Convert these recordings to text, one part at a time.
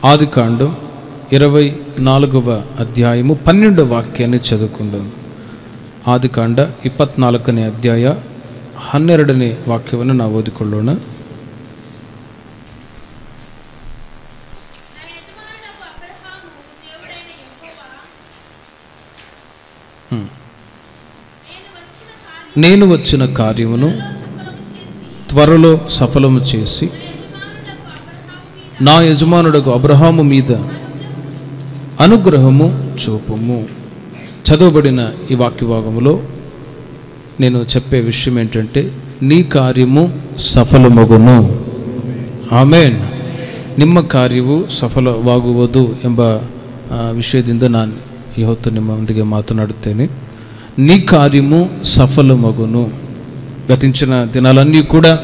ఆది కాండం ఇరవై నాలుగవ అధ్యాయము పన్నెండవ వాక్యాన్ని చదువుకుందాం ಆದಿ ಕಾಂಡ ಇಪ್ಪತ್ನಾಲ್ಕನೇ ಅಧ್ಯಾಯ ಹನ್ನೆರಡನೇ ವಾಕ್ಯವನ್ನು ನಾವು ಓದಿಕೊಳ್ಳೋಣ నా యజమానుడకు అబ్రహాము దేవుడైన యెహోవా హ్మ్. నేను వచ్చిన కార్యం నేను వచ్చిన కార్యమును సఫలము చేసి త్వరలో సఫలము చేసి నా యజమానుడకు అబ్రహాము మీద నా యజమానుడకు అబ్రహాము మీద అనుగ్రహము చూపుము చదవబడిన ఈ వాక్య భాగములో నేను చెప్పే విషయం ఏంటంటే నీ ಕಾರ್ಯವು ಸಫಲಮಗುನು ಆಮೇನ್ ನಿಮ್ಮ ಕಾರ್ಯವು ಸಫಲವಾಗುವುದು ಎಂಬ ಆ, ವಿಷಯದಿಂದ ನಾನು ಇವತ್ತು ನಿಮ್ಮೊಂದಿಗೆ ಮಾತನಾಡುತ್ತೇನೆ నీ కార్యము సఫలమగును గతించిన దినాలన్నీ కూడా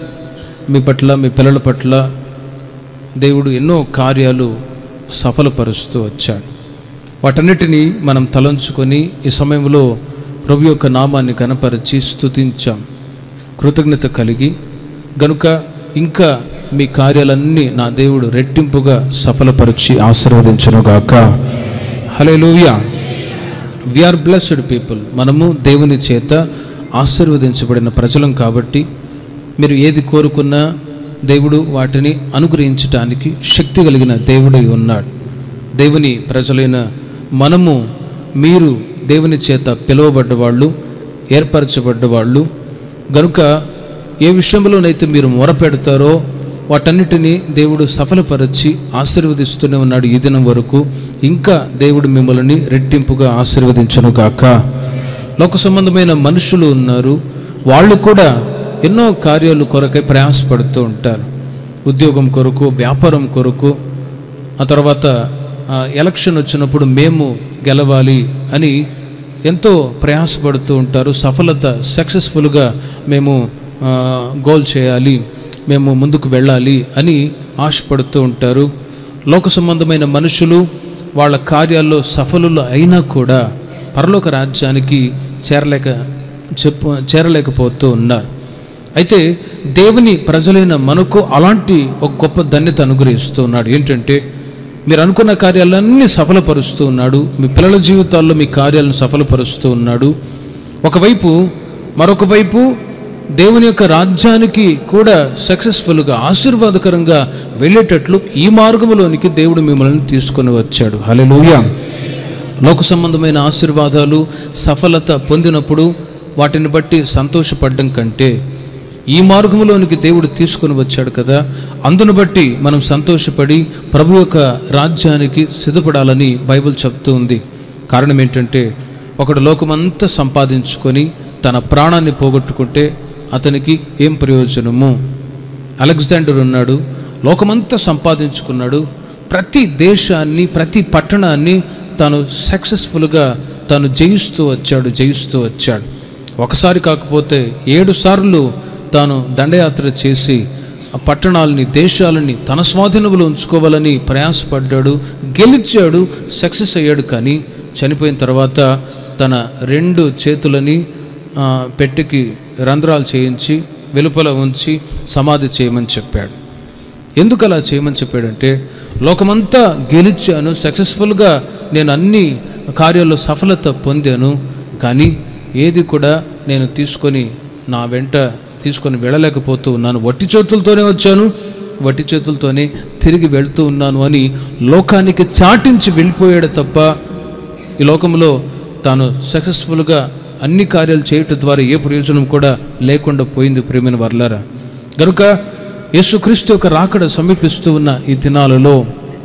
మీ పట్ల మీ పిల్లల పట్ల దేవుడు ఎన్నో కార్యాలు సఫలపరుస్తూ వచ్చాడు వాటన్నిటినీ మనం తలంచుకొని ఈ సమయంలో ప్రభు యొక్క నామాన్ని కనపరిచి స్తుతించాం కృతజ్ఞత కలిగి గనుక ఇంకా మీ కార్యాలన్నీ నా దేవుడు రెట్టింపుగా సఫలపరిచి ఆశీర్వదించునుగాక హలే లూయా ఆర్ బ్లెస్డ్ పీపుల్ మనము దేవుని చేత ఆశీర్వదించబడిన ప్రజలం కాబట్టి మీరు ఏది కోరుకున్నా దేవుడు వాటిని అనుగ్రహించటానికి శక్తి కలిగిన దేవుడై ఉన్నాడు దేవుని ప్రజలైన మనము మీరు దేవుని చేత పిలువబడ్డవాళ్ళు ఏర్పరచబడ్డవాళ్ళు గనుక ఏ విషయంలోనైతే మీరు మొరపెడతారో వాటన్నిటినీ దేవుడు సఫలపరచి ఆశీర్వదిస్తూనే ఉన్నాడు ఈ దినం వరకు ఇంకా దేవుడు మిమ్మల్ని రెట్టింపుగా ఆశీర్వదించను గాక లోక సంబంధమైన మనుషులు ఉన్నారు వాళ్ళు కూడా ఎన్నో కార్యాలు కొరకై ప్రయాసపడుతూ ఉంటారు ఉద్యోగం కొరకు వ్యాపారం కొరకు ఆ తర్వాత ఆ, ఎలక్షన్ వచ్చినప్పుడు మేము గెలవాలి అని ఎంతో ప్రయాసపడుతూ ఉంటారు సఫలత సక్సెస్ఫుల్గా మేము ఆ, గోల్ చేయాలి మేము ముందుకు వెళ్ళాలి అని ఆశపడుతూ ఉంటారు లోక సంబంధమైన మనుషులు వాళ్ళ కార్యాల్లో సఫలులు అయినా కూడా పరలోక రాజ్యానికి చేరలేక చెప్పు చేరలేకపోతూ ఉన్నారు అయితే దేవుని ప్రజలైన మనకు అలాంటి ఒక గొప్ప ధన్యత అనుగ్రహిస్తూ ఉన్నాడు ఏంటంటే మీరు అనుకున్న కార్యాలన్నీ సఫలపరుస్తూ ఉన్నాడు మీ పిల్లల జీవితాల్లో మీ కార్యాలను సఫలపరుస్తూ ఉన్నాడు ఒకవైపు మరొక వైపు దేవుని యొక్క రాజ్యానికి కూడా సక్సెస్ఫుల్గా ఆశీర్వాదకరంగా వెళ్ళేటట్లు ఈ మార్గంలోనికి దేవుడు మిమ్మల్ని తీసుకొని వచ్చాడు హల్లెలూయా లోక సంబంధమైన ఆశీర్వాదాలు సఫలత పొందినప్పుడు వాటిని బట్టి సంతోషపడడం కంటే ఈ మార్గంలోనికి దేవుడు తీసుకొని వచ్చాడు కదా అందును బట్టి మనం సంతోషపడి ప్రభు యొక్క రాజ్యానికి సిద్ధపడాలని బైబిల్ చెప్తూ ఉంది కారణం ఏంటంటే ఒకడు లోకమంతా సంపాదించుకొని తన ప్రాణాన్ని పోగొట్టుకుంటే అతనికి ఏం ప్రయోజనము అలెగ్జాండర్ ఉన్నాడు లోకమంతా సంపాదించుకున్నాడు ప్రతి దేశాన్ని ప్రతి పట్టణాన్ని తాను సక్సెస్ఫుల్గా తాను జయిస్తూ వచ్చాడు జయిస్తూ వచ్చాడు ఒకసారి కాకపోతే ఏడు సార్లు తాను దండయాత్ర చేసి ఆ పట్టణాలని దేశాలని తన స్వాధీనంలో ఉంచుకోవాలని ప్రయాసపడ్డాడు గెలిచాడు సక్సెస్ అయ్యాడు కానీ చనిపోయిన తర్వాత తన రెండు చేతులని ఆ, పెట్టెకి రంధ్రాలు చేయించి వెలుపల ఉంచి సమాధి చేయమని చెప్పాడు ఎందుకు అలా చేయమని చెప్పాడంటే లోకమంతా గెలిచాను సక్సెస్ఫుల్గా నేను అన్ని కార్యాల్లో సఫలత పొందాను కానీ ఏది కూడా నేను తీసుకొని నా వెంట తీసుకొని వెళ్ళలేకపోతూ ఉన్నాను వట్టి చేతులతోనే వచ్చాను వట్టి చేతులతోనే తిరిగి వెళ్తూ ఉన్నాను అని లోకానికి చాటించి వెళ్ళిపోయాడు తప్ప ఈ లోకంలో తాను సక్సెస్ఫుల్గా అన్ని కార్యాలు చేయటం ద్వారా ఏ ప్రయోజనం కూడా లేకుండా పోయింది ప్రేమైన వర్లారా కనుక యేసుక్రీస్తు యొక్క రాకడ సమీపిస్తూ ఉన్న ఈ దినాలలో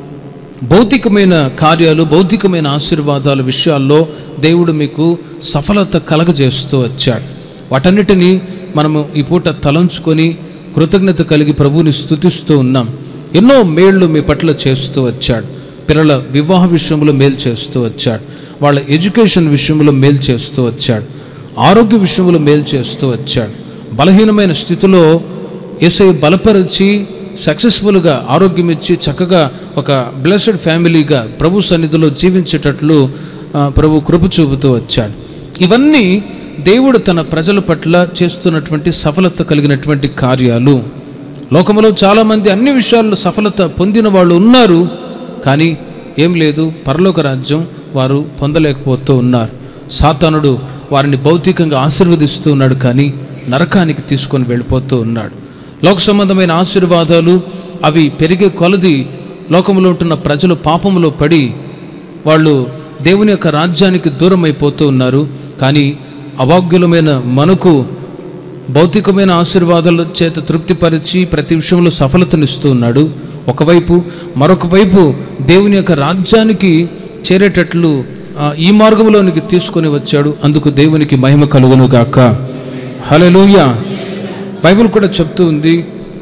భౌతికమైన కార్యాలు భౌతికమైన ఆశీర్వాదాల విషయాల్లో దేవుడు మీకు సఫలత కలగజేస్తూ వచ్చాడు వాటన్నిటినీ మనము ఈ పూట తలంచుకొని కృతజ్ఞత కలిగి ప్రభువుని స్తుతిస్తూ ఉన్నాం ఎన్నో మేళ్ళు మీ పట్ల చేస్తూ వచ్చాడు పిల్లల వివాహ విషయంలో మేలు చేస్తూ వచ్చాడు వాళ్ళ ఎడ్యుకేషన్ విషయంలో మేలు చేస్తూ వచ్చాడు ఆరోగ్య విషయంలో మేలు చేస్తూ వచ్చాడు బలహీనమైన స్థితిలో ఏసై బలపరిచి సక్సెస్ఫుల్గా ఆరోగ్యం ఇచ్చి చక్కగా ఒక బ్లెస్డ్ ఫ్యామిలీగా ప్రభు సన్నిధిలో జీవించేటట్లు ఆ, ప్రభు కృప చూపుతూ వచ్చాడు ఇవన్నీ దేవుడు తన ప్రజల పట్ల చేస్తున్నటువంటి సఫలత కలిగినటువంటి కార్యాలు లోకములో చాలామంది అన్ని విషయాల్లో సఫలత పొందిన వాళ్ళు ఉన్నారు కానీ ఏం లేదు పరలోక రాజ్యం వారు పొందలేకపోతూ ఉన్నారు సాతానుడు వారిని భౌతికంగా ఆశీర్వదిస్తూ ఉన్నాడు కానీ నరకానికి తీసుకొని వెళ్ళిపోతూ ఉన్నాడు లోక సంబంధమైన ఆశీర్వాదాలు అవి పెరిగే కొలది లోకంలో ఉంటున్న ప్రజలు పాపములో పడి వాళ్ళు దేవుని యొక్క రాజ్యానికి దూరం అయిపోతూ ఉన్నారు కానీ అభాగ్యులమైన మనకు భౌతికమైన ఆశీర్వాదాల చేత తృప్తిపరిచి ప్రతి విషయంలో సఫలతనిస్తూ ఉన్నాడు ఒకవైపు మరొక వైపు దేవుని యొక్క రాజ్యానికి చేరేటట్లు ఆ, ఈ మార్గంలోనికి తీసుకొని వచ్చాడు అందుకు దేవునికి మహిమ కలుగును గాక హల్లెలూయా బైబిల్ కూడా చెప్తూ ఉంది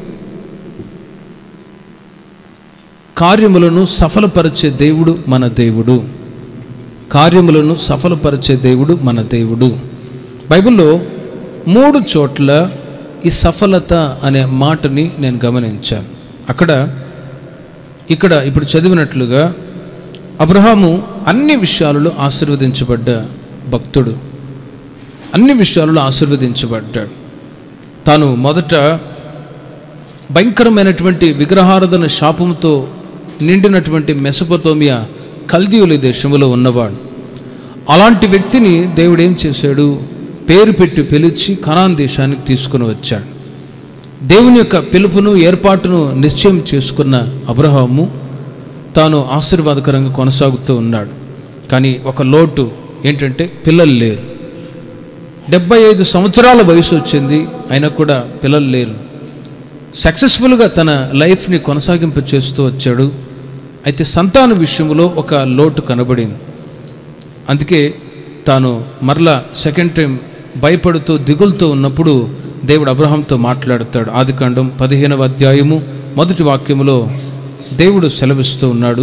కార్యములను సఫలపరిచే దేవుడు మన దేవుడు కార్యములను సఫలపరిచే దేవుడు మన దేవుడు బైబిల్లో మూడు చోట్ల ఈ సఫలత అనే మాటని నేను గమనించాను అక్కడ ఇక్కడ ఇప్పుడు చదివినట్లుగా అబ్రహాము అన్ని విషయాలలో ఆశీర్వదించబడ్డ భక్తుడు అన్ని విషయాలలో ఆశీర్వదించబడ్డాడు తాను మొదట భయంకరమైనటువంటి విగ్రహారాధన శాపంతో నిండినటువంటి మెసపతోమియా కల్దీయుల దేశంలో ఉన్నవాడు అలాంటి వ్యక్తిని దేవుడు ఏం చేశాడు పేరు పెట్టి పిలిచి కనాన్ దేశానికి తీసుకుని వచ్చాడు దేవుని యొక్క పిలుపును ఏర్పాటును నిశ్చయం చేసుకున్న అబ్రహాము తాను ఆశీర్వాదకరంగా కొనసాగుతూ ఉన్నాడు కానీ ఒక లోటు ఏంటంటే పిల్లలు లేరు డెబ్బై ఐదు సంవత్సరాల వయసు వచ్చింది అయినా కూడా పిల్లలు లేరు సక్సెస్ఫుల్గా తన లైఫ్ని కొనసాగింప చేస్తూ వచ్చాడు అయితే సంతాన విషయంలో ఒక లోటు కనబడింది అందుకే తాను మరలా సెకండ్ టైం భయపడుతూ దిగులుతూ ఉన్నప్పుడు దేవుడు అబ్రహాంతో మాట్లాడతాడు ఆదికాండం పదిహేనవ అధ్యాయము మొదటి వాక్యములో దేవుడు సెలవిస్తూ ఉన్నాడు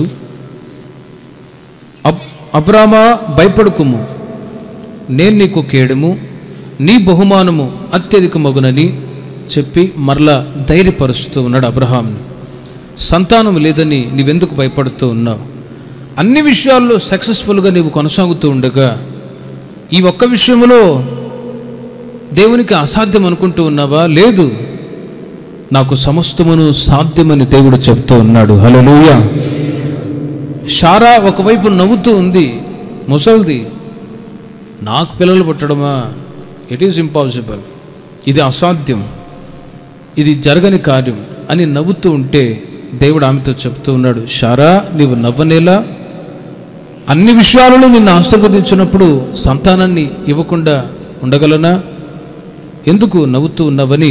అబ్ అబ్రామా భయపడుకుము నేను నీకు కేడము నీ బహుమానము అత్యధికమగునని చెప్పి మరలా ధైర్యపరుస్తూ ఉన్నాడు అబ్రహాంని సంతానం లేదని నీవెందుకు భయపడుతూ ఉన్నావు అన్ని విషయాల్లో సక్సెస్ఫుల్గా నీవు కొనసాగుతూ ఉండగా ఈ ఒక్క విషయంలో దేవునికి అసాధ్యం అనుకుంటూ ఉన్నావా లేదు నాకు సమస్తమును సాధ్యమని దేవుడు చెప్తూ ఉన్నాడు హలోయ షారా ఒకవైపు నవ్వుతూ ఉంది ముసల్ది నాకు పిల్లలు పుట్టడమా ఇట్ ఈజ్ ఇంపాసిబుల్ ఇది అసాధ్యం ఇది జరగని కార్యం అని నవ్వుతూ ఉంటే దేవుడు ఆమెతో చెప్తూ ఉన్నాడు షారా నీవు నవ్వనేలా అన్ని విషయాలలో నిన్ను ఆశీర్వదించినప్పుడు సంతానాన్ని ఇవ్వకుండా ఉండగలనా ఎందుకు నవ్వుతూ ఉన్నవని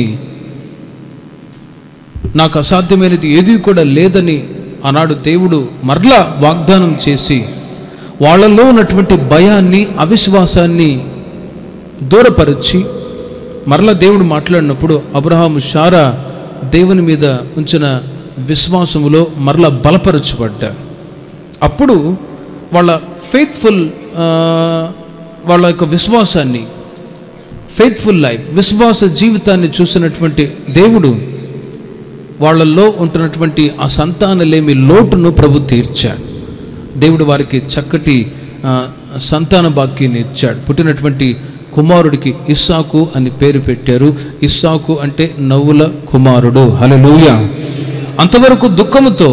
నాకు అసాధ్యమైనది ఏది కూడా లేదని ఆనాడు దేవుడు మరలా వాగ్దానం చేసి వాళ్ళలో ఉన్నటువంటి భయాన్ని అవిశ్వాసాన్ని దూరపరిచి మరలా దేవుడు మాట్లాడినప్పుడు అబ్రహాము షారా దేవుని మీద ఉంచిన విశ్వాసములో మరలా బలపరచబడ్డారు అప్పుడు వాళ్ళ ఫెయిత్ఫుల్ వాళ్ళ యొక్క విశ్వాసాన్ని ఫెయిత్ఫుల్ లైఫ్ విశ్వాస జీవితాన్ని చూసినటువంటి దేవుడు వాళ్ళల్లో ఉంటున్నటువంటి ఆ సంతానలేమి లోటును ప్రభు తీర్చాడు దేవుడు వారికి చక్కటి ఆ, సంతాన భాగ్యాన్ని ఇచ్చాడు పుట్టినటువంటి కుమారుడికి ఇస్సాకు అని పేరు పెట్టారు ఇస్సాకు అంటే నవ్వుల కుమారుడు హలలుయ అంతవరకు దుఃఖముతో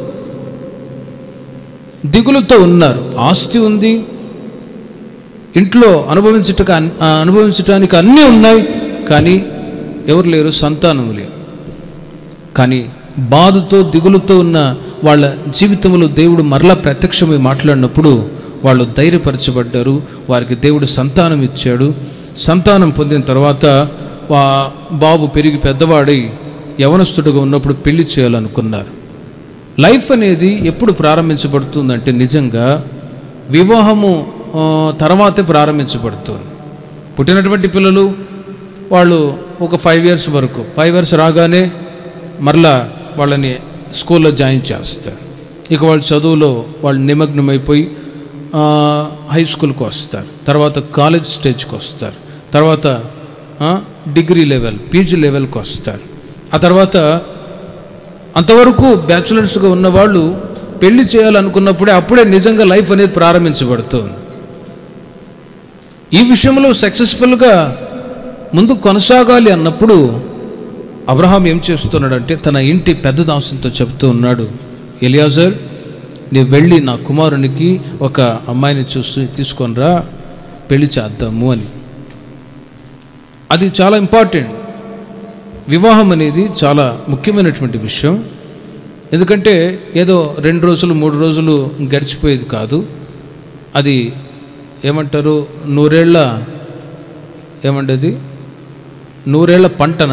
దిగులుతో ఉన్నారు ఆస్తి ఉంది ఇంట్లో అనుభవించట అనుభవించటానికి అన్నీ ఉన్నాయి కానీ ఎవరు లేరు సంతానం లేరు కానీ బాధతో దిగులుతో ఉన్న వాళ్ళ జీవితంలో దేవుడు మరలా ప్రత్యక్షమై మాట్లాడినప్పుడు వాళ్ళు ధైర్యపరచబడ్డారు వారికి దేవుడు సంతానం ఇచ్చాడు సంతానం పొందిన తర్వాత వా బాబు పెరిగి పెద్దవాడై యవనస్తుడుగా ఉన్నప్పుడు పెళ్లి చేయాలనుకున్నారు లైఫ్ అనేది ఎప్పుడు ప్రారంభించబడుతుందంటే నిజంగా వివాహము ఆ, తర్వాతే ప్రారంభించబడుతుంది పుట్టినటువంటి పిల్లలు వాళ్ళు ఒక ఫైవ్ ఇయర్స్ వరకు ఫైవ్ ఇయర్స్ రాగానే మరలా వాళ్ళని స్కూల్లో జాయిన్ చేస్తారు ఇక వాళ్ళ చదువులో వాళ్ళు నిమగ్నమైపోయి ఆ, హై స్కూల్కి వస్తారు తర్వాత కాలేజ్ స్టేజ్కి వస్తారు తర్వాత ఆ, డిగ్రీ లెవెల్ పీజీ లెవెల్కి వస్తారు ఆ తర్వాత అంతవరకు బ్యాచులర్స్గా ఉన్నవాళ్ళు పెళ్లి చేయాలనుకున్నప్పుడే అప్పుడే నిజంగా లైఫ్ అనేది ప్రారంభించబడుతుంది ఈ విషయంలో సక్సెస్ఫుల్గా ముందు కొనసాగాలి అన్నప్పుడు అబ్రహాం ఏం చేస్తున్నాడంటే తన ఇంటి పెద్ద దాసునితో చెప్తూ ఉన్నాడు ఎలియాజర్ నీవు వెళ్ళి నా కుమారునికి ఒక అమ్మాయిని చూసి తీసుకొనిరా పెళ్లి చేద్దాము అని అది చాలా ఇంపార్టెంట్ వివాహం అనేది చాలా ముఖ్యమైనటువంటి విషయం ఎందుకంటే ఏదో రెండు రోజులు మూడు రోజులు గడిచిపోయేది కాదు అది ఏమంటారు నూరేళ్ల ఏమంటది నూరేళ్ల పంటన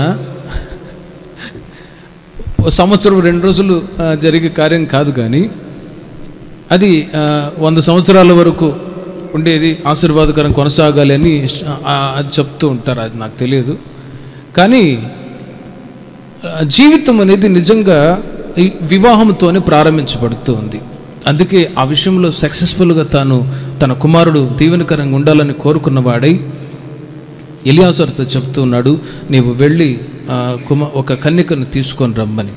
ఓ సంవత్సరం రెండు రోజులు ఆ, జరిగే కార్యం కాదు కానీ అది ఆ, వంద సంవత్సరాల వరకు ఉండేది ఆశీర్వాదకరం కొనసాగాలి అని ఆ, అది చెప్తూ ఉంటారు అది నాకు తెలియదు కానీ ఆ, జీవితం అనేది నిజంగా ఈ వివాహంతోనే ప్రారంభించబడుతూ ఉంది అందుకే ఆ విషయంలో సక్సెస్ఫుల్గా తాను తన కుమారుడు దీవెనకరంగా ఉండాలని కోరుకున్నవాడై ఎలియాసర్తో చెప్తూ ఉన్నాడు నీవు వెళ్ళి ఆ, కుమ ఒక కన్యకను తీసుకొని రమ్మని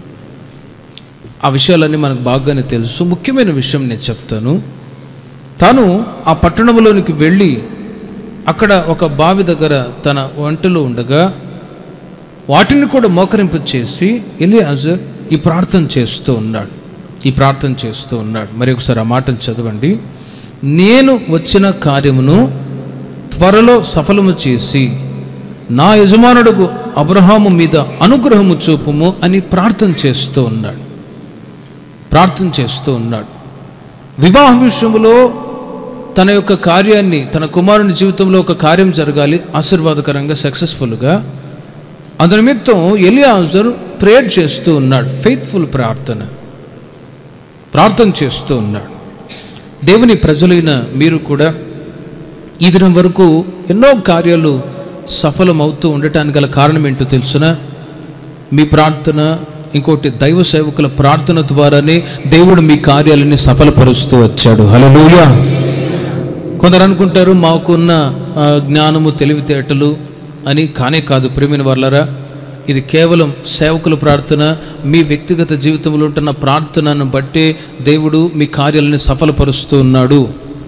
ఆ విషయాలన్నీ మనకు బాగానే తెలుసు ముఖ్యమైన విషయం నేను చెప్తాను తాను ఆ పట్టణంలోనికి వెళ్ళి అక్కడ ఒక బావి దగ్గర తన వంటలో ఉండగా వాటిని కూడా మోకరింపు చేసి ఎలియాజర్ ఈ ప్రార్థన చేస్తూ ఉన్నాడు ఈ ప్రార్థన చేస్తూ ఉన్నాడు మరి ఒకసారి ఆ మాటను చదవండి నేను వచ్చిన కార్యమును త్వరలో సఫలము చేసి నా యజమానుడుకు అబ్రహాము మీద అనుగ్రహము చూపుము అని ప్రార్థన చేస్తూ ఉన్నాడు ప్రార్థన చేస్తూ ఉన్నాడు వివాహ విషయంలో తన యొక్క కార్యాన్ని తన కుమారుని జీవితంలో ఒక కార్యం జరగాలి ఆశీర్వాదకరంగా సక్సెస్ఫుల్గా అందు నిమిత్తం ఎలియాజర్ ప్రేయర్ చేస్తూ ఉన్నాడు ఫెయిత్ఫుల్ ప్రార్థన ప్రార్థన చేస్తూ ఉన్నాడు దేవుని ప్రజలైన మీరు కూడా ఈ దినం వరకు ఎన్నో కార్యాలు సఫలమవుతూ ఉండటానికి గల కారణం ఏంటో తెలుసున మీ ప్రార్థన ఇంకోటి దైవ సేవకుల ప్రార్థన ద్వారానే దేవుడు మీ కార్యాలని సఫలపరుస్తూ వచ్చాడు హల్లెలూయా కొందరు అనుకుంటారు మాకున్న ఆ, జ్ఞానము తెలివితేటలు అని కానే కాదు ప్రేమిన వాళ్ళరా ఇది కేవలం సేవకుల ప్రార్థన మీ వ్యక్తిగత జీవితంలో ఉంటున్న ప్రార్థనను బట్టే దేవుడు మీ కార్యాలను సఫలపరుస్తూ ఉన్నాడు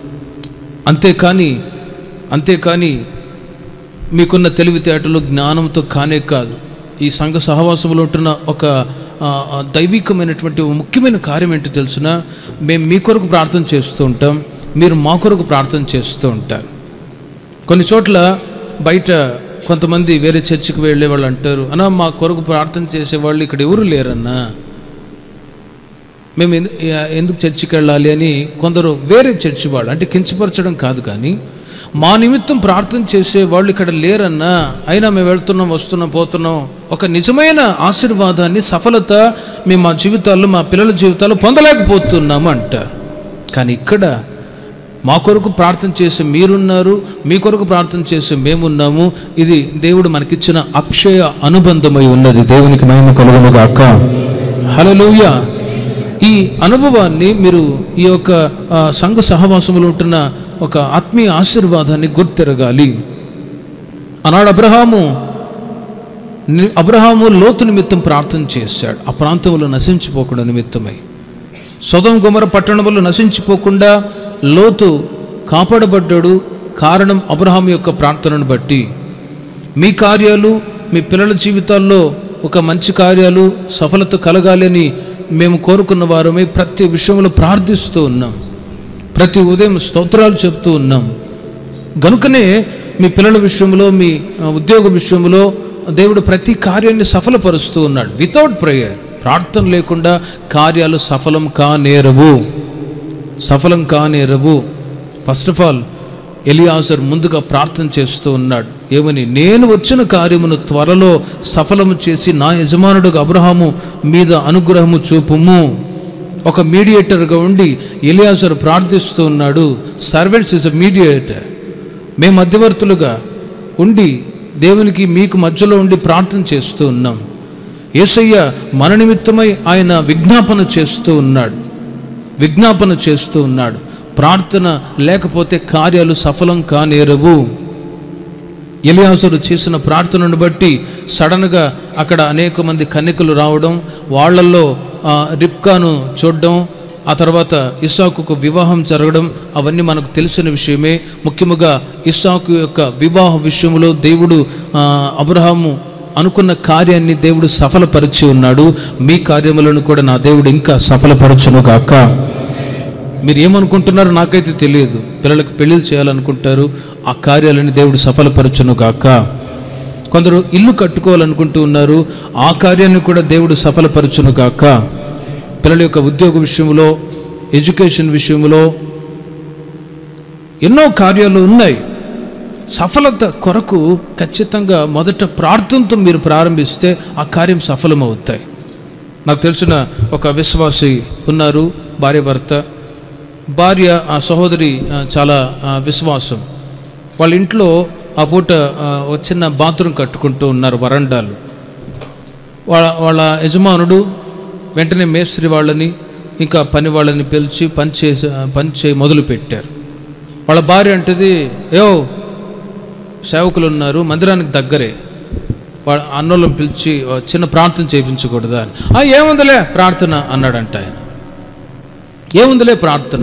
అంతేకాని అంతేకాని మీకున్న తెలివితేటలు జ్ఞానంతో కానే కాదు ఈ సంఘ సహవాసంలో ఉంటున్న ఒక ఆ, ఆ, దైవికమైనటువంటి ఒక ముఖ్యమైన కార్యం ఏంటో తెలుసిన మేము మీ కొరకు ప్రార్థన చేస్తూ ఉంటాం మీరు మా కొరకు ప్రార్థన చేస్తూ ఉంటారు కొన్ని చోట్ల బయట కొంతమంది వేరే చర్చికి వెళ్ళే వాళ్ళు అంటారు అన్నా మా కొరకు ప్రార్థన చేసేవాళ్ళు ఇక్కడ ఎవరు లేరన్నా మేము ఎందు- ఎందుకు చర్చికి వెళ్ళాలి అని కొందరు వేరే చర్చి వాళ్ళు అంటే కించపరచడం కాదు కానీ మా నిమిత్తం ప్రార్థన చేసే వాళ్ళు ఇక్కడ లేరన్నా అయినా మేము వెళ్తున్నాం వస్తున్నాం పోతున్నాం ఒక నిజమైన ఆశీర్వాదాన్ని సఫలత మేము మా జీవితాల్లో మా పిల్లల జీవితాల్లో పొందలేకపోతున్నాము అంటారు కానీ ఇక్కడ మా కొరకు ప్రార్థన చేసే మీరున్నారు మీ కొరకు ప్రార్థన చేసే మేమున్నాము ఇది దేవుడు మనకిచ్చిన అక్షయ అనుబంధమై ఉన్నది దేవునికి మహిమ కలుగును గాక హల్లెలూయ ఈ అనుభవాన్ని మీరు ఈ యొక్క ఆ, సంఘ సహవాసములో ఉంటున్న ఒక ఆత్మీయ ఆశీర్వాదాన్ని గుర్తెరగాలి ఆనాడు అబ్రహాము ని- అబ్రహాము లోతు నిమిత్తం ప్రార్థన చేశాడు ఆ ప్రాంతంలో నశించిపోకుండా నిమిత్తమై సొదం గుమర పట్టణములు నశించిపోకుండా లోతు కాపాడబడ్డాడు కారణం అబ్రహాం యొక్క ప్రార్థనను బట్టి మీ కార్యాలు మీ పిల్లల జీవితాల్లో ఒక మంచి కార్యాలు సఫలత కలగాలి అని మేము కోరుకున్న వారమే ప్రతి విషయంలో ప్రార్థిస్తూ ఉన్నాం ప్రతి ఉదయం స్తోత్రాలు చెప్తూ ఉన్నాం గనుకనే మీ పిల్లల విషయంలో మీ ఆ, ఉద్యోగ విషయంలో దేవుడు ప్రతి కార్యాన్ని సఫలపరుస్తూ ఉన్నాడు వితౌట్ ప్రేయర్ ప్రార్థన లేకుండా కార్యాలు సఫలం కానేరవు సఫలం కానేరవు ఫస్ట్ ఆఫ్ ఆల్ ఎలియాసర్ ముందుగా ప్రార్థన చేస్తూ ఉన్నాడు ఏమని నేను వచ్చిన కార్యమును త్వరలో సఫలము చేసి నా యజమానుడుగా అబ్రహాము మీద అనుగ్రహము చూపుము ఒక మీడియేటర్గా ఉండి ఎలియాసర్ ప్రార్థిస్తూ ఉన్నాడు సర్వెంట్స్ ఇస్ అ మీడియేటర్ మేము మధ్యవర్తులుగా ఉండి దేవునికి మీకు మధ్యలో ఉండి ప్రార్థన చేస్తూ ఉన్నాం యేసయ్య మన నిమిత్తమై ఆయన విజ్ఞాపన చేస్తూ ఉన్నాడు విజ్ఞాపన చేస్తూ ఉన్నాడు ప్రార్థన లేకపోతే కార్యాలు సఫలం కానేరవు ఎలియాసుడు చేసిన ప్రార్థనను బట్టి సడన్గా అక్కడ అనేక మంది కన్యకలు రావడం వాళ్ళల్లో ఆ, రిప్కాను చూడడం ఆ తర్వాత ఇస్సాకుకు వివాహం జరగడం అవన్నీ మనకు తెలిసిన విషయమే ముఖ్యముగా ఇస్సాకు యొక్క వివాహ విషయంలో దేవుడు ఆ, అబ్రహాము అనుకున్న కార్యాన్ని దేవుడు సఫలపరిచి ఉన్నాడు మీ కార్యములను కూడా నా దేవుడు ఇంకా సఫలపరచును గాక మీరు ఏమనుకుంటున్నారో నాకైతే తెలియదు పిల్లలకు పెళ్ళిళ్ళు చేయాలనుకుంటారు ఆ కార్యాలని దేవుడు సఫలపరచును గాక కొందరు ఇల్లు కట్టుకోవాలనుకుంటూ ఉన్నారు ఆ కార్యాన్ని కూడా దేవుడు సఫలపరచును గాక పిల్లల యొక్క ఉద్యోగ విషయంలో ఎడ్యుకేషన్ విషయంలో ఎన్నో కార్యాలు ఉన్నాయి సఫలత కొరకు ఖచ్చితంగా మొదట ప్రార్థనతో మీరు ప్రారంభిస్తే ఆ కార్యం సఫలమవుతాయి నాకు తెలిసిన ఒక విశ్వాసి ఉన్నారు భార్య భర్త భార్య ఆ సహోదరి ఆ, చాలా ఆ, విశ్వాసం వాళ్ళ ఇంట్లో ఆ పూట ఆ, ఒక చిన్న బాత్రూమ్ కట్టుకుంటూ ఉన్నారు వరండాలు వాళ్ళ వాళ్ళ యజమానుడు వెంటనే మేస్త్రి వాళ్ళని ఇంకా పని వాళ్ళని పిలిచి పని చేసి పని చేయి మొదలు పెట్టారు వాళ్ళ భార్య అంటది యో సేవకులు ఉన్నారు మందిరానికి దగ్గరే వాళ్ళ అన్నోళ్ళని పిలిచి "ఓ చిన్న ప్రార్థన చేయించకూడదా అని "ఆ, ఏముందిలే ప్రార్థన అన్నాడంట ఆయన ఏముందిలే ప్రార్థన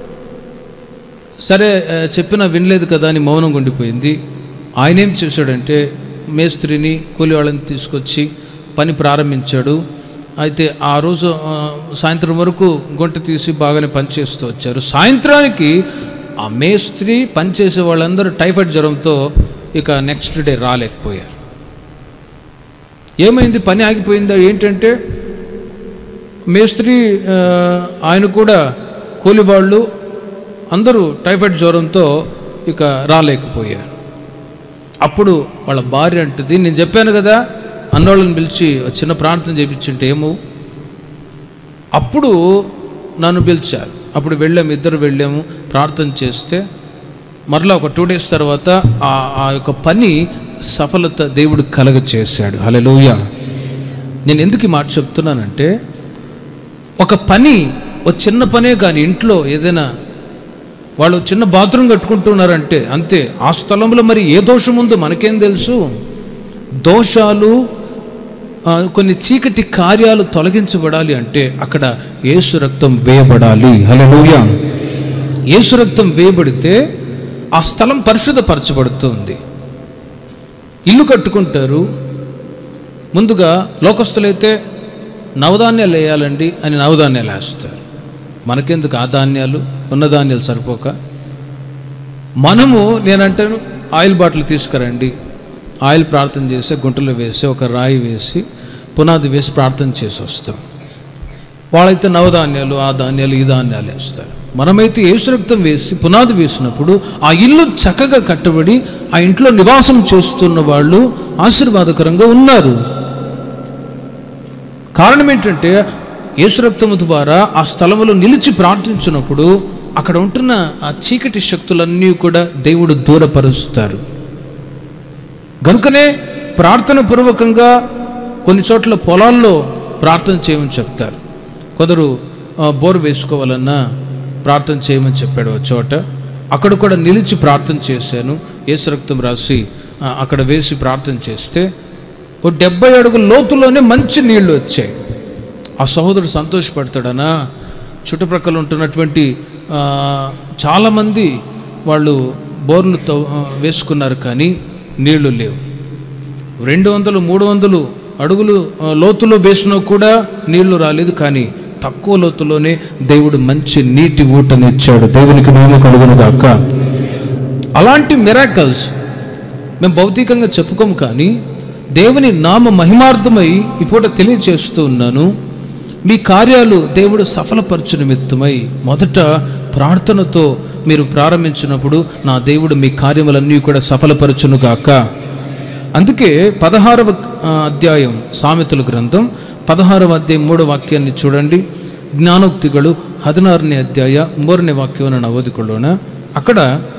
సరే ఆ, చెప్పినా వినలేదు కదా అని మౌనం ఉండిపోయింది ఆయన ఏం చేశాడంటే మేస్త్రిని కూలి వాళ్ళని తీసుకొచ్చి పని ప్రారంభించాడు అయితే ఆ రోజు ఆ, సాయంత్రం వరకు గుంట తీసి బాగానే పనిచేస్తూ వచ్చారు సాయంత్రానికి ఆ మేస్త్రి పనిచేసే వాళ్ళందరూ టైఫాయిడ్ జ్వరంతో ఇక నెక్స్ట్ డే రాలేకపోయారు ఏమైంది పని ఆగిపోయిందా ఏంటంటే మేస్త్రి ఆ, ఆయన కూడా కూలి వాళ్ళు అందరూ టైఫాయిడ్ జ్వరంతో ఇక రాలేకపోయారు అప్పుడు వాళ్ళ భార్య అంటుంది నేను చెప్పాను కదా అన్నోళ్ళని పిలిచి ఒక చిన్న ప్రార్థన చేయించుంటే ఏమో అప్పుడు నన్ను పిలిచారు అప్పుడు వెళ్ళాము ఇద్దరు వెళ్ళాము ప్రార్థన చేస్తే మరలా ఒక టూ డేస్ తర్వాత ఆ ఆ యొక్క పని సఫలత దేవుడు కలగ చేశాడు హలోయ నేను ఎందుకు ఈ మాట చెప్తున్నానంటే ఒక పని ఒక చిన్న పనే కానీ ఇంట్లో ఏదైనా వాళ్ళు చిన్న బాత్రూమ్ కట్టుకుంటున్నారంటే అంతే ఆ స్థలంలో మరి ఏ దోషం ఉందో మనకేం తెలుసు దోషాలు ఆ, కొన్ని చీకటి కార్యాలు తొలగించబడాలి అంటే అక్కడ యేసు రక్తం వేయబడాలి హలోయ యేసు రక్తం వేయబడితే ఆ స్థలం పరిశుద్ధపరచబడుతుంది ఇల్లు కట్టుకుంటారు ముందుగా లోకస్తులైతే నవధాన్యాలు వేయాలండి అని నవధాన్యాలు వేస్తారు మనకెందుకు ఆ ధాన్యాలు ఉన్న ధాన్యాలు సరిపోక మనము నేనంటాను ఆయిల్ బాటిల్ తీసుకురండి ఆయిల్ ప్రార్థన చేసి గుంటలో వేసి ఒక రాయి వేసి పునాది వేసి ప్రార్థన చేసి వస్తాం వాళ్ళైతే నవధాన్యాలు ఆ ధాన్యాలు ఈ ధాన్యాలు వేస్తారు మనమైతే ఏసు రక్తం వేసి పునాది వేసినప్పుడు ఆ ఇల్లు చక్కగా కట్టబడి ఆ ఇంట్లో నివాసం చేస్తున్న వాళ్ళు ఆశీర్వాదకరంగా ఉన్నారు కారణం ఏంటంటే యేసు రక్తము ద్వారా ఆ స్థలములో నిలిచి ప్రార్థించినప్పుడు అక్కడ ఉంటున్న ఆ చీకటి శక్తులన్నీ కూడా దేవుడు దూరపరుస్తారు గనుకనే ప్రార్థన పూర్వకంగా కొన్ని చోట్ల పొలాల్లో ప్రార్థన చేయమని చెప్తారు కొందరు ఆ, బోర్ వేసుకోవాలన్నా ప్రార్థన చేయమని చెప్పాడు ఒక చోట అక్కడ కూడా నిలిచి ప్రార్థన చేశాను ఏసు రక్తం రాసి ఆ, అక్కడ వేసి ప్రార్థన చేస్తే ఓ డెబ్బై అడుగుల లోతులోనే మంచి నీళ్లు వచ్చాయి ఆ సహోదరుడు సంతోషపడతాడనా చుట్టుప్రక్కల ఉంటున్నటువంటి ఆ, చాలామంది వాళ్ళు బోర్లు తవ్వ- ఆ, వేసుకున్నారు కానీ నీళ్లు లేవు రెండు వందలు మూడు వందలు అడుగులు ఆ, లోతులో వేసినా కూడా నీళ్లు రాలేదు కానీ తక్కువ లోతులోనే దేవుడు మంచి నీటి ఊటనిచ్చాడు దేవునికి మేము కలుగును గాక అలాంటి మిరాకల్స్ మేము భౌతికంగా చెప్పుకోము కానీ దేవుని నామ మహిమార్థమై ఈ పూట తెలియచేస్తూ ఉన్నాను మీ కార్యాలు దేవుడు సఫలపరచు నిమిత్తమై మొదట ప్రార్థనతో మీరు ప్రారంభించినప్పుడు నా దేవుడు మీ కార్యములన్నీ కూడా సఫలపరచును గాక అందుకే పదహారవ ఆ, అధ్యాయం సామెతల గ్రంథం పదహారవ అధ్యాయం మూడో వాక్యాన్ని చూడండి జ్ఞానోక్తిಗಳು ಹದಿನಾರನೇ ಅಧ್ಯಾಯ ಮೂರನೇ ವಾಕ್ಯವನ್ನು ನಾವು ಓದಿಕೊಳ್ಳೋಣ అక్కడ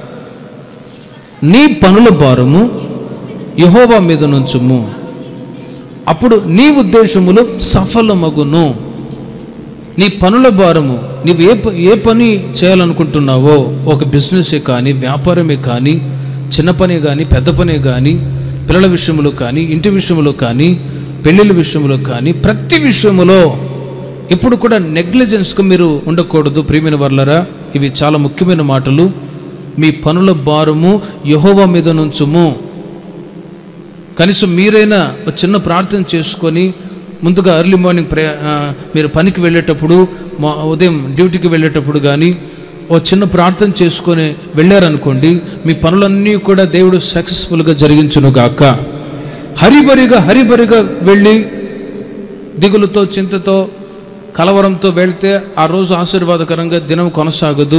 నీ పనుల భారము యహోవా మీద నుంచుము అప్పుడు నీ ఉద్దేశములు సఫలమగును నీ పనుల భారము నీవు ఏ ప- ఏ పని చేయాలనుకుంటున్నావో ఒక బిజినెసే కానీ వ్యాపారమే కానీ చిన్న పని కానీ పెద్ద పని కానీ పిల్లల విషయంలో కానీ ఇంటి విషయంలో కానీ పెళ్ళిళ్ళ విషయంలో కానీ ప్రతి విషయంలో ఇప్పుడు కూడా నెగ్లిజెన్స్గా మీరు ఉండకూడదు ప్రియమైన వర్లరా ఇవి చాలా ముఖ్యమైన మాటలు మీ పనుల భారము యహోవా మీద నుంచుము కనీసం మీరైనా ఒక చిన్న ప్రార్థన చేసుకొని ముందుగా ఎర్లీ మార్నింగ్ ప్రే ఆ, మీరు పనికి వెళ్ళేటప్పుడు మా ఉదయం డ్యూటీకి వెళ్ళేటప్పుడు కానీ ఓ చిన్న ప్రార్థన చేసుకొని వెళ్ళారనుకోండి మీ పనులన్నీ కూడా దేవుడు సక్సెస్ఫుల్గా జరిగించునుగాక హరిబరిగా హరిబరిగా వెళ్ళి దిగులుతో చింతతో కలవరంతో వెళ్తే ఆ రోజు ఆశీర్వాదకరంగా దినం కొనసాగదు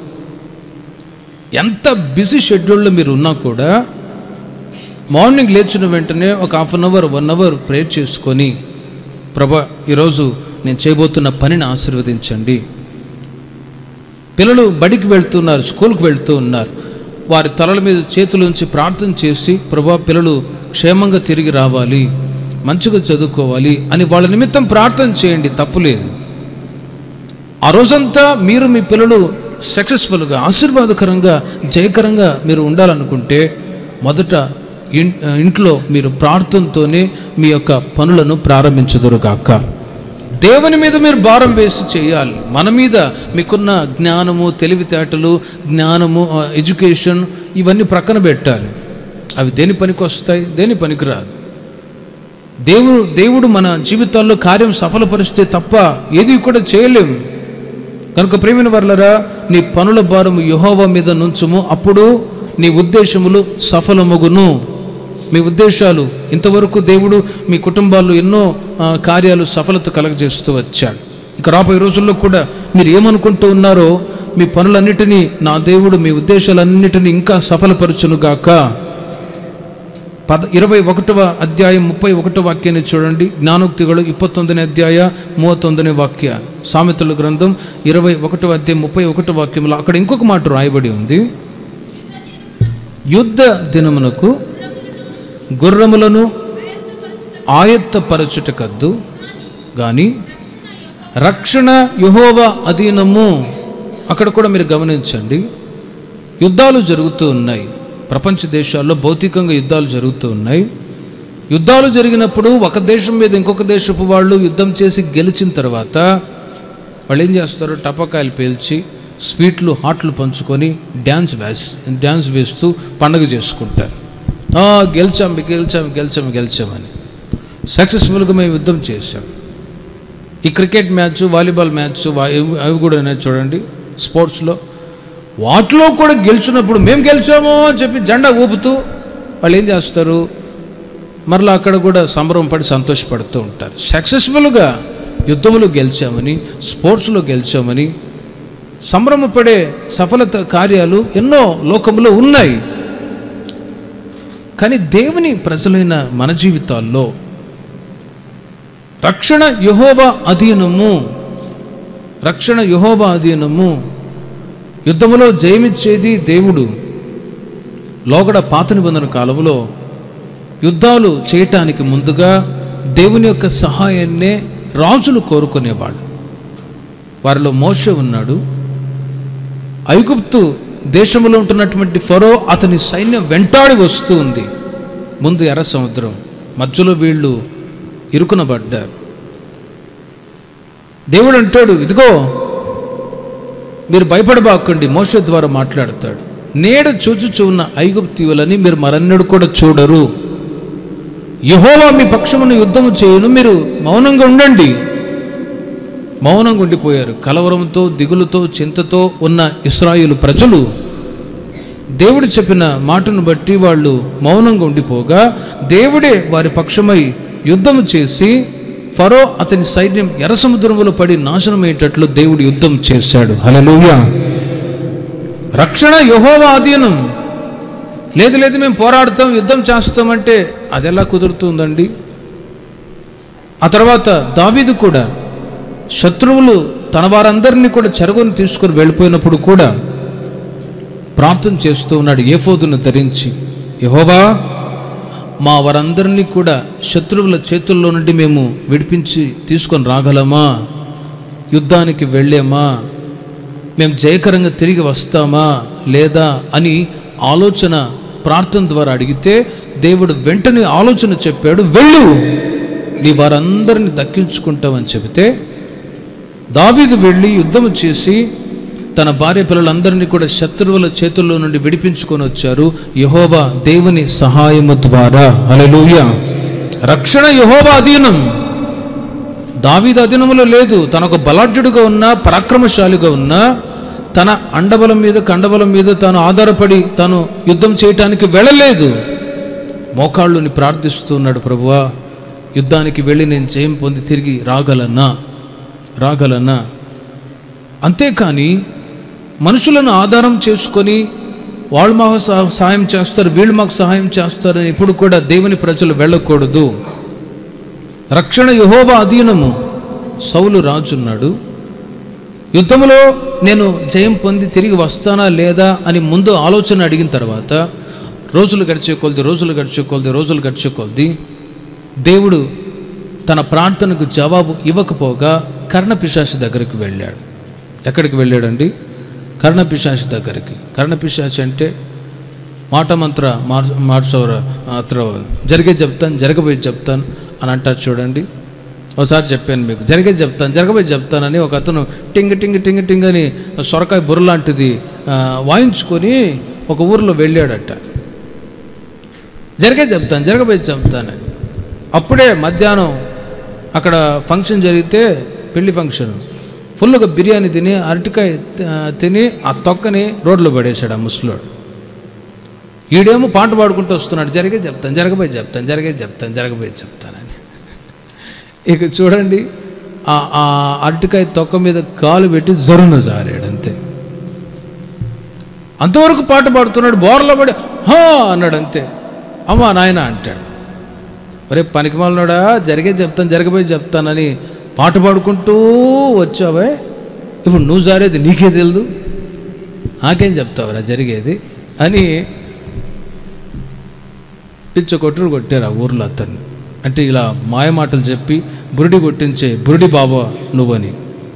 ఎంత బిజీ షెడ్యూల్లో మీరు ఉన్నా కూడా మార్నింగ్ లేచిన వెంటనే ఒక half an hour one hour prayer చేసుకొని ప్రభా ఈరోజు నేను చేయబోతున్న పనిని ఆశీర్వదించండి పిల్లలు బడికి వెళ్తున్నారు స్కూల్కి వెళ్తూ ఉన్నారు వారి తలల మీద చేతుల నుంచి ప్రార్థన చేసి ప్రభా పిల్లలు క్షేమంగా తిరిగి రావాలి మంచిగా చదువుకోవాలి అని వాళ్ళ నిమిత్తం ప్రార్థన చేయండి తప్పులేదు ఆ రోజంతా మీరు మీ పిల్లలు సక్సెస్ఫుల్గా ఆశీర్వాదకరంగా జయకరంగా మీరు ఉండాలనుకుంటే మొదట ఇన్- ఇంట్లో మీరు ప్రార్థనతోనే మీ యొక్క పనులను ప్రారంభించదురుగాక దేవుని మీద మీరు భారం వేసి చేయాలి మన మీద మీకున్న జ్ఞానము తెలివితేటలు జ్ఞానము ఆ, ఎడ్యుకేషన్ ఇవన్నీ ప్రక్కన పెట్టాలి అవి దేని పనికి వస్తాయి దేని పనికి రాదు దేవుడు దేవుడు మన జీవితాల్లో కార్యం సఫలపరిస్తే తప్ప ఏది కూడా చేయలేము కనుక ప్రేమిన వర్లరా నీ పనుల భారము యహోవా మీద నుంచుము అప్పుడు నీ ఉద్దేశములు సఫలమగును మీ ఉద్దేశాలు ఇంతవరకు దేవుడు మీ కుటుంబాల్లో ఎన్నో ఆ, కార్యాలు సఫలత కలగజేస్తూ వచ్చాడు ఇక రాబోయే రోజుల్లో కూడా మీరు ఏమనుకుంటూ ఉన్నారో మీ పనులన్నిటినీ నా దేవుడు మీ ఉద్దేశాలన్నిటినీ ఇంకా సఫలపరచునుగాక పద ఇరవై ఒకటవ అధ్యాయం ముప్పై ఒకటో వాక్యాన్ని చూడండి జ్ఞానోక్తిಗಳು ఇಪ್ಪತ್ತೊಂದನೇ అధ్యాయ మూవತ್ತೊಂದನೇ వాక్య సామెతల గ్రంథం ఇరవై ఒకటవ అధ్యాయం ముప్పై ఒకటో వాక్యంలో అక్కడ ఇంకొక మాట రాయబడి ఉంది యుద్ధ దినమునకు గుర్రములను ఆయత్తపరచుటకద్దు కానీ రక్షణ యహోవ అధీనము అక్కడ కూడా మీరు గమనించండి యుద్ధాలు జరుగుతూ ఉన్నాయి ప్రపంచ దేశాల్లో భౌతికంగా యుద్ధాలు జరుగుతూ ఉన్నాయి యుద్ధాలు జరిగినప్పుడు ఒక దేశం మీద ఇంకొక దేశపు వాళ్ళు యుద్ధం చేసి గెలిచిన తర్వాత వాళ్ళు ఏం చేస్తారు టపాకాయలు పేల్చి స్వీట్లు హాట్లు పంచుకొని డ్యాన్స్ వేసి డ్యాన్స్ వేస్తూ పండగ చేసుకుంటారు "ఆ, గెలిచాం గెలిచాం గెలిచాం గెలిచామని సక్సెస్ఫుల్గా మేము యుద్ధం చేశాం ఈ క్రికెట్ మ్యాచ్ వాలీబాల్ మ్యాచ్ వా- ఇవి- అవి కూడా ఉన్నాయి చూడండి స్పోర్ట్స్లో వాటిలో కూడా గెలిచినప్పుడు మేము గెలిచాము అని చెప్పి జెండా ఊపుతూ వాళ్ళు ఏం చేస్తారు మరలా అక్కడ కూడా సంబరం పడి సంతోషపడుతూ ఉంటారు సక్సెస్ఫుల్గా యుద్ధంలో గెలిచామని స్పోర్ట్స్లో గెలిచామని సంభ్రమపడే సఫలత కార్యాలు ఎన్నో లోకంలో ఉన్నాయి కానీ దేవుని ప్రజలైన మన జీవితాల్లో రక్షణ యహోబా అధీనము రక్షణ యహోబా అధీనము యుద్ధములో జయమిచ్చేది దేవుడు లోగడ పాత నిబంధన కాలంలో యుద్ధాలు చేయటానికి ముందుగా దేవుని యొక్క సహాయాన్నే రాజులు కోరుకునేవాడు వారిలో మోషే ఉన్నాడు ఐగుప్తు దేశంలో ఉంటున్నటువంటి ఫరో అతని సైన్యం వెంటాడి వస్తూ ఉంది ముందు ఎర్ర సముద్రం మధ్యలో వీళ్ళు ఇరుకునబడ్డారు దేవుడు అంటాడు ఇదిగో మీరు భయపడబాకండి మోష ద్వారా మాట్లాడతాడు నేడు చూచుచూ ఉన్న ఐగుప్తీయులని మీరు మరన్నడు కూడా చూడరు యహోవా మీ పక్షమును యుద్ధము చేయను మీరు మౌనంగా ఉండండి మౌనంగా ఉండిపోయారు కలవరంతో దిగులుతో చింతతో ఉన్న ఇస్రాయిలు ప్రజలు దేవుడు చెప్పిన మాటను బట్టి వాళ్ళు మౌనంగా ఉండిపోగా దేవుడే వారి పక్షమై యుద్ధము చేసి ఫరో అతని సైన్యం ఎర్ర సముద్రంలో పడి నాశనమయ్యేటట్లు దేవుడు యుద్ధం చేశాడు హల్లెలూయా రక్షణ యహోవా అధీనం లేదు లేదు మేము పోరాడతాం యుద్ధం చేస్తామంటే అది ఎలా కుదురుతుందండి ఆ తర్వాత దావీదు కూడా శత్రువులు తన వారందరినీ కూడా చెరగొని తీసుకొని వెళ్ళిపోయినప్పుడు కూడా ప్రార్థన చేస్తూ ఉన్నాడు ఏఫోదును ధరించి యహోవా మా వారందరినీ కూడా శత్రువుల చేతుల్లో నుండి మేము విడిపించి తీసుకొని రాగలమా యుద్ధానికి వెళ్ళేమా మేము జయకరంగా తిరిగి వస్తామా లేదా అని ఆలోచన ప్రార్థన ద్వారా అడిగితే దేవుడు వెంటనే ఆలోచన చెప్పాడు వెళ్ళు నీ వారందరిని దక్కించుకుంటామని చెబితే దావీదు వెళ్ళి యుద్ధం చేసి తన భార్య పిల్లలందరినీ కూడా శత్రువుల చేతుల్లో నుండి విడిపించుకొని వచ్చారు యహోవా దేవుని సహాయము ద్వారా హల్లెలూయా రక్షణ యహోవా అధీనం దావీదు అధీనంలో లేదు తన ఒక బలాఢ్యుడిగా ఉన్న పరాక్రమశాలిగా ఉన్న తన అండబలం మీద కండబలం మీద తాను ఆధారపడి తాను యుద్ధం చేయటానికి వెళ్ళలేదు మోకాళ్ళుని ప్రార్థిస్తున్నాడు ప్రభువా యుద్ధానికి వెళ్ళి నేను జయం పొంది తిరిగి రాగలనా రాగలనా అంతేకాని మనుషులను ఆధారం చేసుకొని వాళ్ళు మాకు సహ- సహాయం చేస్తారు వీళ్ళు మాకు సహాయం చేస్తారని ఇప్పుడు కూడా దేవుని ప్రజలు వెళ్ళకూడదు రక్షణ యహోవా అధీనము సౌలు రాజున్నాడు యుద్ధంలో నేను జయం పొంది తిరిగి వస్తానా లేదా అని ముందు ఆలోచన అడిగిన తర్వాత రోజులు గడిచే కొలది రోజులు గడిచే కొలది రోజులు గడిచే కొలది దేవుడు తన ప్రార్థనకు జవాబు ఇవ్వకపోగా కర్ణపిశాచి దగ్గరికి వెళ్ళాడు ఎక్కడికి వెళ్ళాడండి కర్ణపిశాచి దగ్గరికి కర్ణపిశాచి అంటే మాట మంత్ర మార్ మార్చవర అత్ర జరిగే చెప్తాను జరగబోయి చెప్తాను అని అంటారు చూడండి ఒకసారి చెప్పాను మీకు జరిగే చెప్తాను జరగబోయి చెప్తానని ఒక అతను టింగ్ టింగ్ టింగ్ టింగ్ అని సొరకాయ బుర్ర లాంటిది ఆ, వాయించుకొని ఒక ఊరిలో వెళ్ళాడట జరిగే చెప్తాను జరగబోయి చెప్తానని అప్పుడే మధ్యాహ్నం అక్కడ ఫంక్షన్ జరిగితే పెళ్లి ఫంక్షన్ ఫుల్గా బిర్యానీ తిని అరటికాయ ఆ, తిని ఆ తొక్కని రోడ్లో పడేశాడు ఆ ముసలోడు ఈడేమో పాట పాడుకుంటూ వస్తున్నాడు జరిగే చెప్తాను జరగబోయి చెప్తాను జరిగే చెప్తాను జరగబోయి చెప్తానని ఇక చూడండి ఆ ఆ అరటికాయ తొక్క మీద కాలు పెట్టి జరున జారాడు అంతే అంతవరకు పాట పాడుతున్నాడు బోర్లో పడి హా అన్నాడు అంతే అమ్మా నాయన అంటాడు ఒరే పనికి మాలనోడా జరిగే చెప్తాను జరగబోయి చెప్తానని పాట పాడుకుంటూ వచ్చావే ఇప్పుడు నువ్వు జారేది నీకే తెలియదు నాకేం చెప్తావురా జరిగేది అని పిచ్చ కొట్టుడు కొట్టారు ఆ ఊర్లో అతన్ని అంటే ఇలా మాయమాటలు చెప్పి బురుడి కొట్టించే బురుడి బాబా నువ్వని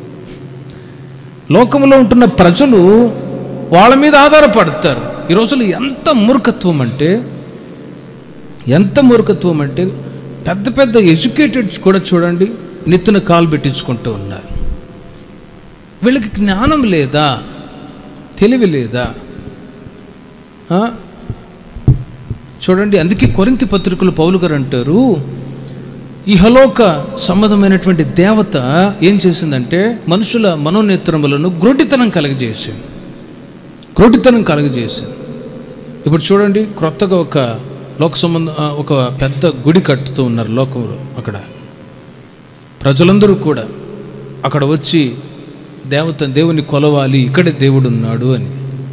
లోకంలో ఉంటున్న ప్రజలు వాళ్ళ మీద ఆధారపడతారు ఈ రోజులు ఎంత మూర్ఖత్వం అంటే ఎంత మూర్ఖత్వం అంటే పెద్ద పెద్ద ఎడ్యుకేటెడ్ కూడా చూడండి నెత్తిన కాలు పెట్టించుకుంటూ ఉన్నారు వీళ్ళకి జ్ఞానం లేదా తెలివి లేదా ఆ? చూడండి అందుకే కొరింతి పత్రికలు పౌలు గారు అంటారు ఇహలోక సంబంధమైనటువంటి దేవత ఏం చేసిందంటే మనుషుల మనోనేత్రములను గ్రోటితనం కలగజేసింది గ్రోటితనం కలగజేసింది ఇప్పుడు చూడండి క్రొత్తగా ఒక లోక సంబంధ ఆ, ఒక పెద్ద గుడి కట్టుతూ ఉన్నారు లోకంలో అక్కడ ప్రజలందరూ కూడా అక్కడ వచ్చి దేవత దేవుని కొలవాలి ఇక్కడే దేవుడు ఉన్నాడు అని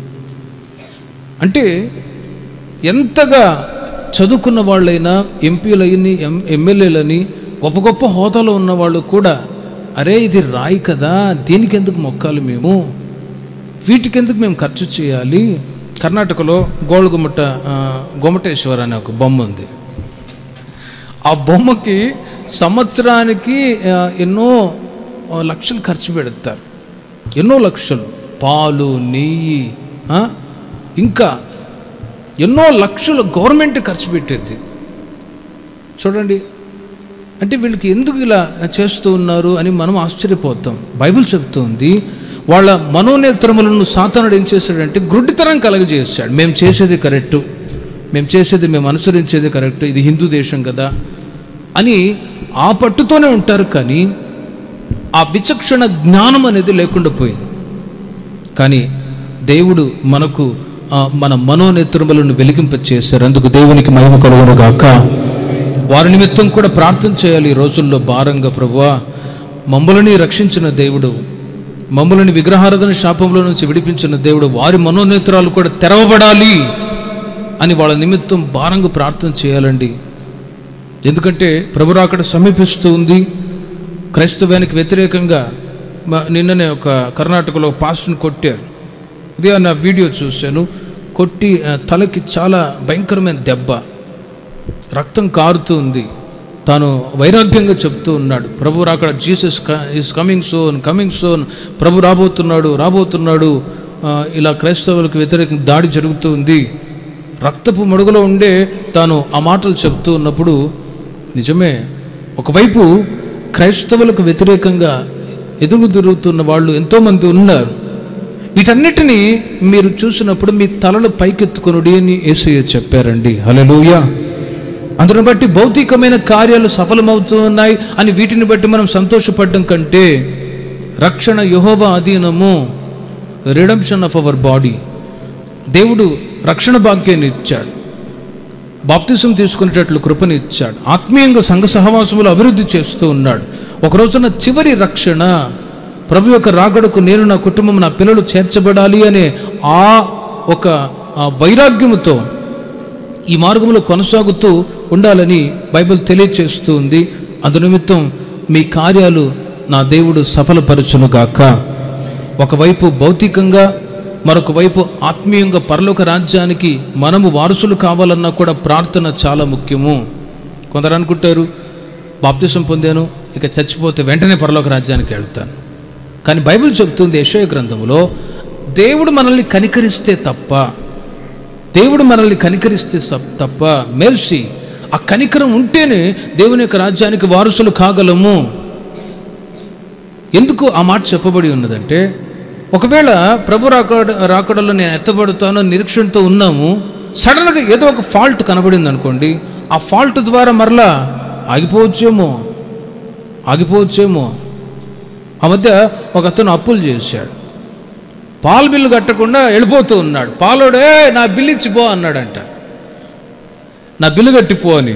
అంటే ఎంతగా చదువుకున్న వాళ్ళైనా ఎంపీలని ఎం ఎమ్మెల్యేలని గొప్ప గొప్ప హోదాలో ఉన్న వాళ్ళు కూడా అరే ఇది రాయి కదా దీనికి ఎందుకు మొక్కాలి మేము వీటికి ఎందుకు మేము ఖర్చు చేయాలి కర్ణాటకలో గోళ్ళగుమ్మట ఆ, గోమటేశ్వర అనే ఒక బొమ్మ ఉంది ఆ బొమ్మకి సంవత్సరానికి ఆ, ఎన్నో ఆ, లక్షలు ఖర్చు పెడతారు ఎన్నో లక్షలు పాలు నెయ్యి ఆ, ఇంకా ఎన్నో లక్షలు గవర్నమెంట్ ఖర్చు పెట్టేది చూడండి అంటే వీళ్ళకి ఎందుకు ఇలా చేస్తూ ఉన్నారు అని మనం ఆశ్చర్యపోతాం బైబిల్ చెప్తుంది వాళ్ళ మనోనేత్రములను సాతానుడు ఏం చేశాడంటే గుడ్డితనం కలగజేశాడు మేము చేసేది కరెక్టు మేము చేసేది మేము అనుసరించేది కరెక్ట్ ఇది హిందూ దేశం కదా అని ఆ పట్టుతోనే ఉంటారు కానీ ఆ విచక్షణ జ్ఞానం అనేది లేకుండా పోయింది కానీ దేవుడు మనకు ఆ, మన మనోనేత్రములను వెలిగింప చేశారు అందుకు దేవునికి మహిమ కలుగును గాక వారి నిమిత్తం కూడా ప్రార్థన చేయాలి ఈ రోజుల్లో భారంగా ప్రభువా మమ్మల్ని రక్షించిన దేవుడు మమ్మల్ని విగ్రహారాధన శాపంలో నుంచి విడిపించిన దేవుడు వారి మనోనేత్రాలు కూడా తెరవబడాలి అని వాళ్ళ నిమిత్తం భారంగా ప్రార్థన చేయాలండి ఎందుకంటే ప్రభు రాకడ సమీపిస్తూ ఉంది క్రైస్తవానికి వ్యతిరేకంగా మ- నిన్ననే ఒక కర్ణాటకలో ఒక పాస్టర్ని కొట్టారు ఇదే నా వీడియో చూశాను కొట్టి ఆ, తలకి చాలా భయంకరమైన దెబ్బ రక్తం కారుతుంది తాను వైరాగ్యంగా చెప్తూ ఉన్నాడు ప్రభు రాకడ Jesus is coming soon coming soon ప్రభు రాబోతున్నాడు రాబోతున్నాడు ఆ, ఇలా క్రైస్తవులకు వ్యతిరేకంగా దాడి జరుగుతుంది రక్తపు మడుగులో ఉండే తాను ఆ మాటలు చెప్తూ ఉన్నప్పుడు నిజమే ఒకవైపు క్రైస్తవులకు వ్యతిరేకంగా ఎదుగు తిరుగుతున్న వాళ్ళు ఎంతోమంది ఉన్నారు వీటన్నిటినీ మీరు చూసినప్పుడు మీ తలలు పైకెత్తుకొనుడి అని యేసయ్య చెప్పారండి హల్లెలూయా అందును బట్టి భౌతికమైన కార్యాలు సఫలమవుతూ ఉన్నాయి అని వీటిని బట్టి మనం సంతోషపడడం కంటే రక్షణ యహోవ అధీనము రిడమ్షన్ ఆఫ్ అవర్ బాడీ దేవుడు రక్షణ భాగ్యాన్ని ఇచ్చాడు బాప్తిసం తీసుకునేటట్లు కృపని ఇచ్చాడు ఆత్మీయంగా సంఘ సహవాసములు అభివృద్ధి చేస్తూ ఉన్నాడు ఒక రోజున చివరి రక్షణ ప్రభు యొక్క రాకడకు నేను నా కుటుంబం నా పిల్లలు చేర్చబడాలి అనే ఆ ఒక ఆ వైరాగ్యముతో ఈ మార్గంలో కొనసాగుతూ ఉండాలని బైబిల్ తెలియచేస్తూ ఉంది అందు నిమిత్తం మీ కార్యాలు నా దేవుడు సఫలపరచునుగాక ఒకవైపు భౌతికంగా మరొక వైపు ఆత్మీయంగా పరలోక రాజ్యానికి మనము వారసులు కావాలన్నా కూడా ప్రార్థన చాలా ముఖ్యము కొందరు అనుకుంటారు బాప్తిసం పొందాను ఇక చచ్చిపోతే వెంటనే పరలోక రాజ్యానికి వెళ్తాను కానీ బైబిల్ చెబుతుంది యెషయా గ్రంథములో దేవుడు మనల్ని కనికరిస్తే తప్ప దేవుడు మనల్ని కనికరిస్తే సప్- తప్ప మెర్సీ ఆ కనికరం ఉంటేనే దేవుని యొక్క రాజ్యానికి వారసులు కాగలము ఎందుకు ఆ మాట చెప్పబడి ఉన్నదంటే ఒకవేళ ప్రభు రాకడ రాకడలో నేను ఎత్తబడుతానో నిరీక్షణతో ఉన్నాము సడన్గా ఏదో ఒక ఫాల్ట్ కనబడింది అనుకోండి ఆ ఫాల్ట్ ద్వారా మరలా ఆగిపోవచ్చేమో ఆగిపోవచ్చేమో ఆ మధ్య ఒక అతను అప్పులు చేశాడు పాల బిల్లు కట్టకుండా వెళ్ళిపోతూ ఉన్నాడు పాలోడే నా బిల్లు ఇచ్చిపో అన్నాడంట నా బిల్లు కట్టిపో అని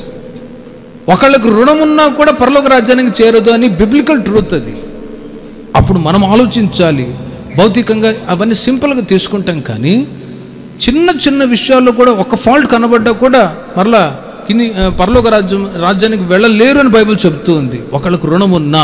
ఒకళ్ళకు రుణం ఉన్నా కూడా పరలోక రాజ్యానికి చేరదు అని బిబ్లికల్ ట్రూత్ అది అప్పుడు మనం ఆలోచించాలి భౌతికంగా అవన్నీ సింపుల్గా తీసుకుంటాం కానీ చిన్న చిన్న విషయాల్లో కూడా ఒక ఫాల్ట్ కనబడ్డా కూడా మరలా కింది ఆ, పరలోక రాజ్యం రాజ్యానికి వెళ్ళలేరు అని బైబిల్ చెప్తూ ఉంది ఒకళ్ళకు రుణం ఉన్నా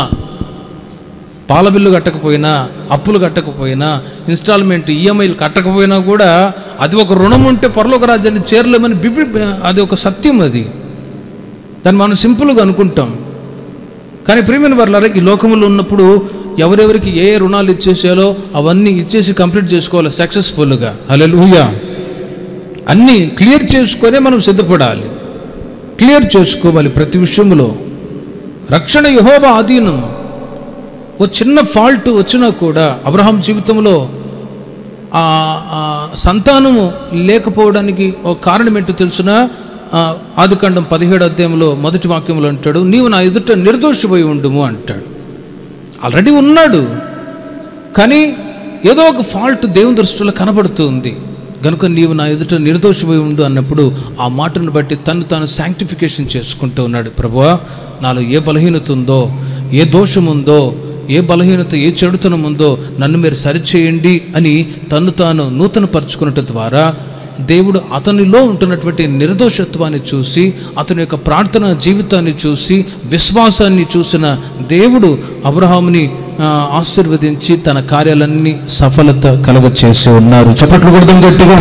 పాల బిల్లు కట్టకపోయినా అప్పులు కట్టకపోయినా ఇన్స్టాల్మెంట్ ఈఎంఐలు కట్టకపోయినా కూడా అది ఒక రుణం ఉంటే పరలోక రాజ్యాన్ని చేరలేమని బిబి అది ఒక సత్యం అది దాన్ని మనం సింపుల్గా అనుకుంటాం కానీ ప్రియమైన వర్లారా ఈ లోకంలో ఉన్నప్పుడు ఎవరెవరికి ఏ ఏ రుణాలు ఇచ్చేసాలో అవన్నీ ఇచ్చేసి కంప్లీట్ చేసుకోవాలి సక్సెస్ఫుల్గా హల్లెలూయా అన్నీ క్లియర్ చేసుకొనే మనం సిద్ధపడాలి క్లియర్ చేసుకోవాలి ప్రతి విషయంలో రక్షణ యహోవ ఆధీనం ఓ చిన్న ఫాల్ట్ వచ్చినా కూడా అబ్రహాం జీవితంలో ఆ ఆ సంతానము లేకపోవడానికి ఒక కారణం ఏంటో తెలుసిన ఆదికాండం పదిహేడు అధ్యాయంలో మొదటి వాక్యంలో అంటాడు నీవు నా ఎదుట నిర్దోషిపోయి ఉండుము అంటాడు ఆల్రెడీ ఉన్నాడు కానీ ఏదో ఒక ఫాల్ట్ దేవుని దృష్టిలో కనబడుతుంది కనుక నీవు నా ఎదుట నిర్దోషిపోయి ఉండు అన్నప్పుడు ఆ మాటను బట్టి తను తాను శాంక్టిఫికేషన్ చేసుకుంటూ ఉన్నాడు ప్రభువా నాలో ఏ బలహీనత ఉందో ఏ దోషం ఉందో ఏ బలహీనత ఏ చెడుతనం ఉందో నన్ను మీరు సరిచేయండి అని తను తాను నూతన పరుచుకున్నట్టు ద్వారా దేవుడు అతనిలో ఉంటున్నటువంటి నిర్దోషత్వాన్ని చూసి అతని యొక్క ప్రార్థన జీవితాన్ని చూసి విశ్వాసాన్ని చూసిన దేవుడు అబ్రహాముని ఆ, ఆశీర్వదించి తన కార్యాలన్నీ సఫలత కలుగ చేసి ఉన్నారు చప్పట్లు కొడదాం గట్టిగా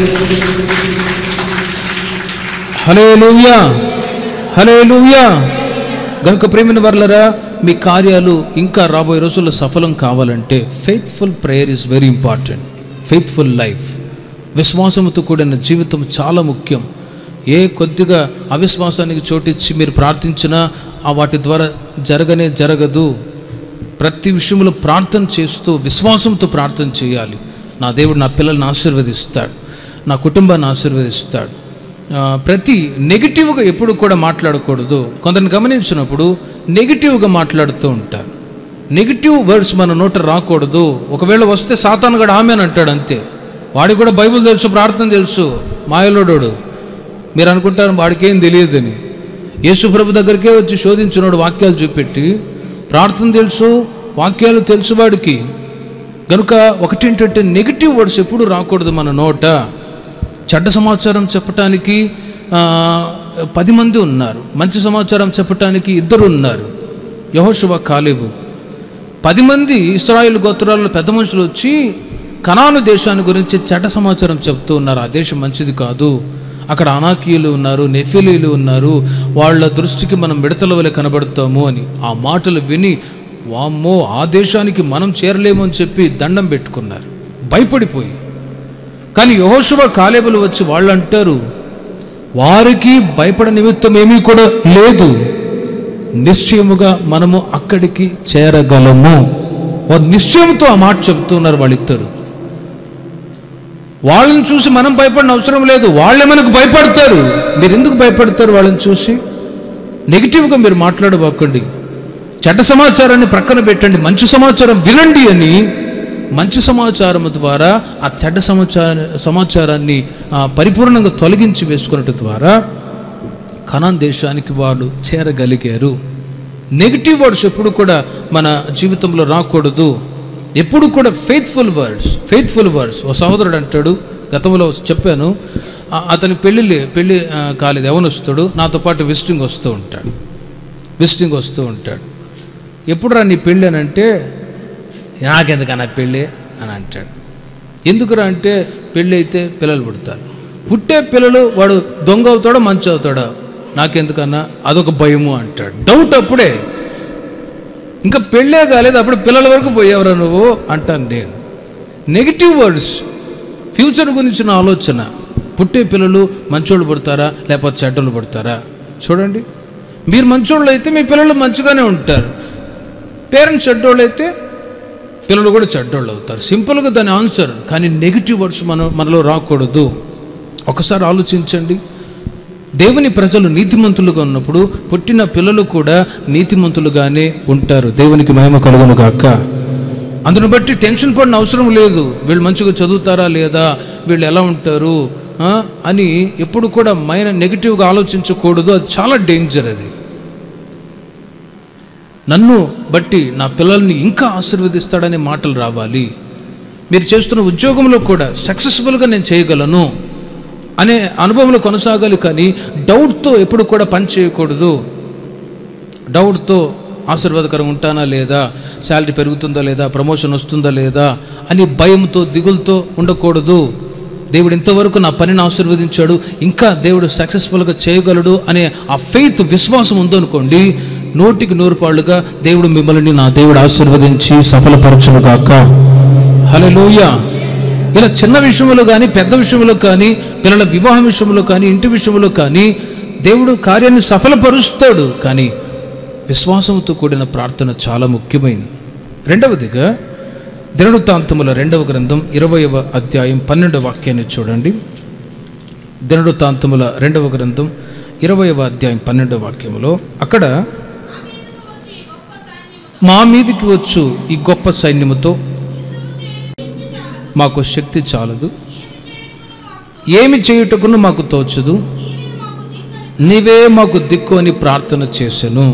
హలే లూయా హలే లూయా గనుక ప్రేమిన వర్లరా మీ కార్యాలు ఇంకా రాబోయే రోజుల్లో సఫలం కావాలంటే faithful prayer is very important faithful life విశ్వాసంతో కూడిన జీవితం చాలా ముఖ్యం ఏ కొద్దిగా అవిశ్వాసానికి చోటిచ్చి మీరు ప్రార్థించినా ఆ వాటి ద్వారా జరగనే జరగదు ప్రతి విషయంలో ప్రార్థన చేస్తూ విశ్వాసంతో ప్రార్థన చేయాలి నా దేవుడు నా పిల్లల్ని ఆశీర్వదిస్తాడు నా కుటుంబాన్ని ఆశీర్వదిస్తాడు ఆ, ప్రతి నెగిటివ్గా ఎప్పుడు కూడా మాట్లాడకూడదు కొందరిని గమనించినప్పుడు నెగిటివ్గా మాట్లాడుతూ ఉంటారు నెగిటివ్ వర్డ్స్ మన నోట రాకూడదు ఒకవేళ వస్తే సాతానుగడు ఆమె అని అంటాడు అంతే వాడికి కూడా బైబిల్ తెలుసు ప్రార్థన తెలుసు మాయలోడోడు మీరు అనుకుంటారు వాడికి ఏం తెలియదని యేసు ప్రభు దగ్గరికే వచ్చి శోధించినోడు వాక్యాలు చూపెట్టి ప్రార్థన తెలుసు వాక్యాలు తెలుసు వాడికి కనుక ఒకటేంటంటే నెగిటివ్ వర్డ్స్ ఎప్పుడు రాకూడదు మన నోట చెడ్డ సమాచారం చెప్పటానికి ఆ, పది మంది ఉన్నారు మంచి సమాచారం చెప్పటానికి ఇద్దరు ఉన్నారు యహోశువ కాలేబు పది మంది ఇస్రాయిల్ గోత్రాల్లో పెద్ద మనుషులు వచ్చి కనాను దేశాన్ని గురించి చెడ్డ సమాచారం చెప్తూ ఉన్నారు ఆ దేశం మంచిది కాదు అక్కడ అనాకీయులు ఉన్నారు నెఫిలీలు ఉన్నారు వాళ్ళ దృష్టికి మనం మిడతల వలె కనబడతాము అని ఆ మాటలు విని వామ్మో ఆ దేశానికి మనం చేరలేము అని చెప్పి దండం పెట్టుకున్నారు భయపడిపోయి కానీ యహోశువ కాలేబులు వచ్చి వాళ్ళు అంటారు వారికి భయపడ నిమిత్తం ఏమీ కూడా లేదు నిశ్చయముగా మనము అక్కడికి చేరగలము వారు నిశ్చయంతో ఆ మాట చెబుతున్నారు వాళ్ళిద్దరు వాళ్ళని చూసి మనం భయపడిన అవసరం లేదు వాళ్ళే మనకు భయపడతారు మీరు ఎందుకు భయపడతారు వాళ్ళని చూసి నెగిటివ్గా మీరు మాట్లాడబోకండి చెడ్డ సమాచారాన్ని ప్రక్కన పెట్టండి మంచి సమాచారం వినండి అని మంచి సమాచారం ద్వారా ఆ చెడ్డ సమాచార సమాచారాన్ని ఆ, పరిపూర్ణంగా తొలగించి వేసుకున్నట్టు ద్వారా కనాన్ దేశానికి వాళ్ళు చేరగలిగారు నెగిటివ్ వర్డ్స్ ఎప్పుడు కూడా మన జీవితంలో రాకూడదు ఎప్పుడు కూడా ఫెయిత్ఫుల్ వర్డ్స్ ఫెయిత్ఫుల్ వర్డ్స్ ఓ సహోదరుడు అంటాడు గతంలో చెప్పాను ఆ, అతని పెళ్ళి పెళ్ళి ఆ, కాలేదు ఎవనొస్తాడు నాతో పాటు విజిటింగ్ వస్తూ ఉంటాడు విజిటింగ్ వస్తూ ఉంటాడు ఎప్పుడు రా నీ పెళ్ళి అని అంటే నాకెందుకన్నా పెళ్ళి అని అంటాడు ఎందుకురా అంటే పెళ్ళి అయితే పిల్లలు పుడతారు పుట్టే పిల్లలు వాడు దొంగ అవుతాడో మంచి అవుతాడో నాకెందుకన్నా అదొక భయము అంటాడు డౌట్ అప్పుడే ఇంకా పెళ్ళే కాలేదు అప్పుడు పిల్లల వరకు పోయేవరా నువ్వు అంటాను నేను నెగిటివ్ వర్డ్స్ ఫ్యూచర్ గురించిన ఆలోచన పుట్టే పిల్లలు మంచోళ్ళు పుడతారా లేకపోతే చెడ్డలు పుడతారా చూడండి మీరు మంచోళ్ళు అయితే మీ పిల్లలు మంచిగానే ఉంటారు పేరెంట్స్ చెడ్డోళ్ళు అయితే పిల్లలు కూడా చెడ్డోళ్ళు అవుతారు సింపుల్గా దాని ఆన్సర్ కానీ నెగిటివ్ వర్డ్స్ మన మనలో రాకూడదు ఒకసారి ఆలోచించండి దేవుని ప్రజలు నీతిమంతులుగా ఉన్నప్పుడు పుట్టిన పిల్లలు కూడా నీతిమంతులుగానే ఉంటారు దేవునికి మహిమ కలుగును గాక అందును బట్టి టెన్షన్ పడిన అవసరం లేదు వీళ్ళు మంచిగా చదువుతారా లేదా వీళ్ళు ఎలా ఉంటారు ఆ, అని ఎప్పుడు కూడా మైన నెగిటివ్గా ఆలోచించకూడదు అది చాలా డేంజర్ అది నన్ను బట్టి నా పిల్లల్ని ఇంకా ఆశీర్వదిస్తాడనే మాటలు రావాలి మీరు చేస్తున్న ఉద్యోగంలో కూడా సక్సెస్ఫుల్గా నేను చేయగలను అనే అనుభవంలో కొనసాగాలి కానీ డౌట్తో ఎప్పుడు కూడా పని చేయకూడదు డౌట్తో ఆశీర్వాదకరంగా ఉంటానా లేదా శాలరీ పెరుగుతుందా లేదా ప్రమోషన్ వస్తుందా లేదా అని భయంతో దిగులతో ఉండకూడదు దేవుడు ఇంతవరకు నా పనిని ఆశీర్వదించాడు ఇంకా దేవుడు సక్సెస్ఫుల్గా చేయగలడు అనే ఆ ఫెయిత్ విశ్వాసం ఉందనుకోండి నూటికి నూరు పాళ్ళుగా దేవుడు మిమ్మల్ని నా దేవుడు ఆశీర్వదించి సఫలపరచును గాక హలోయ ఇలా చిన్న విషయంలో కానీ పెద్ద విషయంలో కానీ పిల్లల వివాహం విషయంలో కానీ ఇంటి విషయంలో కానీ దేవుడు కార్యాన్ని సఫలపరుస్తాడు కానీ విశ్వాసంతో కూడిన ప్రార్థన చాలా ముఖ్యమైనది రెండవదిగా దినవృత్తాంతముల రెండవ గ్రంథం ఇరవయవ అధ్యాయం పన్నెండవ వాక్యాన్ని చూడండి దినవృత్తాంతముల రెండవ గ్రంథం ఇరవయవ అధ్యాయం పన్నెండవ వాక్యములో అక్కడ మా మీదికి వచ్చు ఈ గొప్ప సైన్యముతో మాకు శక్తి చాలదు ఏమి చేయుటకును మాకు తోచదు నీవే మాకు దిక్కు అని ప్రార్థన చేసెను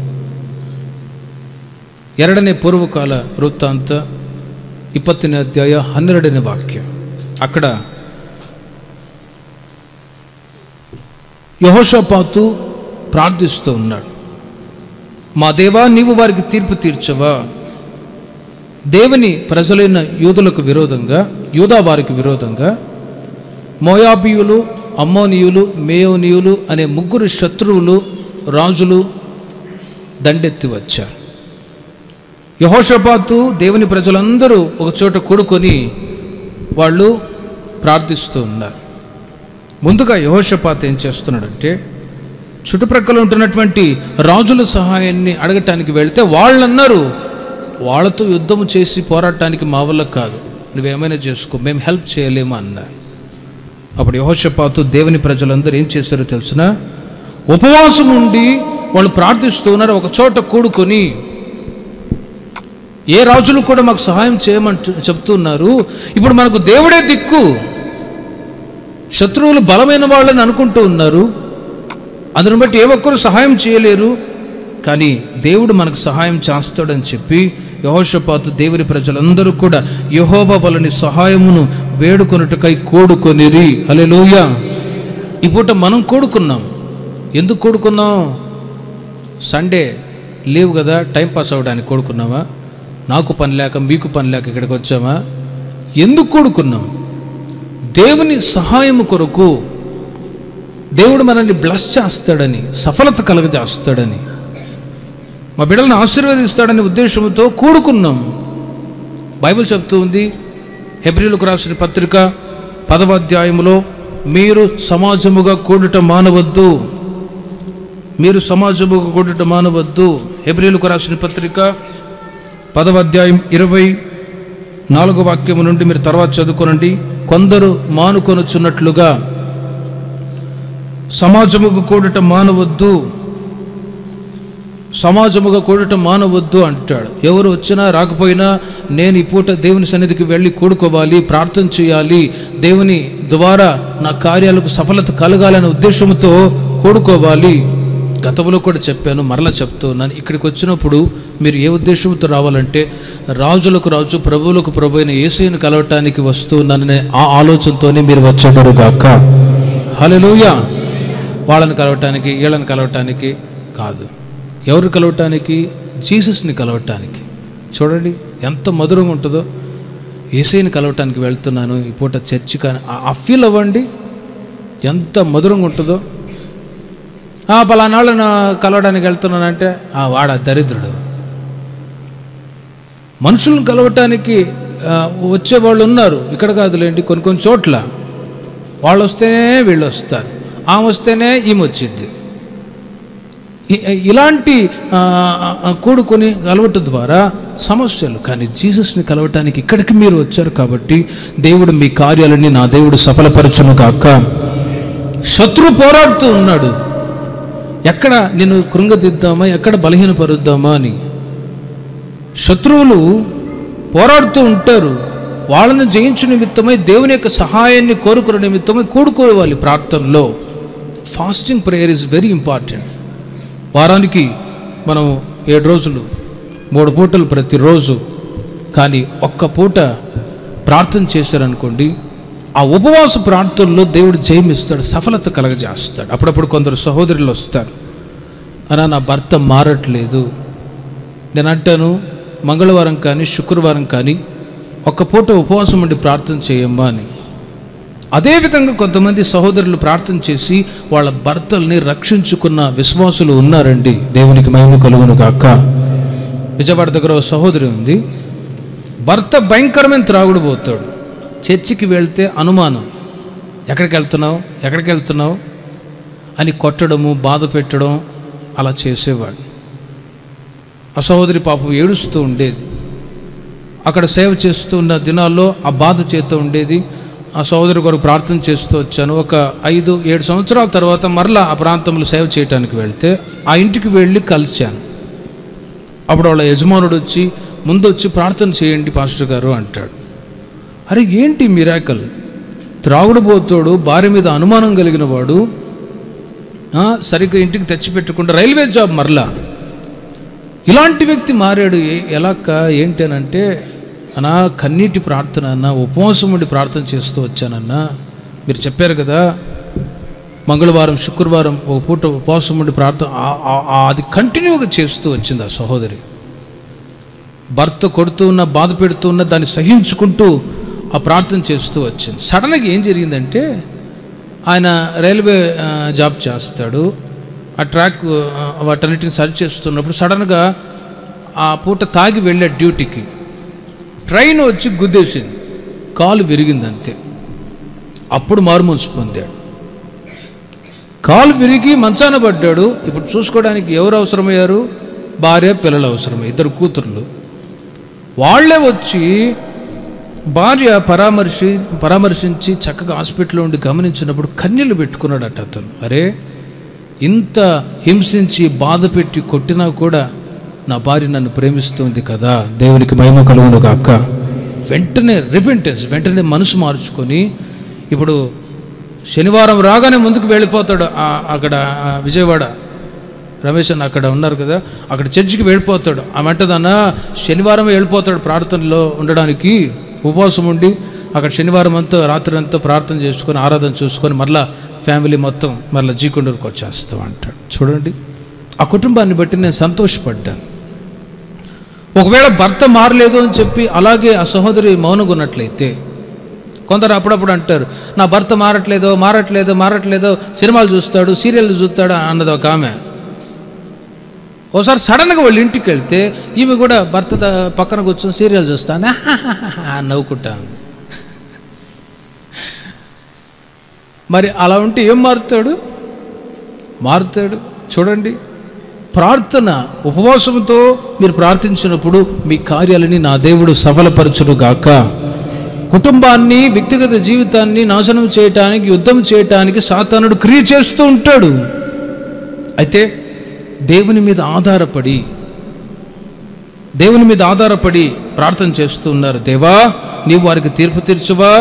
ಎರಡನೇ ಪೂರ್ವಕಾಲ ವೃತ್ತಾಂತ ಇಪ್ಪತ್ತನೇ ಅಧ್ಯಾಯ ಹನ್ನೆರಡನೇ ವಾಕ್ಯ ಅక్కడ యహోషపాతు ప్రార్థిస్తూ ఉన్నాడు మా దేవా నీవు వారికి తీర్పు తీర్చవా దేవుని ప్రజలైన యూదులకు విరోధంగా యూదా వారికి విరోధంగా మోయాబీయులు అమ్మోనియులు మేయోనియులు అనే ముగ్గురు శత్రువులు రాజులు దండెత్తి వచ్చారు యహోషపాతు దేవుని ప్రజలందరూ ఒక చోట కూడుకొని వాళ్ళు ప్రార్థిస్తూ ఉన్నారు ముందుగా యహోషపాత్ ఏం చేస్తున్నాడంటే చుట్టుప్రక్కల ఉంటున్నటువంటి రాజుల సహాయాన్ని అడగటానికి వెళితే వాళ్ళు అన్నారు వాళ్ళతో యుద్ధము చేసి పోరాటానికి మా వల్ల కాదు నువ్వేమైనా చేసుకో మేము హెల్ప్ చేయలేము అన్నారు అప్పుడు యహోషపాతు దేవుని ప్రజలందరూ ఏం చేశారో తెలిసిన ఉపవాసం ఉండి వాళ్ళు ప్రార్థిస్తూ ఉన్నారు ఒక చోట కూడుకొని ఏ రాజులు కూడా మాకు సహాయం చేయమంటూ చెప్తున్నారు ఇప్పుడు మనకు దేవుడే దిక్కు శత్రువులు బలమైన వాళ్ళని అనుకుంటూ ఉన్నారు అందును బట్టి ఏ ఒక్కరు సహాయం చేయలేరు కానీ దేవుడు మనకు సహాయం చేస్తాడని చెప్పి యహోషపాతు దేవుని ప్రజలందరూ కూడా యహోబ వలని సహాయమును వేడుకొనుటకై కూడుకొనిరి హల్లెలూయ ఈ పూట మనం కూడుకున్నాం ఎందుకు కూడుకున్నాం సండే లీవ్ కదా టైం పాస్ అవ్వడానికి కూడుకున్నామా నాకు పని లేక మీకు పని లేక ఇక్కడికి వచ్చామా ఎందుకు కూడుకున్నాం దేవుని సహాయము కొరకు దేవుడు మనల్ని బ్లస్ చేస్తాడని సఫలత కలగజేస్తాడని మా బిడ్డలను ఆశీర్వదిస్తాడనే ఉద్దేశంతో కూడుకున్నాం బైబిల్ చెప్తూ ఉంది హెబ్రిలకు రాసిన పత్రిక పదవ అధ్యాయములో మీరు సమాజముగా కూడుట మానవద్దు మీరు సమాజముగా కూడుట మానవద్దు హెబ్రిలకు రాసిన పత్రిక పదవ అధ్యాయం ఇరవై నాలుగో వాక్యము నుండి మీరు తర్వాత చదువుకోనండి కొందరు మానుకొనుచున్నట్లుగా సమాజముకు కూడట మానవద్దు సమాజముగా కూడట మానవద్దు అంటాడు ఎవరు వచ్చినా రాకపోయినా నేను ఈ పూట దేవుని సన్నిధికి వెళ్ళి కూడుకోవాలి ప్రార్థన చేయాలి దేవుని ద్వారా నా కార్యాలకు సఫలత కలగాలనే ఉద్దేశంతో కూడుకోవాలి గతంలో కూడా చెప్పాను మరలా చెప్తున్నాను ఇక్కడికి వచ్చినప్పుడు మీరు ఏ ఉద్దేశంతో రావాలంటే రాజులకు రాజు ప్రభువులకు ప్రభు అయిన ఏసైని కలవటానికి వస్తున్నాననే ఆ ఆలోచనతోనే మీరు వచ్చేవారు గాక హల్లెలూయా వాళ్ళని కలవటానికి వీళ్ళని కలవటానికి కాదు ఎవరు కలవటానికి జీసస్ని కలవటానికి చూడండి ఎంత మధురంగా ఉంటుందో ఏసైని కలవటానికి వెళ్తున్నాను ఈ పూట చర్చి కానీ ఆ- ఆ ఫీల్ అవ్వండి ఎంత మధురంగా ఉంటుందో "ఆ, పలానాళ్ళు నా కలవడానికి వెళ్తున్నానంటే "ఆ, వాడ దరిద్రుడు మనుషులను కలవటానికి ఆ, వచ్చేవాళ్ళు ఉన్నారు ఇక్కడ కాదులేండి కొన్ని కొన్ని చోట్ల వాళ్ళు వస్తేనే వీళ్ళు వస్తారు ఆమె వస్తేనే ఈమె వచ్చింది ఇ- ఇలాంటి ఆ, ఆ, కూడుకొని కలవటం ద్వారా సమస్యలు కానీ జీసస్ని కలవటానికి ఇక్కడికి మీరు వచ్చారు కాబట్టి దేవుడు మీ కార్యాలన్నీ నా దేవుడు సఫలపరచును కాక శత్రు పోరాడుతూ ఉన్నాడు ఎక్కడ నిన్ను కృంగదిద్దామా ఎక్కడ బలహీనపరుద్దామా అని శత్రువులు పోరాడుతూ ఉంటారు వాళ్ళని జయించు నిమిత్తమై దేవుని యొక్క సహాయాన్ని కోరుకునే నిమిత్తమై కూడుకోవాలి ప్రార్థనలో fasting prayer is very important వారానికి మనం ఏడు రోజులు మూడు పూటలు ప్రతిరోజు కానీ ఒక్క పూట ప్రార్థన చేశారనుకోండి ఆ ఉపవాస ప్రార్థనలో దేవుడు జయమిస్తాడు సఫలత కలగజేస్తాడు అప్పుడప్పుడు కొందరు సహోదరులు వస్తారు అనా నా భర్త మారట్లేదు నేను అంటాను మంగళవారం కానీ శుక్రవారం కానీ ఒక్క పూట ఉపవాసం ఉండి ప్రార్థన చేయమ్మా అని అదేవిధంగా కొంతమంది సహోదరులు ప్రార్థన చేసి వాళ్ళ భర్తల్ని రక్షించుకున్న విశ్వాసులు ఉన్నారండి దేవునికి మహిమ కలుగును కాక విజయవాడ దగ్గర ఒక సహోదరి ఉంది భర్త భయంకరమైన త్రాగుడు పోతాడు చర్చికి వెళ్తే అనుమానం ఎక్కడికి వెళ్తున్నావు ఎక్కడికి వెళ్తున్నావు అని కొట్టడము బాధ పెట్టడం అలా చేసేవాడు ఆ సహోదరి పాపం ఏడుస్తూ ఉండేది అక్కడ సేవ చేస్తూ ఉన్న దినాల్లో ఆ బాధ చేస్తూ ఉండేది ఆ సహోదరి కొరకు ప్రార్థన చేస్తూ వచ్చాను ఒక ఐదు ఏడు సంవత్సరాల తర్వాత మరలా ఆ ప్రాంతంలో సేవ చేయడానికి వెళ్తే ఆ ఇంటికి వెళ్ళి కలిశాను అప్పుడు వాళ్ళ యజమానుడు వచ్చి ముందు వచ్చి ప్రార్థన చేయండి పాస్టర్ గారు అంటాడు అరే ఏంటి మిరాకల్ త్రాగుడు పోతాడు భార్య మీద అనుమానం కలిగిన వాడు ఆ, సరిగ్గా ఇంటికి తెచ్చిపెట్టకుండా రైల్వే జాబ్ మరలా ఇలాంటి వ్యక్తి మారాడు ఏ- ఎలాక్క ఏంటి అని అంటే అన్నా కన్నీటి ప్రార్థన అన్న ఉపవాసం ఉండి ప్రార్థన చేస్తూ వచ్చానన్నా మీరు చెప్పారు కదా మంగళవారం శుక్రవారం ఒక పూట ఉపవాసం ఉండి ప్రార్థన ఆ- ఆ- ఆ- అది కంటిన్యూగా చేస్తూ వచ్చింది ఆ సహోదరి భర్త కొడుతూ ఉన్న బాధ పెడుతూ ఉన్న దాన్ని సహించుకుంటూ ఆ ప్రార్థన చేస్తూ వచ్చింది సడన్గా ఏం జరిగిందంటే ఆయన రైల్వే ఆ, జాబ్ చేస్తాడు ఆ ట్రాక్ ఆ, వాటన్నిటిని సర్చ్ చేస్తున్నప్పుడు సడన్గా ఆ పూట తాగి వెళ్ళాడు డ్యూటీకి ట్రైన్ వచ్చి గుద్దేసింది కాలు విరిగింది అంతే అప్పుడు మారుమనసు పొందాడు కాలు విరిగి మంచాన పడ్డాడు ఇప్పుడు చూసుకోవడానికి ఎవరు అవసరమయ్యారు భార్య పిల్లలు అవసరమై ఇద్దరు కూతుర్లు వాళ్ళే వచ్చి భార్య పరామర్శి పరామర్శించి చక్కగా హాస్పిటల్లో ఉండి గమనించినప్పుడు కన్నీళ్ళు పెట్టుకున్నాడట అతను అరే ఇంత హింసించి బాధ పెట్టి కొట్టినా కూడా నా భార్య నన్ను ప్రేమిస్తుంది కదా దేవునికి మహిమ కలుగును కాక వెంటనే రిపెంటెన్స్ వెంటనే మనసు మార్చుకొని ఇప్పుడు శనివారం రాగానే ముందుకు వెళ్ళిపోతాడు ఆ- అక్కడ ఆ విజయవాడ రమేష్ అన్న అక్కడ ఉన్నారు కదా అక్కడ చర్చికి వెళ్ళిపోతాడు ఆ వెంటదన్న శనివారం వెళ్ళిపోతాడు ప్రార్థనలో ఉండడానికి ఉపవాసం ఉండి అక్కడ శనివారం అంతా రాత్రి అంతా ప్రార్థన చేసుకొని ఆరాధన చూసుకొని మరలా ఫ్యామిలీ మొత్తం మరలా జీకొండూరుకు వచ్చేస్తాం అంటాడు చూడండి ఆ కుటుంబాన్ని బట్టి నేను సంతోషపడ్డాను ఒకవేళ భర్త మారలేదు అని చెప్పి అలాగే ఆ సహోదరి మౌనంగా ఉన్నట్లయితే కొందరు అప్పుడప్పుడు అంటారు నా భర్త మారట్లేదో మారట్లేదో మారట్లేదో సినిమాలు చూస్తాడు సీరియల్ చూస్తాడు అన్నది ఒక ఆమె ఓసారి సడన్గా వాళ్ళ ఇంటికి వెళ్తే ఈమె కూడా భర్త త- పక్కన కూర్చొని సీరియల్ చూస్తాను నవ్వుకుంటాను మరి అలా ఉంటే ఏం మారుతాడు మారుతాడు చూడండి ప్రార్థన ఉపవాసంతో మీరు ప్రార్థించినప్పుడు మీ కార్యాలని నా దేవుడు సఫలపరచును గాక కుటుంబాన్ని వ్యక్తిగత జీవితాన్ని నాశనం చేయటానికి యుద్ధం చేయటానికి సాతానుడు క్రియ చేస్తూ ఉంటాడు అయితే దేవుని మీద ఆధారపడి దేవుని మీద ఆధారపడి ప్రార్థన చేస్తూ ఉన్నారు దేవా నీవు వారికి తీర్పు తీర్చువా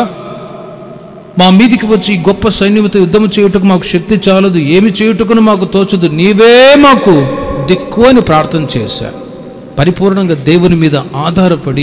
మా మీదికి వచ్చి ఈ గొప్ప సైన్యంతో యుద్ధం చేయుటకు మాకు శక్తి చాలదు ఏమి చేయుటకును మాకు తోచదు నీవే మాకు దిక్కు అని ప్రార్థన చేశా పరిపూర్ణంగా దేవుని మీద ఆధారపడి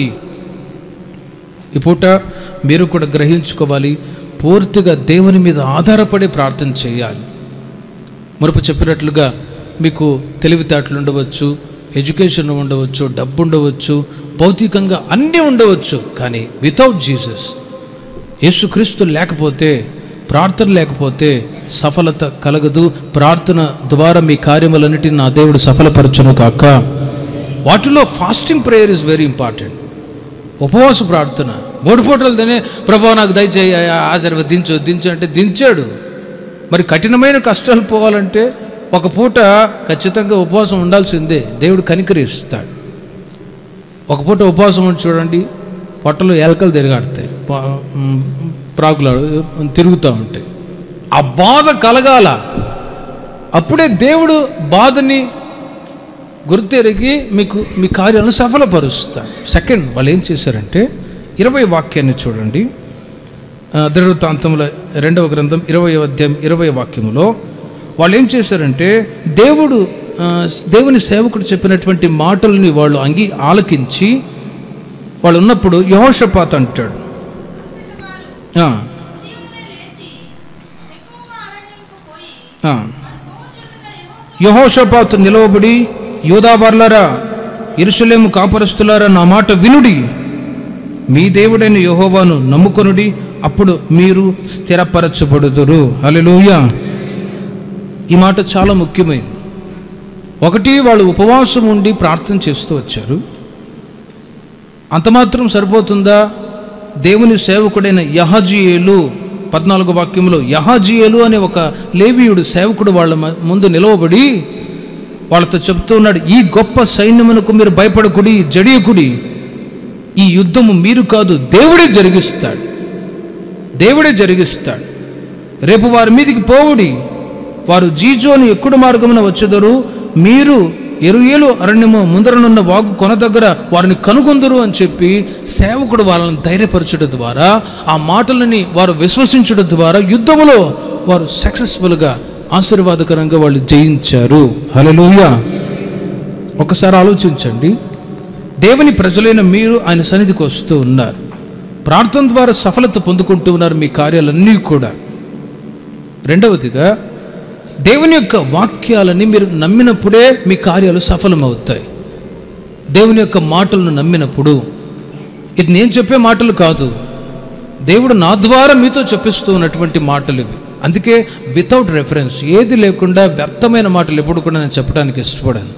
ఈ పూట మీరు కూడా గ్రహించుకోవాలి పూర్తిగా దేవుని మీద ఆధారపడి ప్రార్థన చేయాలి మురుపు చెప్పినట్లుగా మీకు తెలివితేటలు ఉండవచ్చు ఎడ్యుకేషన్ ఉండవచ్చు డబ్బు ఉండవచ్చు భౌతికంగా అన్నీ ఉండవచ్చు కానీ వితౌట్ జీసస్ యేసుక్రీస్తు లేకపోతే ప్రార్థన లేకపోతే సఫలత కలగదు ప్రార్థన ద్వారా మీ కార్యములన్నిటిని నా దేవుడు సఫలపరచును కాక వాటిలో fasting prayer is very important ఉపవాస ప్రార్థన మూడు పూటలు తినే ప్రభా నాకు దయచేయి ఆశీర్వ దించు దించు అంటే దించాడు మరి కఠినమైన కష్టాలు పోవాలంటే ఒక పూట ఖచ్చితంగా ఉపవాసం ఉండాల్సిందే దేవుడు కనికరిస్తాడు ఒక పూట ఉపవాసం ఉండి చూడండి పొట్టలు ఎలకలు తిరగాడతాయి పా- మ్, ప్రాకులాడు తిరుగుతూ ఉంటాయి ఆ బాధ కలగాల అప్పుడే దేవుడు బాధని గుర్తెరిగి మీకు మీ కార్యాలను సఫలపరుస్తాడు సెకండ్ వాళ్ళు ఏం చేశారంటే ఇరవై వాక్యాన్ని చూడండి ఆ, దినవృత్తాంతముల రెండవ గ్రంథం ఇరవై అధ్యాయం ఇరవై వాక్యములో వాళ్ళు ఏం చేశారంటే దేవుడు ఆ, దేవుని సేవకుడు చెప్పినటువంటి మాటల్ని వాళ్ళు అంగి ఆలకించి వాళ్ళు ఉన్నప్పుడు యహోషపాత్ అంటాడు ఆ, ఉదయమునే లేచి ఎక్కువగా అరణ్యంకు పోయి ఆ. మోచుండగా యెహోషువ యహోషపాతు నిలవబడి యూదాబర్లరా ఇరుషలేము కాపరస్తులారా నా మాట వినుడి మీ దేవుడైన యహోవాను నమ్ముకొనుడి అప్పుడు మీరు స్థిరపరచబడుదురు హల్లెలూయా ఈ మాట చాలా ముఖ్యమైనది ఒకటి వాళ్ళు ఉపవాసం ఉండి ప్రార్థన చేస్తూ వచ్చారు అంత మాత్రం సరిపోతుందా దేవుని సేవకుడైన యహజీయేలు పద్నాలుగు వాక్యంలో యహజీయేలు అనే ఒక లేవీయుడు సేవకుడు వాళ్ళ మ- ముందు నిలవబడి వాళ్ళతో చెప్తూ ఉన్నాడు ఈ గొప్ప సైన్యమునకు మీరు భయపడకుడి జడియకుడి ఈ యుద్ధము మీరు కాదు దేవుడే జరిగిస్తాడు దేవుడే జరిగిస్తాడు రేపు వారి మీదికి పోవుడి వారు జీజోని ఎక్కుడు మార్గమున వచ్చేదరు మీరు ఎరుయేలు అరణ్యము ముందరనున్న వాగు కొన దగ్గర వారిని కనుగొందరు అని చెప్పి సేవకుడు వాళ్ళని ధైర్యపరచడం ద్వారా ఆ మాటలని వారు విశ్వసించడం ద్వారా యుద్ధములో వారు సక్సెస్ఫుల్గా ఆశీర్వాదకరంగా వాళ్ళు జయించారు హల్లెలూయా ఒకసారి ఆలోచించండి దేవుని ప్రజలైన మీరు ఆయన సన్నిధికి వస్తూ ఉన్నారు ప్రార్థన ద్వారా సఫలత పొందుకుంటూ ఉన్నారు మీ కార్యాలన్నీ కూడా రెండవదిగా దేవుని యొక్క వాక్యాలని మీరు నమ్మినప్పుడే మీ కార్యాలు సఫలమవుతాయి దేవుని యొక్క మాటలను నమ్మినప్పుడు ఇది నేను చెప్పే మాటలు కాదు దేవుడు నా ద్వారా మీతో చెప్పిస్తూ ఉన్నటువంటి మాటలు ఇవి అందుకే వితౌట్ రెఫరెన్స్ ఏది లేకుండా వ్యర్థమైన మాటలు ఎప్పుడు కూడా నేను చెప్పడానికి ఇష్టపడాను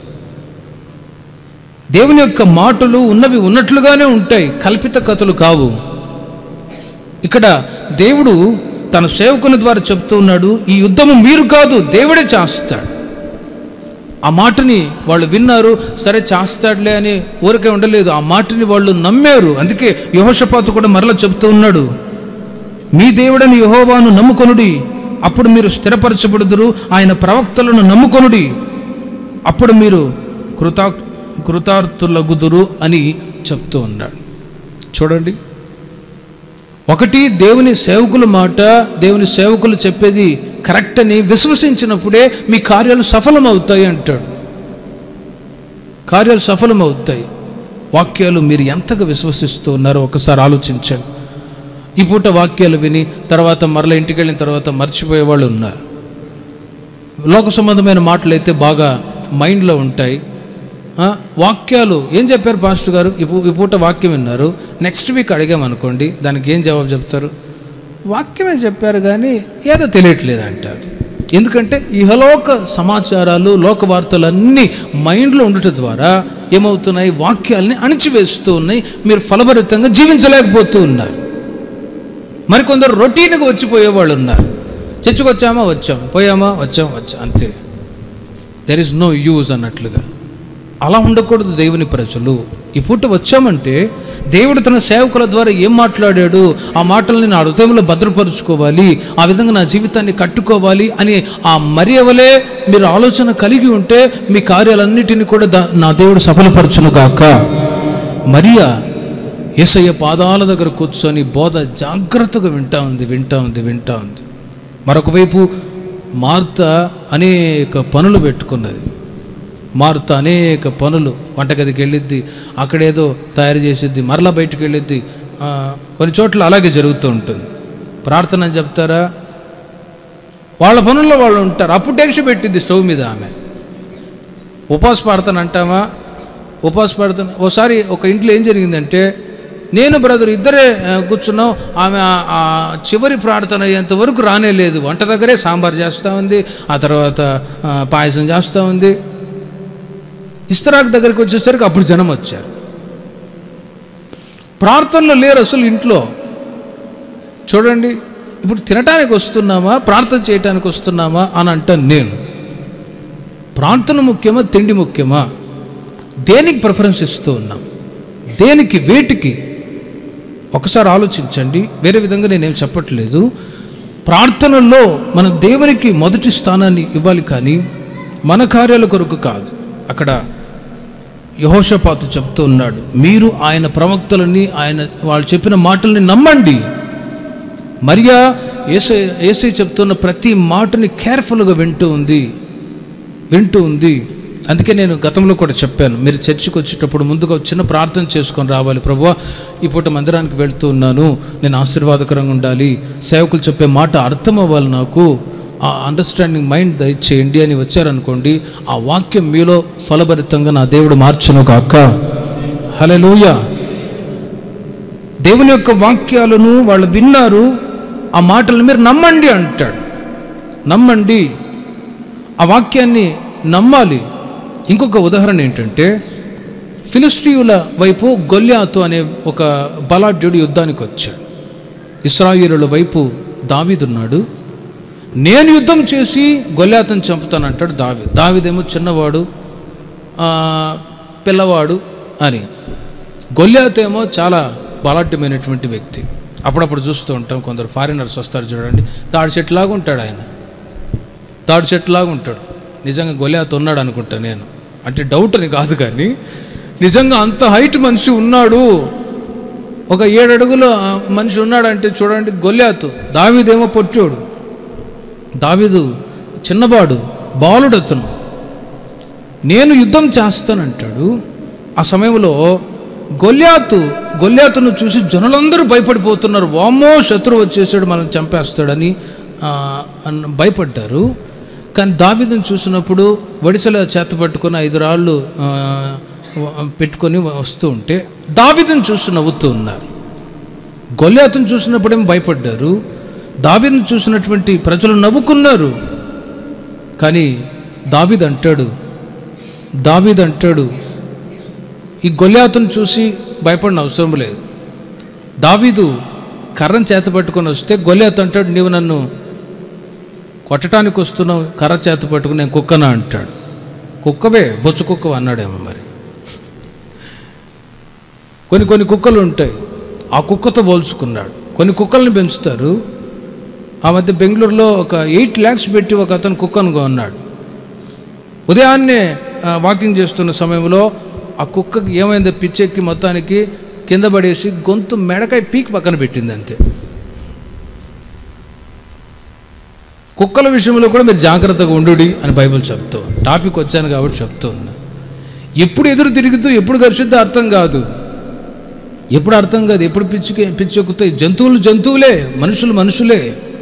దేవుని యొక్క మాటలు ఉన్నవి ఉన్నట్లుగానే ఉంటాయి కల్పిత కథలు కావు ఇక్కడ దేవుడు తన సేవకుని ద్వారా చెప్తూ ఉన్నాడు ఈ యుద్ధము మీరు కాదు దేవుడే చేస్తాడు ఆ మాటని వాళ్ళు విన్నారు సరే చేస్తాడులే అని ఊరికే ఉండలేదు ఆ మాటని వాళ్ళు నమ్మారు అందుకే యహోషపాతు కూడా మరలా చెప్తూ ఉన్నాడు మీ దేవుడని యహోవాను నమ్ముకొనుడి అప్పుడు మీరు స్థిరపరచబడుదురు ఆయన ప్రవక్తలను నమ్ముకొనుడి అప్పుడు మీరు కృతా కృతార్థులగుదురు అని చెప్తూ ఉన్నాడు చూడండి ఒకటి దేవుని సేవకుల మాట దేవుని సేవకులు చెప్పేది కరెక్ట్ అని విశ్వసించినప్పుడే మీ కార్యాలు సఫలమవుతాయి అంటాడు కార్యాలు సఫలమవుతాయి వాక్యాలు మీరు ఎంతగా విశ్వసిస్తూ ఉన్నారో ఒకసారి ఆలోచించండి ఈ పూట వాక్యాలు విని తర్వాత మరల ఇంటికి వెళ్ళిన తర్వాత మర్చిపోయే వాళ్ళు ఉన్నారు లోక సంబంధమైన మాటలు అయితే బాగా మైండ్లో ఉంటాయి ఆ, వాక్యాలు ఏం చెప్పారు పాస్టర్ గారు ఈ పూ- ఈ పూట వాక్యం విన్నారు నెక్స్ట్ వీక్ అడిగామనుకోండి దానికి ఏం జవాబు చెప్తారు వాక్యమే చెప్పారు కానీ ఏదో తెలియట్లేదు అంటారు ఎందుకంటే ఇహలోక సమాచారాలు లోక వార్తలు అన్నీ మైండ్లో ఉండటం ద్వారా ఏమవుతున్నాయి వాక్యాలని అణిచివేస్తూ ఉన్నాయి మీరు ఫలభరితంగా జీవించలేకపోతూ ఉన్నారు మరికొందరు రొటీన్గా వచ్చిపోయేవాళ్ళు ఉన్నారు చర్చకు వచ్చామా వచ్చాం పోయామా వచ్చాం వచ్చాం అంతే దెర్ ఇస్ నో యూజ్ అన్నట్లుగా అలా ఉండకూడదు దేవుని ప్రజలు ఈ పూట వచ్చామంటే దేవుడు తన సేవకుల ద్వారా ఏం మాట్లాడాడు ఆ మాటల్ని నా హృదయంలో భద్రపరుచుకోవాలి ఆ విధంగా నా జీవితాన్ని కట్టుకోవాలి అని ఆ మరియవలే మీరు ఆలోచన కలిగి ఉంటే మీ కార్యాలన్నిటిని కూడా దా- నా దేవుడు సఫలపరచును గాక మరియా యేసయ్య పాదాల దగ్గర కూర్చొని బోధ జాగ్రత్తగా వింటా ఉంది వింటా ఉంది వింటా ఉంది మరొక వైపు మార్త అనేక పనులు పెట్టుకున్నది మార్త అనేక పనులు వంటగదికి వెళ్ళిద్ది అక్కడేదో తయారు చేసిద్ది మరలా బయటకు వెళ్ళిద్ది ఆ, కొన్ని చోట్ల అలాగే జరుగుతూ ఉంటుంది ప్రార్థన అని చెప్తారా వాళ్ళ పనుల్లో వాళ్ళు ఉంటారు అప్పుడు టెన్షన్ పెట్టింది స్టవ్ మీద ఆమె ఉపవాస ప్రార్థన అంటామా ఉపవాస ప్రార్థన ఓసారి ఒక ఇంట్లో ఏం జరిగిందంటే నేను బ్రదర్ ఇద్దరే ఆ, కూర్చున్నాం ఆమె ఆ- ఆ చివరి ప్రార్థన అయ్యేంత వరకు రానే లేదు వంట దగ్గరే సాంబార్ చేస్తూ ఉంది ఆ తర్వాత ఆ, పాయసం చేస్తూ ఉంది ఇస్తరాకు దగ్గరికి వచ్చేసరికి అప్పుడు జనం వచ్చారు ప్రార్థనలో లేరు అసలు ఇంట్లో చూడండి ఇప్పుడు తినటానికి వస్తున్నామా ప్రార్థన చేయటానికి వస్తున్నామా అని అంటాను నేను ప్రార్థన ముఖ్యమా తిండి ముఖ్యమా దేనికి ప్రిఫరెన్స్ ఇస్తూ ఉన్నాం దేనికి వేటికి ఒకసారి ఆలోచించండి వేరే విధంగా నేనేం చెప్పట్లేదు ప్రార్థనలో మన దేవునికి మొదటి స్థానాన్ని ఇవ్వాలి కానీ మన కార్యాల కొరకు కాదు అక్కడ యహోషపాతు చెప్తూ ఉన్నాడు మీరు ఆయన ప్రవక్తలని ఆయన వాళ్ళు చెప్పిన మాటల్ని నమ్మండి మరియా ఏసై ఏసై చెప్తున్న ప్రతి మాటని కేర్ఫుల్గా వింటూ ఉంది వింటూ ఉంది అందుకే నేను గతంలో కూడా చెప్పాను మీరు చర్చికి వచ్చేటప్పుడు ముందుగా ఒక చిన్న ప్రార్థన చేసుకొని రావాలి ప్రభు ఈ పూట మందిరానికి వెళ్తూ ఉన్నాను నేను ఆశీర్వాదకరంగా ఉండాలి సేవకులు చెప్పే మాట అర్థం అవ్వాలి నాకు ఆ అండర్స్టాండింగ్ మైండ్ దయచేయండి అని వచ్చారనుకోండి ఆ వాక్యం మీలో ఫలభరితంగా నా దేవుడు మార్చును కాక హలెలూయా దేవుని యొక్క వాక్యాలను వాళ్ళు విన్నారు ఆ మాటలు మీరు నమ్మండి అంటాడు నమ్మండి ఆ వాక్యాన్ని నమ్మాలి ఇంకొక ఉదాహరణ ఏంటంటే ఫిలిస్టీయుల వైపు గొల్యాతు అనే ఒక బలాఢ్యుడు యుద్ధానికి వచ్చాడు ఇస్రాయిలుల వైపు దావీదున్నాడు నేను యుద్ధం చేసి గొల్యాతను చంపుతానంటాడు దావి దావిదేమో చిన్నవాడు ఆ, పిల్లవాడు అని గొల్యాతేమో చాలా బలాఢ్యమైనటువంటి వ్యక్తి అప్పుడప్పుడు చూస్తూ ఉంటాం కొందరు ఫారినర్స్ వస్తారు చూడండి తాడి చెట్టులాగా ఉంటాడు ఆయన తాడు చెట్టులాగా ఉంటాడు నిజంగా గొలియాత్ ఉన్నాడు అనుకుంటా నేను అంటే డౌట్ అని కాదు కానీ నిజంగా అంత హైట్ మనిషి ఉన్నాడు ఒక ఏడు అడుగుల ఆ, మనిషి ఉన్నాడంటే చూడండి గొల్యాతు దావీదేమో పొట్టోడు దావీదు చిన్నవాడు బాలుడు అతను నేను యుద్ధం చేస్తానంటాడు ఆ సమయంలో గొల్యాతు గొల్యాతును చూసి జనులందరూ భయపడిపోతున్నారు వామ్మో శత్రువు వచ్చేసాడు మనల్ని చంపేస్తాడని ఆ, అన్న- భయపడ్డారు కానీ దావీదును చూసినప్పుడు వడిసెల చేత పట్టుకొని ఐదు రాళ్ళు ఆ, వ- పెట్టుకొని వస్తూ ఉంటే దావీదును చూసి నవ్వుతూ ఉన్నారు గొల్యాతును చూసినప్పుడేమో భయపడ్డారు దావీదును చూసినటువంటి ప్రజలు నవ్వుకున్నారు కానీ దావీద్ అంటాడు దావీద్ అంటాడు ఈ గొల్యాతును చూసి భయపడిన అవసరం లేదు దావీదు కర్రను చేత పట్టుకొని వస్తే గొల్యాతు అంటాడు నీవు నన్ను కొట్టడానికి వస్తున్నావు కర్ర చేత పట్టుకుని నేను కుక్కనా అంటాడు కుక్కవే బొచ్చు కుక్కవ అన్నాడేమో మరి కొన్ని కొన్ని కుక్కలు ఉంటాయి ఆ కుక్కతో పోల్చుకున్నాడు కొన్ని కుక్కల్ని పెంచుతారు ఆ మధ్య బెంగళూరులో ఒక ఎయిట్ ల్యాక్స్ పెట్టి ఒక అతను కుక్కను కొన్నాడు ఉదయాన్నే ఆ, వాకింగ్ చేస్తున్న సమయంలో ఆ కుక్కకి ఏమైందో పిచ్చెక్కి మొత్తానికి కింద పడేసి గొంతు మెడకాయ పీక్ పక్కన పెట్టింది అంతే కుక్కల విషయంలో కూడా మీరు జాగ్రత్తగా ఉండు అని బైబిల్ చెప్తూ టాపిక్ వచ్చాను కాబట్టి చెప్తూ ఉన్నా ఎప్పుడు ఎదురు తిరుగుతూ ఎప్పుడు ఘర్షిద్దో అర్థం కాదు ఎప్పుడు అర్థం కాదు ఎప్పుడు పిచ్చికి పిచ్చెక్కుతాయి జంతువులు జంతువులే మనుషులు మనుషులే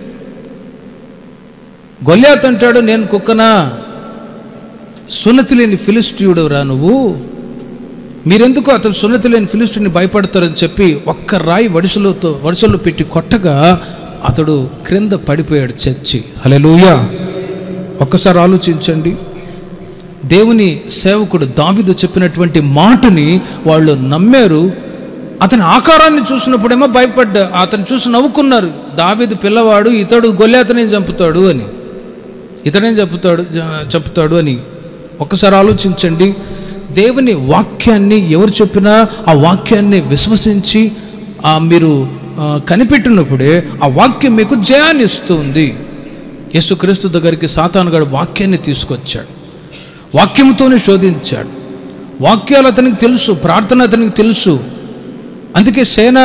గొల్యాత్ అంటాడు నేను కుక్కనా సున్నతి లేని ఫిలిస్టీయుడు రా నువ్వు మీరెందుకు అతను సున్నతి లేని ఫిలిస్టీని భయపడతారని చెప్పి ఒక్క రాయి వడిసలతో వడిసల్లో పెట్టి కొట్టగా అతడు క్రింద పడిపోయాడు చచ్చి హలెలూయా ఒక్కసారి ఆలోచించండి దేవుని సేవకుడు దావిదు చెప్పినటువంటి మాటని వాళ్ళు నమ్మారు అతని ఆకారాన్ని చూసినప్పుడేమో భయపడ్డా అతను చూసి నవ్వుకున్నారు దావిదు పిల్లవాడు ఇతడు గొల్లేతనే చంపుతాడు అని ఇతడేం చంపుతాడు జ- చంపుతాడు అని ఒకసారి ఆలోచించండి దేవుని వాక్యాన్ని ఎవరు చెప్పినా ఆ వాక్యాన్ని విశ్వసించి ఆ మీరు ఆ, కనిపెట్టినప్పుడే ఆ వాక్యం మీకు జయాన్ని ఇస్తుంది యేసుక్రీస్తు దగ్గరికి సాతానుగాడు వాక్యాన్ని తీసుకొచ్చాడు వాక్యముతోనే శోధించాడు వాక్యాలు అతనికి తెలుసు ప్రార్థన అతనికి తెలుసు అందుకే సేన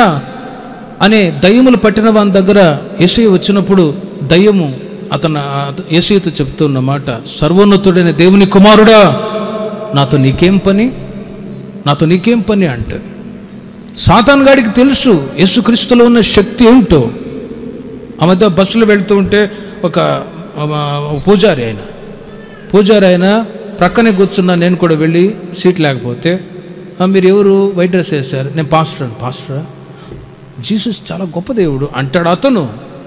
అనే దయ్యములు పట్టిన వాని దగ్గర ఏసై వచ్చినప్పుడు దయ్యము అతను ఏసైతో చెప్తున్న మాట సర్వోన్నతుడైన దేవుని కుమారుడా నాతో నీకేం పని నాతో నీకేం పని అంటది సాతాన్ గాడికి తెలుసు యేసుక్రీస్తులో ఉన్న శక్తి ఏంటో ఆ మధ్య బస్సులో వెళ్తూ ఉంటే ఒక ఒక పూజారి ఆయన పూజారి ఆయన ప్రక్కనే కూర్చున్నా నేను కూడా వెళ్ళి సీట్ లేకపోతే "ఆ, మీరు ఎవరు వైట్ డ్రెస్ వేశారు నేను పాస్టర్ అని పాస్టరా జీసస్ చాలా గొప్ప దేవుడు అంటాడు అతను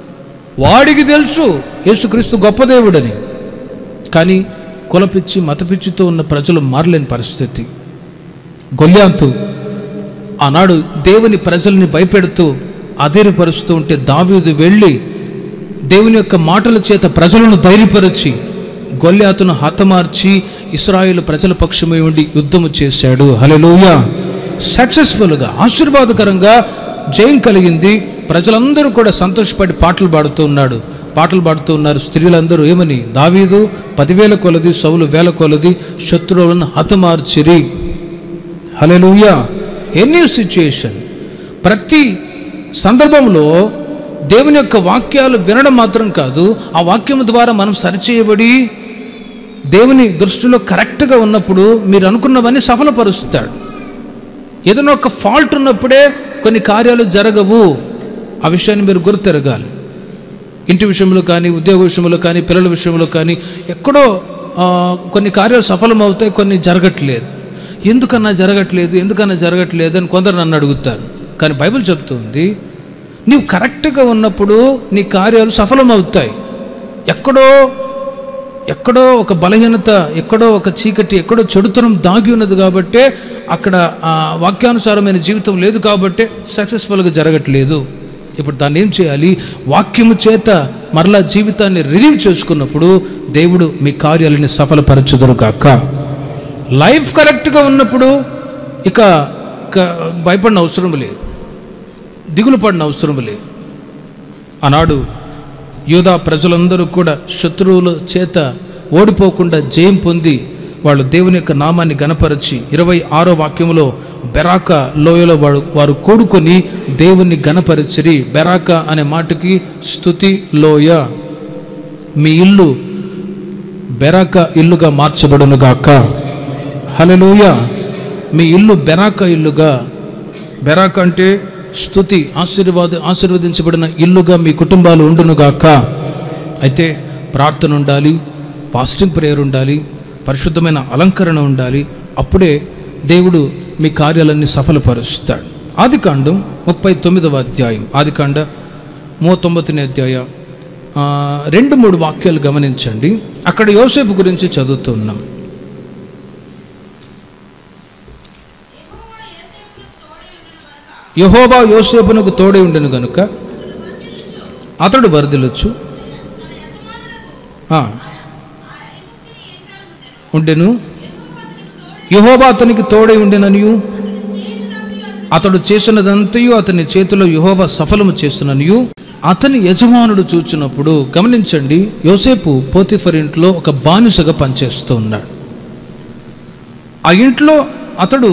వాడికి తెలుసు యేసుక్రీస్తు గొప్ప దేవుడని కానీ కులపిచ్చి మతపిచ్చితో ఉన్న ప్రజలు మారలేని పరిస్థితి గొల్యాంతు ఆనాడు దేవుని ప్రజల్ని భయపెడుతూ అధైర్యపరుస్తూ ఉంటే దావీదు వెళ్ళి దేవుని యొక్క మాటల చేత ప్రజలను ధైర్యపరిచి గొల్యాతును హతమార్చి ఇస్రాయేల్ ప్రజల పక్షమై ఉండి యుద్ధము చేశాడు హలెలూయ సక్సెస్ఫుల్గా ఆశీర్వాదకరంగా జయం కలిగింది ప్రజలందరూ కూడా సంతోషపడి పాటలు పాడుతూ ఉన్నాడు పాటలు పాడుతూ ఉన్నారు స్త్రీలందరూ ఏమని దావీదు పదివేల కొలది సౌలు వేల కొలది శత్రువులను హతమార్చిరి హలెలూయా ఎనీ సిచ్యుయేషన్ ప్రతి సందర్భంలో దేవుని యొక్క వాక్యాలు వినడం మాత్రం కాదు ఆ వాక్యం ద్వారా మనం సరిచేయబడి దేవుని దృష్టిలో కరెక్ట్గా ఉన్నప్పుడు మీరు అనుకున్నవన్నీ సఫలపరుస్తాడు ఏదైనా ఒక ఫాల్ట్ ఉన్నప్పుడే కొన్ని కార్యాలు జరగవు ఆ విషయాన్ని మీరు గుర్తెరగాలి ఇంటి విషయంలో కానీ ఉద్యోగ విషయంలో కానీ పిల్లల విషయంలో కానీ ఎక్కడో ఆ, కొన్ని కార్యాలు సఫలమవుతాయి కొన్ని జరగట్లేదు ఎందుకన్నా జరగట్లేదు ఎందుకన్నా జరగట్లేదు అని కొందరు నన్ను అడుగుతారు కానీ బైబిల్ చెప్తుంది నీవు కరెక్ట్గా ఉన్నప్పుడు నీ కార్యాలు సఫలమవుతాయి ఎక్కడో ఎక్కడో ఒక బలహీనత ఎక్కడో ఒక చీకటి ఎక్కడో చెడుతనం దాగి ఉన్నది కాబట్టే అక్కడ ఆ వాక్యానుసారమైన జీవితం లేదు కాబట్టే సక్సెస్ఫుల్గా జరగట్లేదు ఇప్పుడు దాన్ని ఏం చేయాలి వాక్యము చేత మరలా జీవితాన్ని రిలీవ్ చేసుకున్నప్పుడు దేవుడు మీ కార్యాలని సఫలపరచుదురు కాక లైఫ్ కరెక్ట్గా ఉన్నప్పుడు ఇక ఇక భయపడిన అవసరం లేదు దిగులు పడిన అవసరం లేదు ఆనాడు యూదా ప్రజలందరూ కూడా శత్రువుల చేత ఓడిపోకుండా జయం పొంది వాళ్ళు దేవుని యొక్క నామాన్ని గనపరచి ఇరవై ఆరో వాక్యంలో బెరాక లోయలో వాడు వారు కూడుకొని దేవుని గనపరిచిరి బెరాక అనే మాటకి స్థుతి లోయ మీ ఇల్లు బెరాక ఇల్లుగా మార్చబడునుగాక హలలోయ మీ ఇల్లు బెరాక ఇల్లుగా బెరాక అంటే స్థుతి ఆశీర్వాద ఆశీర్వదించబడిన ఇల్లుగా మీ కుటుంబాలు ఉండునుగాక అయితే ప్రార్థన ఉండాలి ఫాస్టింగ్ ప్రేయర్ ఉండాలి పరిశుద్ధమైన అలంకరణ ఉండాలి అప్పుడే దేవుడు మీ కార్యాలన్నీ సఫలపరుస్తాడు ఆదికాండం ముప్పై తొమ్మిదవ అధ్యాయం ఆదికాండ మూతొంబతిని అధ్యాయం ఆ, రెండు మూడు వాక్యాలు గమనించండి అక్కడ యోసేపు గురించి చదువుతున్నాం యహోవా యోసేపునకు తోడే ఉండను గనుక అతడు వరదలొచ్చు ఆ, ఉండెను యహోవా అతనికి తోడై ఉండెననియు అతడు చేసినదంతయు అతని చేతిలో యహోవా సఫలము చేస్తున్ననియు అతని యజమానుడు చూచినప్పుడు గమనించండి యోసేపు పోతిఫర్ ఇంట్లో ఒక బానిసగా పనిచేస్తూ ఉన్నాడు ఆ ఇంట్లో అతడు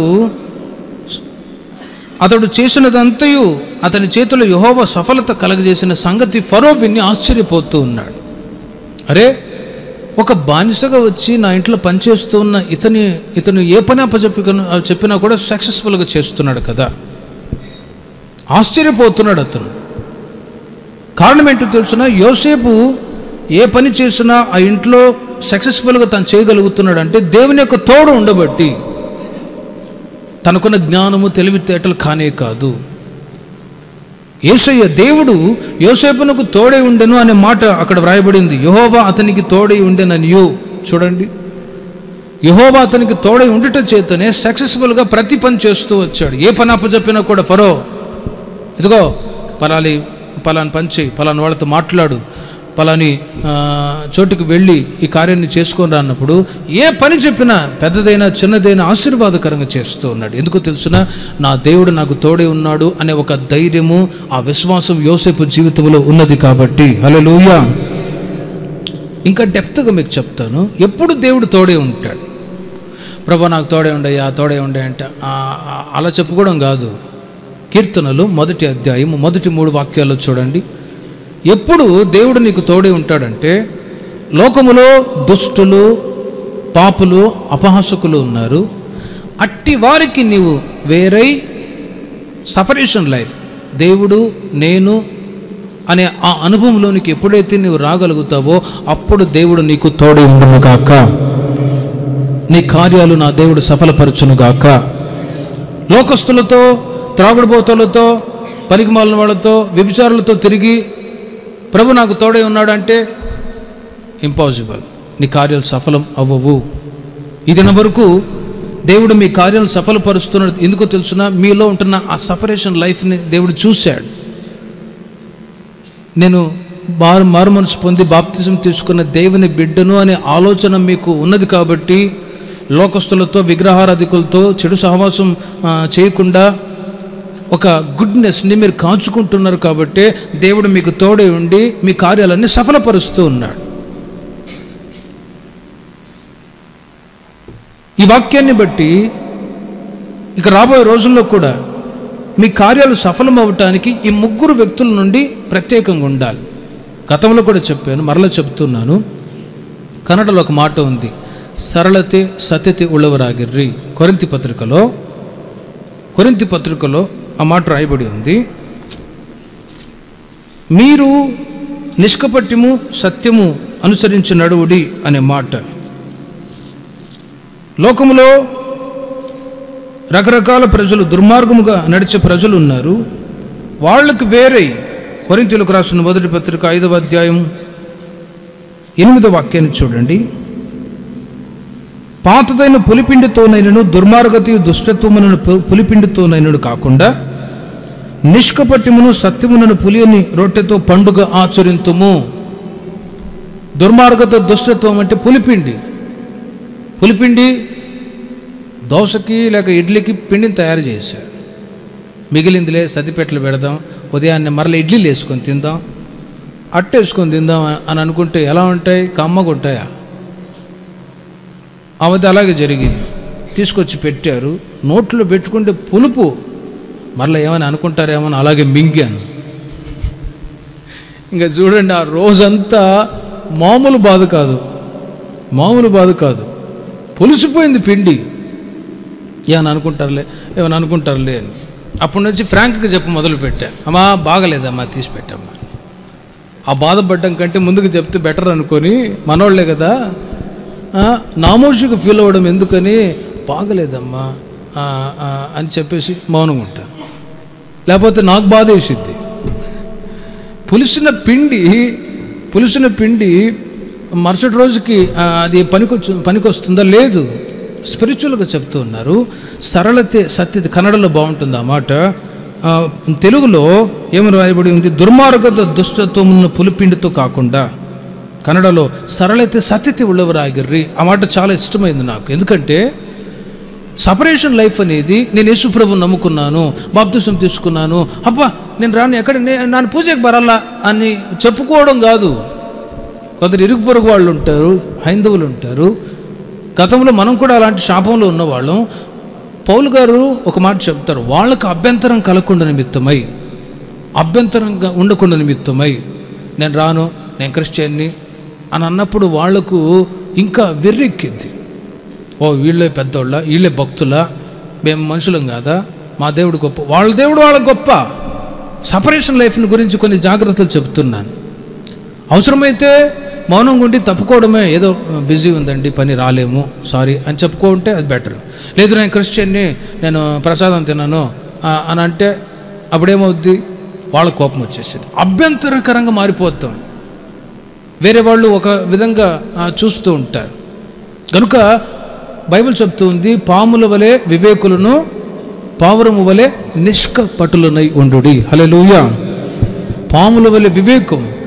అతడు చేసినదంతయు అతని చేతిలో యహోవ సఫలత కలగజేసిన సంగతి ఫరో విన్ని ఆశ్చర్యపోతూ ఉన్నాడు అరే ఒక బానిసగా వచ్చి నా ఇంట్లో పనిచేస్తూ ఉన్న ఇతని ఇతను ఏ పని అప్పచెప్పి చెప్పినా కూడా సక్సెస్ఫుల్గా చేస్తున్నాడు కదా ఆశ్చర్యపోతున్నాడు అతను కారణం ఏంటో తెలుసిన యోసేపు ఏ పని చేసినా ఆ ఇంట్లో సక్సెస్ఫుల్గా తను చేయగలుగుతున్నాడు అంటే దేవుని యొక్క తోడు ఉండబట్టి తనకున్న జ్ఞానము తెలివితేటలు కానే కాదు యేసయ్య దేవుడు యోసేపునకు తోడై ఉండెను అనే మాట అక్కడ వ్రాయబడింది యహోవా అతనికి తోడై ఉండెననియు చూడండి యహోవా అతనికి తోడై ఉండుట చేతనే సక్సెస్ఫుల్గా ప్రతి పని చేస్తూ వచ్చాడు ఏ పని అప్పచెప్పినా కూడా ఫరో ఇదిగో పలాలి పలాని పని చేయి పలాని వాళ్ళతో మాట్లాడు పలాని ఆ, చోటుకు వెళ్ళి ఈ కార్యాన్ని చేసుకొని రాన్నప్పుడు ఏ పని చెప్పినా పెద్దదైనా చిన్నదైనా ఆశీర్వాదకరంగా చేస్తూ ఉన్నాడు ఎందుకో తెలుసిన నా దేవుడు నాకు తోడే ఉన్నాడు అనే ఒక ధైర్యము ఆ విశ్వాసం యోసేపు జీవితంలో ఉన్నది కాబట్టి హల్లెలూయా ఇంకా డెప్త్గా మీకు చెప్తాను ఎప్పుడు దేవుడు తోడే ఉంటాడు ప్రభా నాకు తోడే ఉండయ్యా తోడే ఉండే అంటే ఆ, ఆ, అలా చెప్పుకోవడం కాదు కీర్తనలు మొదటి అధ్యాయం మొదటి మూడు వాక్యాల్లో చూడండి ఎప్పుడు దేవుడు నీకు తోడే ఉంటాడంటే లోకములో దుష్టులు పాపులు అపహాసకులు ఉన్నారు అట్టి వారికి నీవు వేరై సపరేషన్ లైఫ్ దేవుడు నేను అనే ఆ అనుభవంలోనికి ఎప్పుడైతే నీవు రాగలుగుతావో అప్పుడు దేవుడు నీకు తోడే ఉండును కాక నీ కార్యాలు నా దేవుడు సఫలపరచును గాక లోకస్తులతో త్రాగుడుబోతులతో పనికిమాలిన వాళ్ళతో వ్యభిచారులతో తిరిగి ప్రభు నాకు తోడే ఉన్నాడు అంటే ఇంపాసిబుల్ నీ కార్యాలు సఫలం అవ్వవు ఇది వరకు దేవుడు మీ కార్యాలు సఫలపరుస్తున్నాడు ఎందుకో తెలుసునా మీలో ఉంటున్న ఆ సపరేషన్ లైఫ్ని దేవుడు చూశాడు నేను మారు మారు మనసు పొంది బాప్తిజం తీసుకున్న దేవుని బిడ్డను అనే ఆలోచన మీకు ఉన్నది కాబట్టి లోకస్తులతో విగ్రహారాధికులతో చెడు సహవాసం ఆ, చేయకుండా ఒక గుడ్నెస్ని మీరు కాచుకుంటున్నారు కాబట్టి దేవుడు మీకు తోడే ఉండి మీ కార్యాలన్నీ సఫలపరుస్తూ ఉన్నాడు ఈ వాక్యాన్ని బట్టి ఇక రాబోయే రోజుల్లో కూడా మీ కార్యాలు సఫలం అవ్వటానికి ఈ ముగ్గురు వ్యక్తుల నుండి ప్రత్యేకంగా ఉండాలి గతంలో కూడా చెప్పాను మరలా చెప్తున్నాను కన్నడలో ఒక మాట ఉంది సరళతే సత్యతే ఉళ్ళవరాగిర్రి కొరింతి పత్రికలో కొరింతి పత్రికలో ఆ మాట రాయబడి ఉంది మీరు నిష్కపట్యము సత్యము అనుసరించి నడువుడి అనే మాట లోకములో రకరకాల ప్రజలు దుర్మార్గముగా నడిచే ప్రజలు ఉన్నారు వాళ్ళకు వేరే కొరింతలకు రాసిన మొదటి పత్రిక ఐదవ అధ్యాయం ఎనిమిదో వాక్యాన్ని చూడండి పాతదైన పులిపిండితోనైనను దుర్మార్గతయు దుష్టత్వమునను పు- పులిపిండితోనైనను కాకుండా నిష్కపట్యమును సత్యమునను పులియని రొట్టెతో పండుగ ఆచరింతుము దుర్మార్గత దుష్టత్వం అంటే పులిపిండి పులిపిండి దోశకి లేక ఇడ్లీకి పిండిని తయారు చేశారు మిగిలిందిలే సతిపెట్టలు పెడదాం ఉదయాన్నే మరల ఇడ్లీలు వేసుకొని తిందాం అట్ట వేసుకొని తిందాం అని అనుకుంటే ఎలా ఉంటాయి కమ్మగా ఉంటాయా అవది అలాగే జరిగింది తీసుకొచ్చి పెట్టారు నోట్లో పెట్టుకుంటే పులుపు మరలా ఏమని అనుకుంటారేమో అని అలాగే మింగాను ఇంకా చూడండి ఆ రోజంతా మామూలు బాధ కాదు మామూలు బాధ కాదు పులిసిపోయింది పిండి ఏమని అనుకుంటారులే ఏమని అనుకుంటారులే అని అప్పటి నుంచి ఫ్రాంక్గా చెప్పు మొదలు పెట్టా అమ్మా బాగలేదమ్మా తీసి పెట్టమ్మా ఆ బాధపడ్డం కంటే ముందుకు చెప్తే బెటర్ అనుకొని మనోళ్ళే కదా ఆ, నామోషిగా ఫీల్ అవ్వడం ఎందుకని బాగలేదమ్మా ఆ, ఆ, అని చెప్పేసి మౌనంగా ఉంటా లేకపోతే నాకు బాధ వేసిద్ది పులిసిన పిండి పులిసిన పిండి మరుసటి రోజుకి ఆ, అది పనికొచ్చు పనికొస్తుందా లేదు స్పిరిచువల్గా చెప్తూ ఉన్నారు సరళతే సత్యత కన్నడలో బాగుంటుంది ఆ మాట ఆ, తెలుగులో ఏమని రాయబడి ఉంది దుర్మార్గత దుష్టత్వమున్న పులిపిండితో కాకుండా కన్నడలో సరళతే సత్యత ఉళ్ళవరాగిర్రి ఆ మాట చాలా ఇష్టమైంది నాకు ఎందుకంటే సపరేషన్ లైఫ్ అనేది నేను యేసుప్రభు నమ్ముకున్నాను బాప్తిసం తీసుకున్నాను అబ్బా నేను రాను ఎక్కడ నే- నాన్న పూజకి బరల్లా అని చెప్పుకోవడం కాదు కొందరు ఇరుగు పొరుగు వాళ్ళు ఉంటారు హైందవులు ఉంటారు గతంలో మనం కూడా అలాంటి శాపంలో ఉన్నవాళ్ళం పౌలు గారు ఒక మాట చెప్తారు వాళ్ళకు అభ్యంతరం కలగకుండా నిమిత్తమై అభ్యంతరంగా ఉండకుండా నిమిత్తమై నేను రాను నేను క్రిస్టియన్ని అని అన్నప్పుడు వాళ్లకు ఇంకా వెర్రెక్కింది ఓ వీళ్ళే పెద్దోళ్ళ వీళ్ళే భక్తులా మేము మనుషులం కాదా మా దేవుడు గొప్ప వాళ్ళ దేవుడు వాళ్ళ గొప్ప సపరేషన్ లైఫ్ని గురించి కొన్ని జాగ్రత్తలు చెబుతున్నాను అవసరమైతే మౌనంగా ఉండి తప్పుకోవడమే ఏదో బిజీ ఉందండి పని రాలేము సారీ అని చెప్పుకుంటే అది బెటర్ లేదు నేను క్రిస్టియన్ని నేను ప్రసాదం తిన్నాను ఆ, అని అంటే అప్పుడేమవుద్ది వాళ్ళ కోపం వచ్చేసేది అభ్యంతరకరంగా మారిపోతాం వేరే వాళ్ళు ఒక విధంగా ఆ, చూస్తూ ఉంటారు కనుక బైబిల్ చెప్తుంది పాముల వలె వివేకులను పావురము వలె నిష్కపటులనై ఉండుడి హల్లెలూయా పాముల వలె వివేకం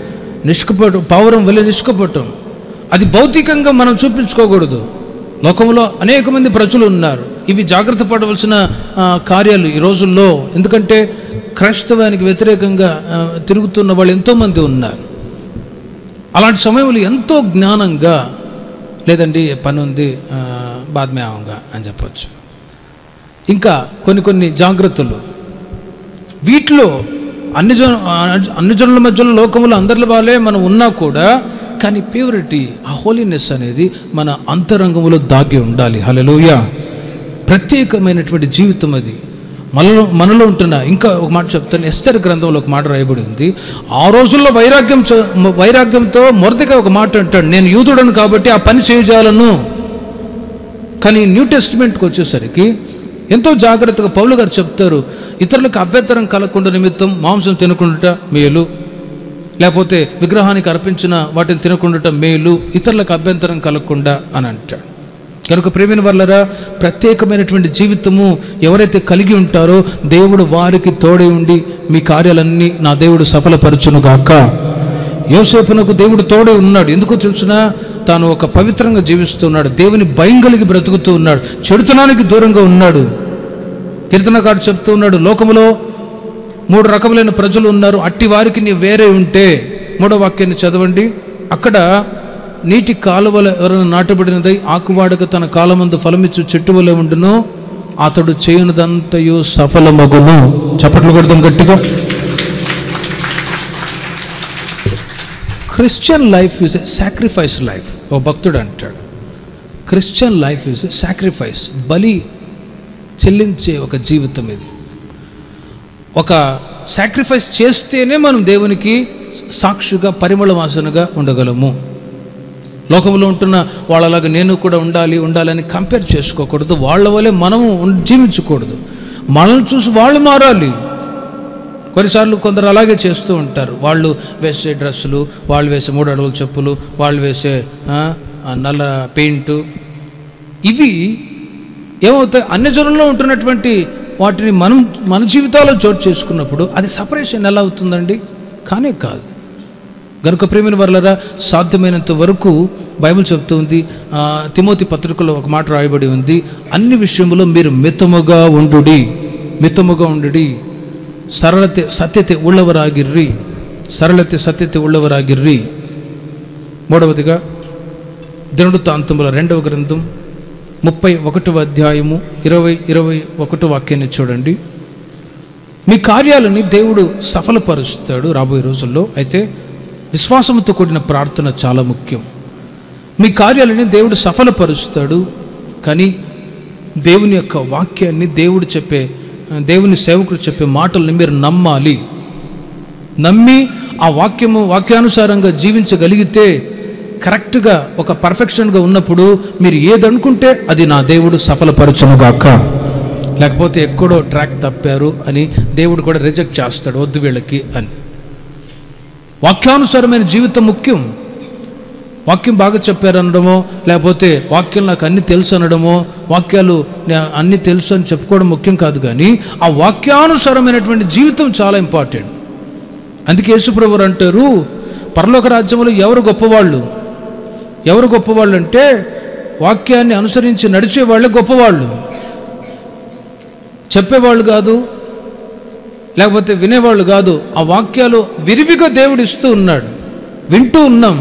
నిష్కపటం పావురం వలె నిష్కపటం అది భౌతికంగా మనం చూపించుకోకూడదు లోకంలో అనేక మంది ప్రజలు ఉన్నారు ఇవి జాగ్రత్త పడవలసిన ఆ, కార్యాలు ఈ రోజుల్లో ఎందుకంటే క్రైస్తవానికి వ్యతిరేకంగా ఆ, తిరుగుతున్న వాళ్ళు ఎంతోమంది ఉన్నారు అలాంటి సమయంలో ఎంతో జ్ఞానంగా లేదండి పని ఉంది ఆ, బాద్మే ఆవంగా అని చెప్పొచ్చు ఇంకా కొన్ని కొన్ని జాగ్రత్తలు వీటిలో అన్ని జన అన్ని జనుల మధ్యలో లోకంలో అందరి వాళ్ళే మనం ఉన్నా కూడా కానీ ప్యూరిటీ ఆ హోలీనెస్ అనేది మన అంతరంగంలో దాగి ఉండాలి హలోయ ప్రత్యేకమైనటువంటి జీవితం అది మనలో మనలో ఉంటున్న ఇంకా ఒక మాట చెప్తాను ఎస్తర్ గ్రంథంలో ఒక మాట రాయబడి ఉంది ఆ రోజుల్లో వైరాగ్యం చ- వైరాగ్యంతో మొరతగా ఒక మాట అంటాడు నేను యూదుడను కాబట్టి ఆ పని చేయజాలను కానీ న్యూ టెస్టిమెంట్కి వచ్చేసరికి ఎంతో జాగ్రత్తగా పౌలు గారు చెప్తారు ఇతరులకు అభ్యంతరం కలగకుండా నిమిత్తం మాంసం తినకుండా మేలు లేకపోతే విగ్రహానికి అర్పించిన వాటిని తినకుండా మేలు ఇతరులకు అభ్యంతరం కలగకుండా అని అంటాడు కనుక ప్రేమిన వల్లరా ప్రత్యేకమైనటువంటి జీవితము ఎవరైతే కలిగి ఉంటారో దేవుడు వారికి తోడై ఉండి మీ కార్యాలన్నీ నా దేవుడు సఫలపరచునుగాక యోసేపునకు దేవుడు తోడే ఉన్నాడు ఎందుకో తెలుసునా తాను ఒక పవిత్రంగా జీవిస్తున్నాడు దేవుని భయం కలిగి బ్రతుకుతూ ఉన్నాడు చెడుతనానికి దూరంగా ఉన్నాడు కీర్తనకాడు చెప్తూ ఉన్నాడు లోకములో మూడు రకములైన ప్రజలు ఉన్నారు అట్టి వారికి నీ వేరే ఉంటే మూడో వాక్యాన్ని చదవండి అక్కడ నీటి కాలువల ఎవరైనా నాటబడినదై ఆకువాడక తన కాలమందు ఫలమిచ్చు చెట్టు వలె ఉండును అతడు చేయనిదంతయు సఫలమగును చప్పట్లు కొడదాం గట్టిగా Christian life is a sacrifice life ఓ భక్తుడు అంటాడు Christian life is a sacrifice బలి చెల్లించే ఒక జీవితం ఇది ఒక సాక్రిఫైస్ చేస్తేనే మనం దేవునికి సాక్షిగా పరిమళ వాసనగా ఉండగలము లోకంలో ఉంటున్న వాళ్ళలాగా నేను కూడా ఉండాలి ఉండాలని కంపేర్ చేసుకోకూడదు వాళ్ళ వల్లే మనము ఉం- జీవించకూడదు మనల్ని చూసి వాళ్ళు మారాలి కొన్నిసార్లు కొందరు అలాగే చేస్తూ ఉంటారు వాళ్ళు వేసే డ్రెస్సులు వాళ్ళు వేసే మూడు అడుగుల చెప్పులు వాళ్ళు వేసే ఆ, ఆ నల్ల పెయింట్ ఇవి ఏమవుతాయి అన్ని జనుల్లో ఉంటున్నటువంటి వాటిని మనం మన జీవితాల్లో చోటు చేసుకున్నప్పుడు అది సపరేషన్ ఎలా అవుతుందండి కానే కాదు గనుక ప్రేమిన వర్లరా సాధ్యమైనంత వరకు బైబిల్ చెప్తుంది ఆ, తిమోతి పత్రికలో ఒక మాట రాయబడి ఉంది అన్ని విషయములో మీరు మితముగా ఉండుడి మితముగా ఉండుడి సరళತೆ సత్యತೆ ఉಳ್ಳవరాగిర్రి సరళತೆ సత్యತೆ ఉಳ್ಳవరాగిర్రి మూడవదిగా దినవృత్తాంతముల రెండవ గ్రంథం ముప్పై ఒకటవ అధ్యాయము ఇరవై ఇరవై ఒకటో వాక్యాన్ని చూడండి మీ కార్యాలని దేవుడు సఫలపరుస్తాడు రాబోయే రోజుల్లో అయితే విశ్వాసంతో కూడిన ప్రార్థన చాలా ముఖ్యం మీ కార్యాలని దేవుడు సఫలపరుస్తాడు కానీ దేవుని యొక్క వాక్యాన్ని దేవుడు చెప్పే దేవుని సేవకుడు చెప్పే మాటల్ని మీరు నమ్మాలి నమ్మి ఆ వాక్యము వాక్యానుసారంగా జీవించగలిగితే కరెక్ట్గా ఒక పర్ఫెక్షన్గా ఉన్నప్పుడు మీరు ఏదనుకుంటే అది నా దేవుడు సఫలపరచునుగాక లేకపోతే ఎక్కడో ట్రాక్ తప్పారు అని దేవుడు కూడా రిజెక్ట్ చేస్తాడు వద్దు వీళ్ళకి అని వాక్యానుసారమైన జీవితం ముఖ్యం వాక్యం బాగా చెప్పారు అనడమో లేకపోతే వాక్యం నాకు అన్ని తెలుసు అనడమో వాక్యాలు నే- అన్ని తెలుసు అని చెప్పుకోవడం ముఖ్యం కాదు కానీ ఆ వాక్యానుసారమైనటువంటి జీవితం చాలా ఇంపార్టెంట్ అందుకే యేసుప్రభు అంటారు పరలోక రాజ్యంలో ఎవరు గొప్పవాళ్ళు ఎవరు గొప్పవాళ్ళు అంటే వాక్యాన్ని అనుసరించి నడిచే వాళ్ళే గొప్పవాళ్ళు చెప్పేవాళ్ళు కాదు లేకపోతే వినేవాళ్ళు కాదు ఆ వాక్యాలు విరివిగా దేవుడు ఇస్తూ ఉన్నాడు వింటూ ఉన్నాం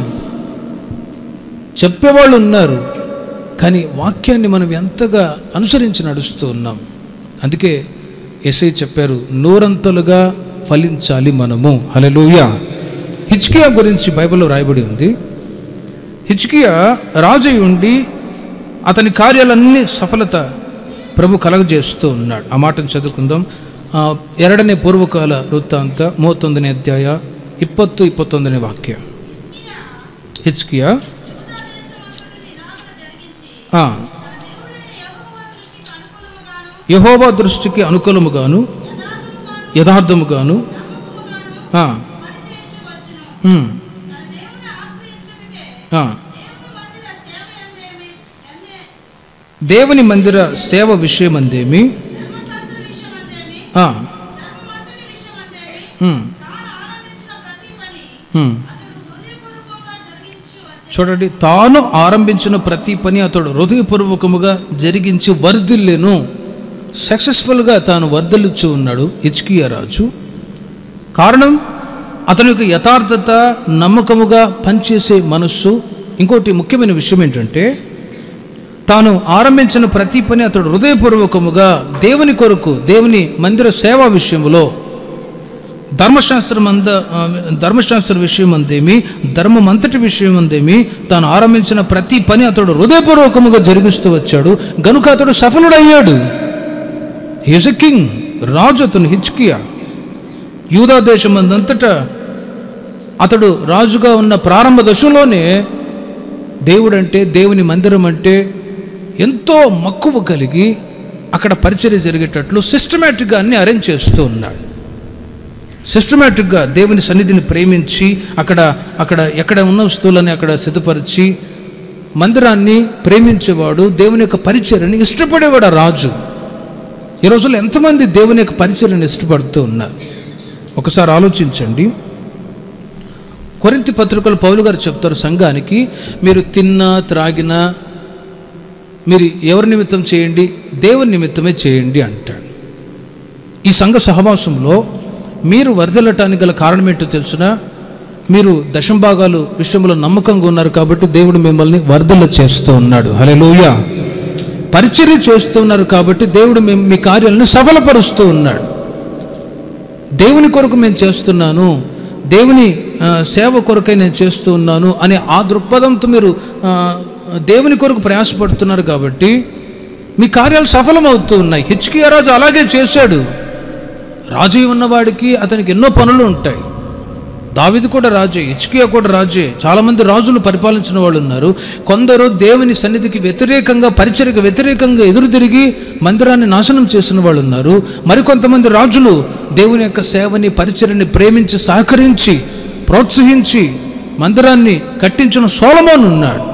చెప్పేవాళ్ళు ఉన్నారు కానీ వాక్యాన్ని మనం ఎంతగా అనుసరించి నడుస్తూ ఉన్నాం అందుకే ఎస్ఐ చెప్పారు నూరంతలుగా ఫలించాలి మనము హలెలూయ హిచ్కియా గురించి బైబిల్లో రాయబడి ఉంది హిచ్కియా రాజు అయి ఉండి అతని కార్యాలన్నీ సఫలత ప్రభు కలగజేస్తూ ఉన్నాడు ఆ మాటను చదువుకుందాం ఆ, ಎರಡನೇ ಪೂರ್ವಕಾಲ ವೃತ್ತಾಂತ ಮೂವತ್ತೊಂದನೇ ಅಧ್ಯಾಯ ಇಪ್ಪತ್ತು ಇಪ್ಪತ್ತೊಂದನೇ ವಾಕ್ಯ ಹಿಚ್ಕಿಯ ఆ, యెహోవా దృష్టికి అనుకూలముగాను యథార్థముగాను ఆ, ఉమ్, ఆ. దేవుని మందిర సేవ విషయమందేమి ఆ, ఉమ్, ఉమ్, చూడండి తాను ఆరంభించిన ప్రతి పని అతడు హృదయపూర్వకముగా జరిగించి వర్ధిల్లెను సక్సెస్ఫుల్గా తాను వర్ధలిచ్చు ఉన్నాడు ఇచ్కియా రాజు కారణం అతని యొక్క యథార్థత నమ్మకముగా పనిచేసే మనస్సు ఇంకోటి ముఖ్యమైన విషయం ఏంటంటే తాను ఆరంభించిన ప్రతి పని అతడు హృదయపూర్వకముగా దేవుని కొరకు దేవుని మందిర సేవా విషయంలో ధర్మశాస్త్రం అంద ఆ, ధర్మశాస్త్ర విషయం అందేమి ధర్మం అంతటి విషయం అందేమి తాను ఆరంభించిన ప్రతి పని అతడు హృదయపూర్వకముగా జరిగిస్తూ వచ్చాడు గనుక అతడు సఫలుడయ్యాడు హిజ్ ఎ కింగ్ రాజు అతను హిచ్కియా యూదా దేశం అంతటా అతడు రాజుగా ఉన్న ప్రారంభ దశలోనే దేవుడంటే దేవుని మందిరం అంటే ఎంతో మక్కువ కలిగి అక్కడ పరిచర్య జరిగేటట్లు సిస్టమేటిక్గా అన్ని అరేంజ్ చేస్తూ ఉన్నాడు సిస్టమేటిక్గా దేవుని సన్నిధిని ప్రేమించి అక్కడ అక్కడ ఎక్కడ ఉన్న వస్తువులని అక్కడ సిద్ధపరిచి మందిరాన్ని ప్రేమించేవాడు దేవుని యొక్క పరిచర్యని ఇష్టపడేవాడు ఆ రాజు ఈ రోజుల్లో ఎంతమంది దేవుని యొక్క పరిచర్యను ఇష్టపడుతూ ఉన్నారు ఒకసారి ఆలోచించండి కొరింతి పత్రికలు పౌలు గారు చెప్తారు సంఘానికి మీరు తిన్నా త్రాగినా మీరు ఎవరి నిమిత్తం చేయండి దేవుని నిమిత్తమే చేయండి అంటాడు ఈ సంఘ సహవాసంలో మీరు వరదలటానికి గల కారణం ఏంటో తెలుసునా మీరు దశంభాగాలు విషయంలో నమ్మకంగా ఉన్నారు కాబట్టి దేవుడు మిమ్మల్ని వరదల చేస్తూ ఉన్నాడు హలోయ పరిచర్య చేస్తూ ఉన్నారు కాబట్టి దేవుడు మీ- మీ కార్యాలను సఫలపరుస్తూ ఉన్నాడు దేవుని కొరకు నేను చేస్తున్నాను దేవుని ఆ, సేవ కొరకై నేను చేస్తూ ఉన్నాను అనే ఆ దృక్పథంతో మీరు ఆ, దేవుని కొరకు ప్రయాసపడుతున్నారు కాబట్టి మీ కార్యాలు సఫలమవుతూ ఉన్నాయి హెచ్కియా రాజు అలాగే చేశాడు రాజు ఉన్నవాడికి అతనికి ఎన్నో పనులు ఉంటాయి దావిది కూడా రాజే హెచ్కియా కూడా రాజే చాలామంది రాజులు పరిపాలించిన వాళ్ళు ఉన్నారు కొందరు దేవుని సన్నిధికి వ్యతిరేకంగా పరిచర్యకు వ్యతిరేకంగా ఎదురు తిరిగి మందిరాన్ని నాశనం చేసిన వాళ్ళు ఉన్నారు మరికొంతమంది రాజులు దేవుని యొక్క సేవని పరిచర్యని ప్రేమించి సహకరించి ప్రోత్సహించి మందిరాన్ని కట్టించిన సోలమోన్ ఉన్నాడు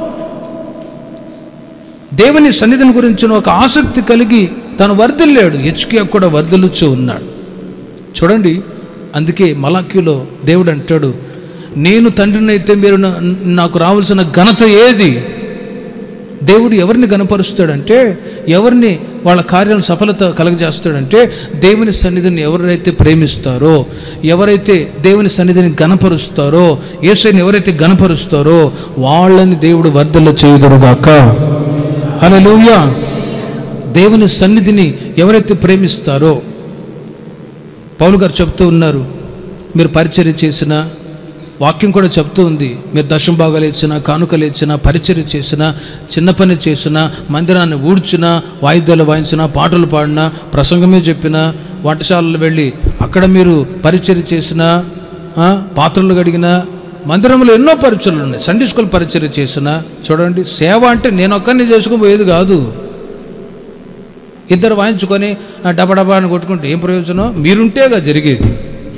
దేవుని సన్నిధిని గురించిన ఒక ఆసక్తి కలిగి తను వర్ధిల్లాడు హెచ్కియా కూడా వర్ధిల్లుచూ ఉన్నాడు చూడండి అందుకే మలాక్యులో దేవుడు అంటాడు నేను తండ్రినైతే మీరు నా- నాకు రావాల్సిన ఘనత ఏది దేవుడు ఎవరిని గనపరుస్తాడంటే ఎవరిని వాళ్ళ కార్యాలను సఫలత కలగజేస్తాడంటే దేవుని సన్నిధిని ఎవరైతే ప్రేమిస్తారో ఎవరైతే దేవుని సన్నిధిని గనపరుస్తారో ఏసైని ఎవరైతే గనపరుస్తారో వాళ్ళని దేవుడు వర్ధల చేయుదురుగాక హల్లెలూయా దేవుని సన్నిధిని ఎవరైతే ప్రేమిస్తారో పౌలు గారు చెప్తూ ఉన్నారు మీరు పరిచర్య చేసిన వాక్యం కూడా చెప్తూ ఉంది మీరు దశం భాగాలు ఇచ్చినా కానుకలు ఇచ్చినా పరిచర్య చేసినా చిన్న పని చేసినా మందిరాన్ని ఊడ్చినా వాయిద్యాలు వాయించినా పాటలు పాడినా ప్రసంగమే చెప్పినా వంటశాలలు వెళ్ళి అక్కడ మీరు పరిచర్య చేసినా ఆ, పాత్రలు కడిగినా మందిరంలో ఎన్నో పరిచయలు ఉన్నాయి సండే స్కూల్ పరిచర్య చేసినా చూడండి సేవ అంటే నేను ఒక్కరిని చేసుకుని పోయేది కాదు ఇద్దరు వాయించుకొని ఆ, డబా డబా అని కొట్టుకుంటే ఏం ప్రయోజనం మీరుంటేగా జరిగేది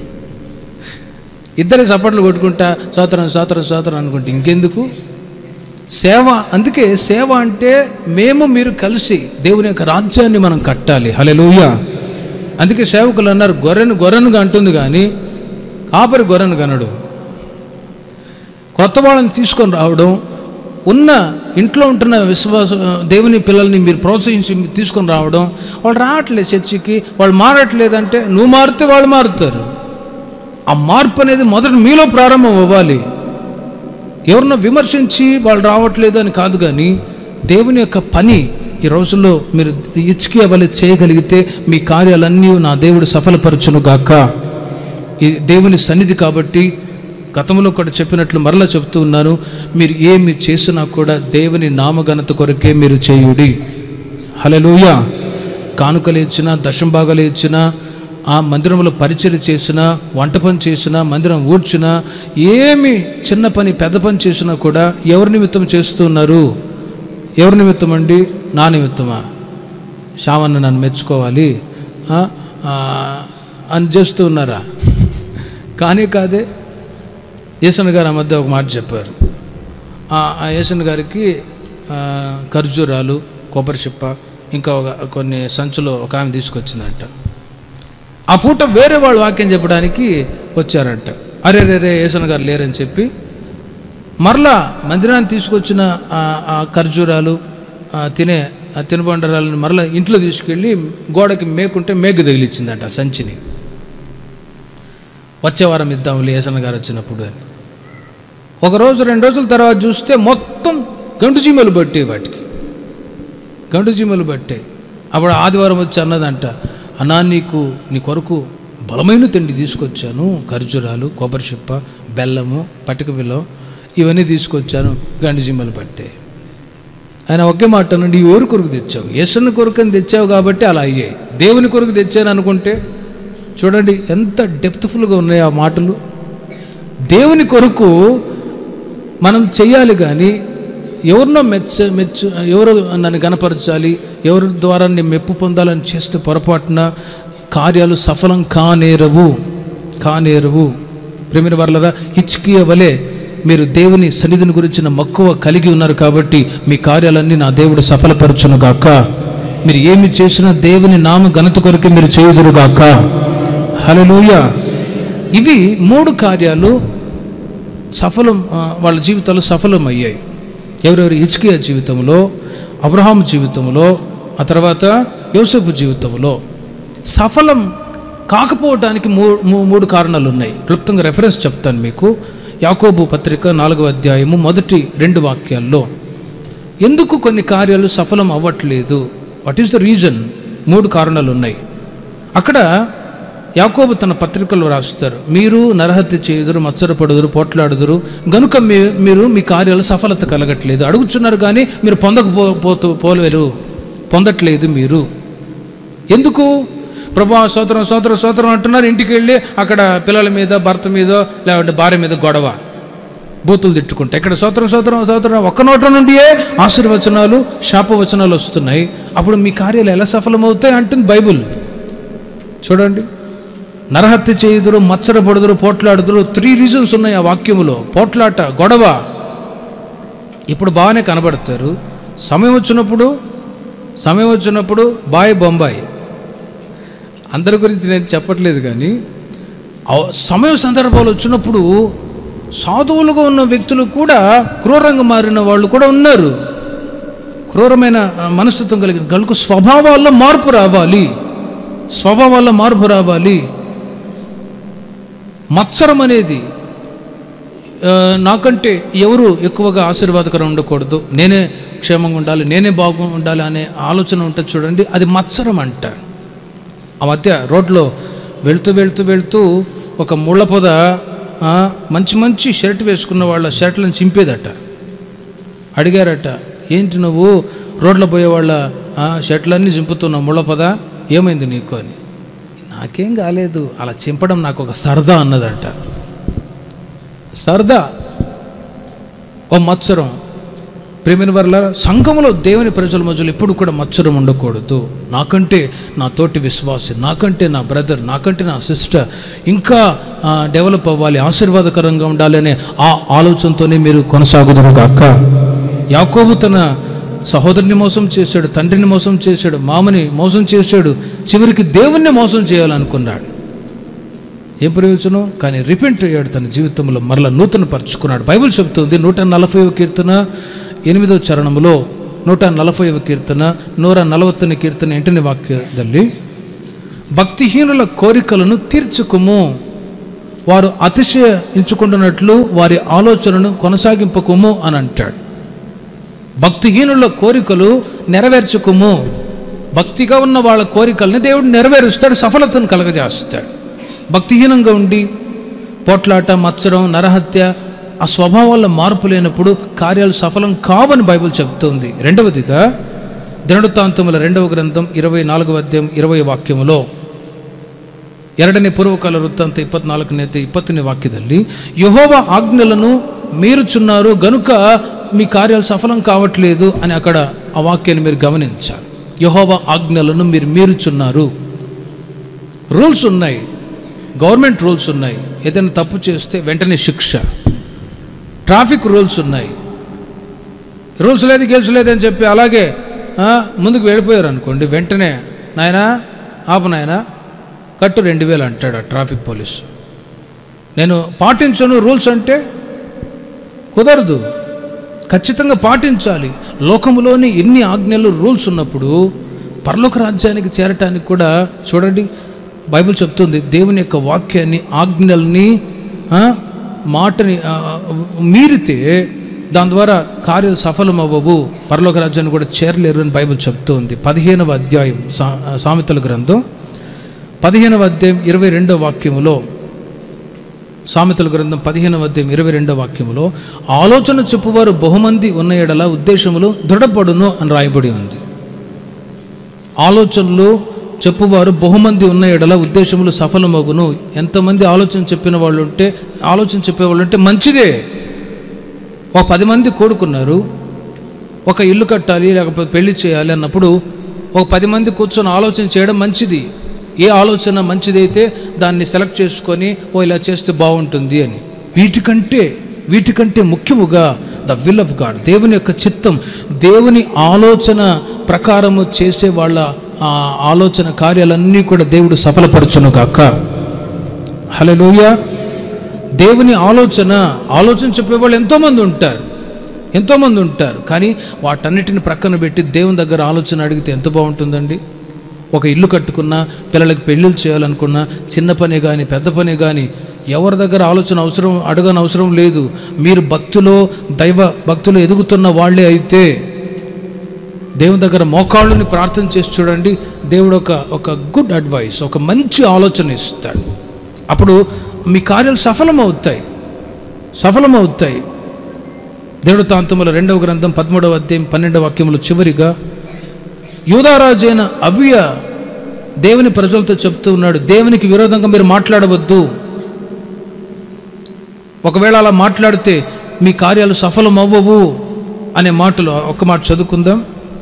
ఇద్దరు చప్పట్లు కొట్టుకుంటా సోదరం సోదరం సోదరం అనుకుంటే ఇంకెందుకు సేవ అందుకే సేవ అంటే మేము మీరు కలిసి దేవుని యొక్క రాజ్యాన్ని మనం కట్టాలి హలెలూయ అందుకే సేవకులు అన్నారు గొర్రెను గొర్రెనుగా అంటుంది కానీ కాపరి గొర్రెను కనడు కొత్త వాళ్ళని తీసుకొని రావడం ఉన్న ఇంట్లో ఉంటున్న విశ్వాస దేవుని పిల్లల్ని మీరు ప్రోత్సహించి మీరు తీసుకొని రావడం వాళ్ళు రావట్లేదు చర్చికి వాళ్ళు మారట్లేదంటే నువ్వు మారితే వాళ్ళు మారుతారు ఆ మార్పు అనేది మొదట మీలో ప్రారంభం అవ్వాలి ఎవరినో విమర్శించి వాళ్ళు రావట్లేదు అని కాదు కానీ దేవుని యొక్క పని ఈ రోజుల్లో మీరు ఇచ్చికి అవలి చేయగలిగితే మీ కార్యాలన్నీ నా దేవుడు సఫలపరచును గాక ఈ దేవుని సన్నిధి కాబట్టి గతంలో కూడా చెప్పినట్లు మరలా చెప్తూ ఉన్నాను మీరు ఏమి చేసినా కూడా దేవుని నామఘనత కొరకే మీరు చేయుడి హలలుయ కానుకలు ఇచ్చినా దశంభాగాలు ఇచ్చినా ఆ మందిరంలో పరిచయం చేసినా వంట పని చేసినా మందిరం ఊడ్చినా ఏమి చిన్న పని పెద్ద పని చేసినా కూడా ఎవరి నిమిత్తం చేస్తున్నారు ఎవరి నిమిత్తం అండి నా నిమిత్తమా శ్యామన్న నన్ను మెచ్చుకోవాలి ఆ, ఆ, అని చేస్తూ ఉన్నారా కానీ కాదే యేసన్ గారు ఆ మధ్య ఒక మాట చెప్పారు ఆ ఆ యేసన్ గారికి ఆ, ఖర్జూరాలు కొబ్బరి చిప్ప ఇంకా ఒక కొన్ని సంచులు ఒక ఆమె తీసుకొచ్చిందంట ఆ పూట వేరే వాళ్ళు వాక్యం చెప్పడానికి వచ్చారంట అరే రే రే యేసన్ గారు లేరని చెప్పి మరలా మందిరాన్ని తీసుకొచ్చిన ఆ- ఆ ఖర్జూరాలు ఆ తినే ఆ తినబండరాలను మరలా ఇంట్లో తీసుకెళ్ళి గోడకి మేకుంటే మేకు తగిలిచ్చిందంట ఆ సంచిని వచ్చే వారం ఇద్దాంలే ఏసన్న గారు వచ్చినప్పుడు అని ఒక రోజు రెండు రోజుల తర్వాత చూస్తే మొత్తం గంటు చీమలు పట్టే వాటికి గంటు చీమలు పట్టాయి అప్పుడు ఆదివారం వచ్చి అన్నదంట అన్నా నీకు నీ కొరకు బలమైన తిండి తీసుకొచ్చాను ఖర్జూరాలు కొబ్బరి చిప్ప బెల్లము పటిక బెల్లం ఇవన్నీ తీసుకొచ్చాను గంటు చీమలు పట్టాయి ఆయన ఒకే మాట నుండి ఎవరి కొరకు తెచ్చావు యేసన్న కొరకు అని తెచ్చావు కాబట్టి అలా అయ్యాయి దేవుని కొరకు తెచ్చాను అనుకుంటే చూడండి ఎంత డెప్త్ఫుల్గా ఉన్నాయి ఆ మాటలు దేవుని కొరకు మనం చెయ్యాలి కానీ ఎవరినో మెచ్చ మెచ్చు ఎవరు నన్ను గనపరచాలి ఎవరి ద్వారా నేను మెప్పు పొందాలని చేస్తే పొరపాటున కార్యాలు సఫలం కానేరవు కానేరవు ప్రేమిన వర్లరా హిచ్కియ వలె మీరు దేవుని సన్నిధిని గురించిన మక్కువ కలిగి ఉన్నారు కాబట్టి మీ కార్యాలన్నీ నా దేవుడు సఫలపరచును గాక మీరు ఏమి చేసినా దేవుని నామ ఘనత కొరకు మీరు చేయుదురు గాక హల్లెలూయా ఇవి మూడు కార్యాలు సఫలం ఆ, వాళ్ళ జీవితాలు సఫలమయ్యాయి ఎవరెవరు హిచ్కియా జీవితంలో అబ్రహాం జీవితంలో ఆ తర్వాత యోసేపు జీవితంలో సఫలం కాకపోవడానికి మూ మూ- మూడు కారణాలు ఉన్నాయి క్లుప్తంగా రెఫరెన్స్ చెప్తాను మీకు యాకోబు పత్రిక నాలుగవ అధ్యాయము మొదటి రెండు వాక్యాల్లో ఎందుకు కొన్ని కార్యాలు సఫలం అవ్వట్లేదు వాట్ ఈస్ ద రీజన్ మూడు కారణాలు ఉన్నాయి అక్కడ యాకోబు తన పత్రికలో రాస్తారు మీరు నరహత్య చేయుదురు మత్సరపడుదురు పోట్లాడుదురు గనుక మీ మీరు మీ కార్యాలు సఫలత కలగట్లేదు అడుగుతున్నారు కానీ మీరు పొందకపో పోతూ పోలేరు పొందట్లేదు మీరు ఎందుకు ప్రభా సోదరం సోదరం సోదరం అంటున్నారు ఇంటికి వెళ్ళి అక్కడ పిల్లల మీద భర్త మీద లేదంటే భార్య మీద గొడవ బూతులు తిట్టుకుంటా ఇక్కడ సోదరం సోదరం సోదరం ఒక్క నోట నుండియే ఆశీర్వచనాలు శాపవచనాలు వస్తున్నాయి అప్పుడు మీ కార్యాలు ఎలా సఫలమవుతాయి అంటుంది బైబుల్ చూడండి నరహత్య చేయుదురు మచ్చరపడుదురు పోట్లాడుదురు త్రీ రీజన్స్ ఉన్నాయి ఆ వాక్యములో పోట్లాట గొడవ ఇప్పుడు బాగానే కనబడతారు సమయం వచ్చినప్పుడు సమయం వచ్చినప్పుడు బాయ్ బొంబాయి అందరి గురించి నేను చెప్పట్లేదు కానీ అవ- సమయం సందర్భాలు వచ్చినప్పుడు సాధువులుగా ఉన్న వ్యక్తులు కూడా క్రూరంగా మారిన వాళ్ళు కూడా ఉన్నారు క్రూరమైన ఆ, మనస్తత్వం కలిగిన కనుక స్వభావాల్లో మార్పు రావాలి స్వభావాల్లో మార్పు రావాలి మత్సరం అనేది ఆ, నాకంటే ఎవరు ఎక్కువగా ఆశీర్వాదకరం ఉండకూడదు నేనే క్షేమంగా ఉండాలి నేనే బాగు ఉండాలి అనే ఆలోచన ఉంటుంది చూడండి అది మత్సరం అంటారు ఆ మధ్య రోడ్లో వెళ్తూ వెళ్తూ వెళ్తూ ఒక ముళ్ళ పొద ఆ, మంచి మంచి షర్ట్ వేసుకున్న వాళ్ళ షర్ట్లను చింపేదట అడిగారట ఏంటి నువ్వు రోడ్లో పోయే వాళ్ళ ఆ, షర్ట్లన్నీ చింపుతున్నావు ముళ్ళ పొద ఏమైంది నీకు అని నాకేం కాలేదు అలా చింపడం నాకు ఒక సరదా అన్నదట సరదా ఓ మత్సరం ప్రేమిన వల్ల సంఘంలో దేవుని ప్రజల మధ్యలో ఎప్పుడు కూడా మత్సరం ఉండకూడదు నాకంటే నా తోటి విశ్వాసి నాకంటే నా బ్రదర్ నాకంటే నా సిస్టర్ ఇంకా ఆ, డెవలప్ అవ్వాలి ఆశీర్వాదకరంగా ఉండాలి అనే ఆ ఆలోచనతోనే మీరు కొనసాగుదురు కాక యాకోబు తన సహోదరుని మోసం చేశాడు తండ్రిని మోసం చేశాడు మామని మోసం చేశాడు చివరికి దేవుణ్ణి మోసం చేయాలనుకున్నాడు ఏం ప్రయోజనం కానీ రిపెంట్ అయ్యాడు తన జీవితంలో మరలా నూతన పరుచుకున్నాడు బైబిల్ చెబుతుంది నూట నలభైవ కీర్తన ఎనిమిదవ చరణములో నూట నలభైవ కీర్తన నూర నలవత్తని కీర్తన ఇంటిని వాక్యದಲ್ಲಿ భక్తిహీనుల కోరికలను తీర్చుకుము వారు అతిశయించుకుంటున్నట్లు వారి ఆలోచనను కొనసాగింపకుము అని అంటాడు భక్తిహీనుల కోరికలు నెరవేర్చుకుము భక్తిగా ఉన్న వాళ్ళ కోరికల్ని దేవుడు నెరవేరుస్తాడు సఫలతను కలగజేస్తాడు భక్తిహీనంగా ఉండి పోట్లాట మత్సరం నరహత్య ఆ స్వభావాల్లో మార్పు లేనప్పుడు కార్యాలు సఫలం కావని బైబిల్ చెప్తుంది రెండవదిగా దినవృత్తాంతముల రెండవ గ్రంథం ఇరవై నాలుగవ అధ్యాయం ఇరవై వాక్యములో ಎರಡನೇ ಪೂರ್ವಕಾಲ ವೃತ್ತಾಂತ ಇಪ್ಪತ್ನಾಲ್ಕನೇ ಇಪ್ಪತ್ತನೇ ವಾಕ್ಯದಲ್ಲಿ యహోవ ఆజ్ఞలను మీరుచున్నారు గనుక మీ కార్యాలు సఫలం కావట్లేదు అని అక్కడ ఆ వాక్యాన్ని మీరు గమనించాలి యహోవ ఆజ్ఞలను మీరు మీరుచున్నారు రూల్స్ ఉన్నాయి గవర్నమెంట్ రూల్స్ ఉన్నాయి ఏదైనా తప్పు చేస్తే వెంటనే శిక్ష ట్రాఫిక్ రూల్స్ ఉన్నాయి రూల్స్ లేదు గెలుసు లేదని చెప్పి అలాగే ఆ, ముందుకు వెళ్ళిపోయారు అనుకోండి వెంటనే నాయనా ఆపు నాయనా కట్టు రెండు వేలు అంటాడు ఆ ట్రాఫిక్ పోలీసు నేను పాటించను రూల్స్ అంటే కుదరదు ఖచ్చితంగా పాటించాలి లోకములోని ఎన్ని ఆజ్ఞలు రూల్స్ ఉన్నప్పుడు పరలోక రాజ్యానికి చేరటానికి కూడా చూడండి బైబిల్ చెప్తుంది దేవుని యొక్క వాక్యాన్ని ఆజ్ఞల్ని ఆ, మాటని ఆ, మీరితే దాని ద్వారా కార్యాలు సఫలం అవ్వవు పరలోక రాజ్యాన్ని కూడా చేరలేరు అని బైబిల్ చెప్తుంది పదిహేనవ అధ్యాయం సా సామెతల గ్రంథం పదిహేనవ అధ్యాయం ఇరవై రెండవ వాక్యములో సామెతల గ్రంథం పదిహేనవ అధ్యాయం ఇరవై రెండవ వాక్యములో ఆలోచన చెప్పువారు బహుమంది ఉన్న ఎడల ఉద్దేశములు దృఢపడును అని రాయబడి ఉంది ఆలోచనలు చెప్పువారు బహుమంది ఉన్న ఎడల ఉద్దేశములు సఫలమగును ఎంతమంది ఆలోచన చెప్పిన వాళ్ళు ఉంటే ఆలోచన చెప్పేవాళ్ళు ఉంటే మంచిదే ఒక పది మంది కూడుకున్నారు ఒక ఇల్లు కట్టాలి లేకపోతే పెళ్లి చేయాలి అన్నప్పుడు ఒక పది మంది కూర్చొని ఆలోచన చేయడం మంచిది ఏ ఆలోచన మంచిదైతే దాన్ని సెలెక్ట్ చేసుకొని ఓ ఇలా చేస్తే బాగుంటుంది అని వీటికంటే వీటికంటే ముఖ్యముగా ద విల్ ఆఫ్ గాడ్ దేవుని యొక్క చిత్తం దేవుని ఆలోచన ప్రకారము చేసే వాళ్ళ ఆ ఆలోచన కార్యాలన్నీ కూడా దేవుడు సఫలపరచును కాక హలోయ దేవుని ఆలోచన ఆలోచన చెప్పేవాళ్ళు ఎంతోమంది ఉంటారు ఎంతోమంది ఉంటారు కానీ వాటన్నిటిని ప్రక్కన పెట్టి దేవుని దగ్గర ఆలోచన అడిగితే ఎంత బాగుంటుందండి ఒక ఇల్లు కట్టుకున్నా పిల్లలకి పెళ్ళిళ్ళు చేయాలనుకున్నా చిన్న పని కానీ పెద్ద పని కానీ ఎవరి దగ్గర ఆలోచన అవసరం అడగని అవసరం లేదు మీరు భక్తిలో దైవ భక్తిలో ఎదుగుతున్న వాళ్ళే అయితే దేవుని దగ్గర మోకాళ్ళని ప్రార్థన చేసి చూడండి దేవుడు ఒక ఒక గుడ్ అడ్వైస్ ఒక మంచి ఆలోచన ఇస్తాడు అప్పుడు మీ కార్యాలు సఫలమవుతాయి సఫలమవుతాయి దేవుడు తాంతముల రెండవ గ్రంథం పదమూడవ అధ్యాయం పన్నెండవ వాక్యములు చివరిగా యూదారాజైన అభియ దేవుని ప్రజలతో చెప్తూ ఉన్నాడు దేవునికి విరోధంగా మీరు మాట్లాడవద్దు ఒకవేళ అలా మాట్లాడితే మీ కార్యాలు సఫలం అవ్వవు అనే మాటలు ఒక్క మాట చదువుకుందాం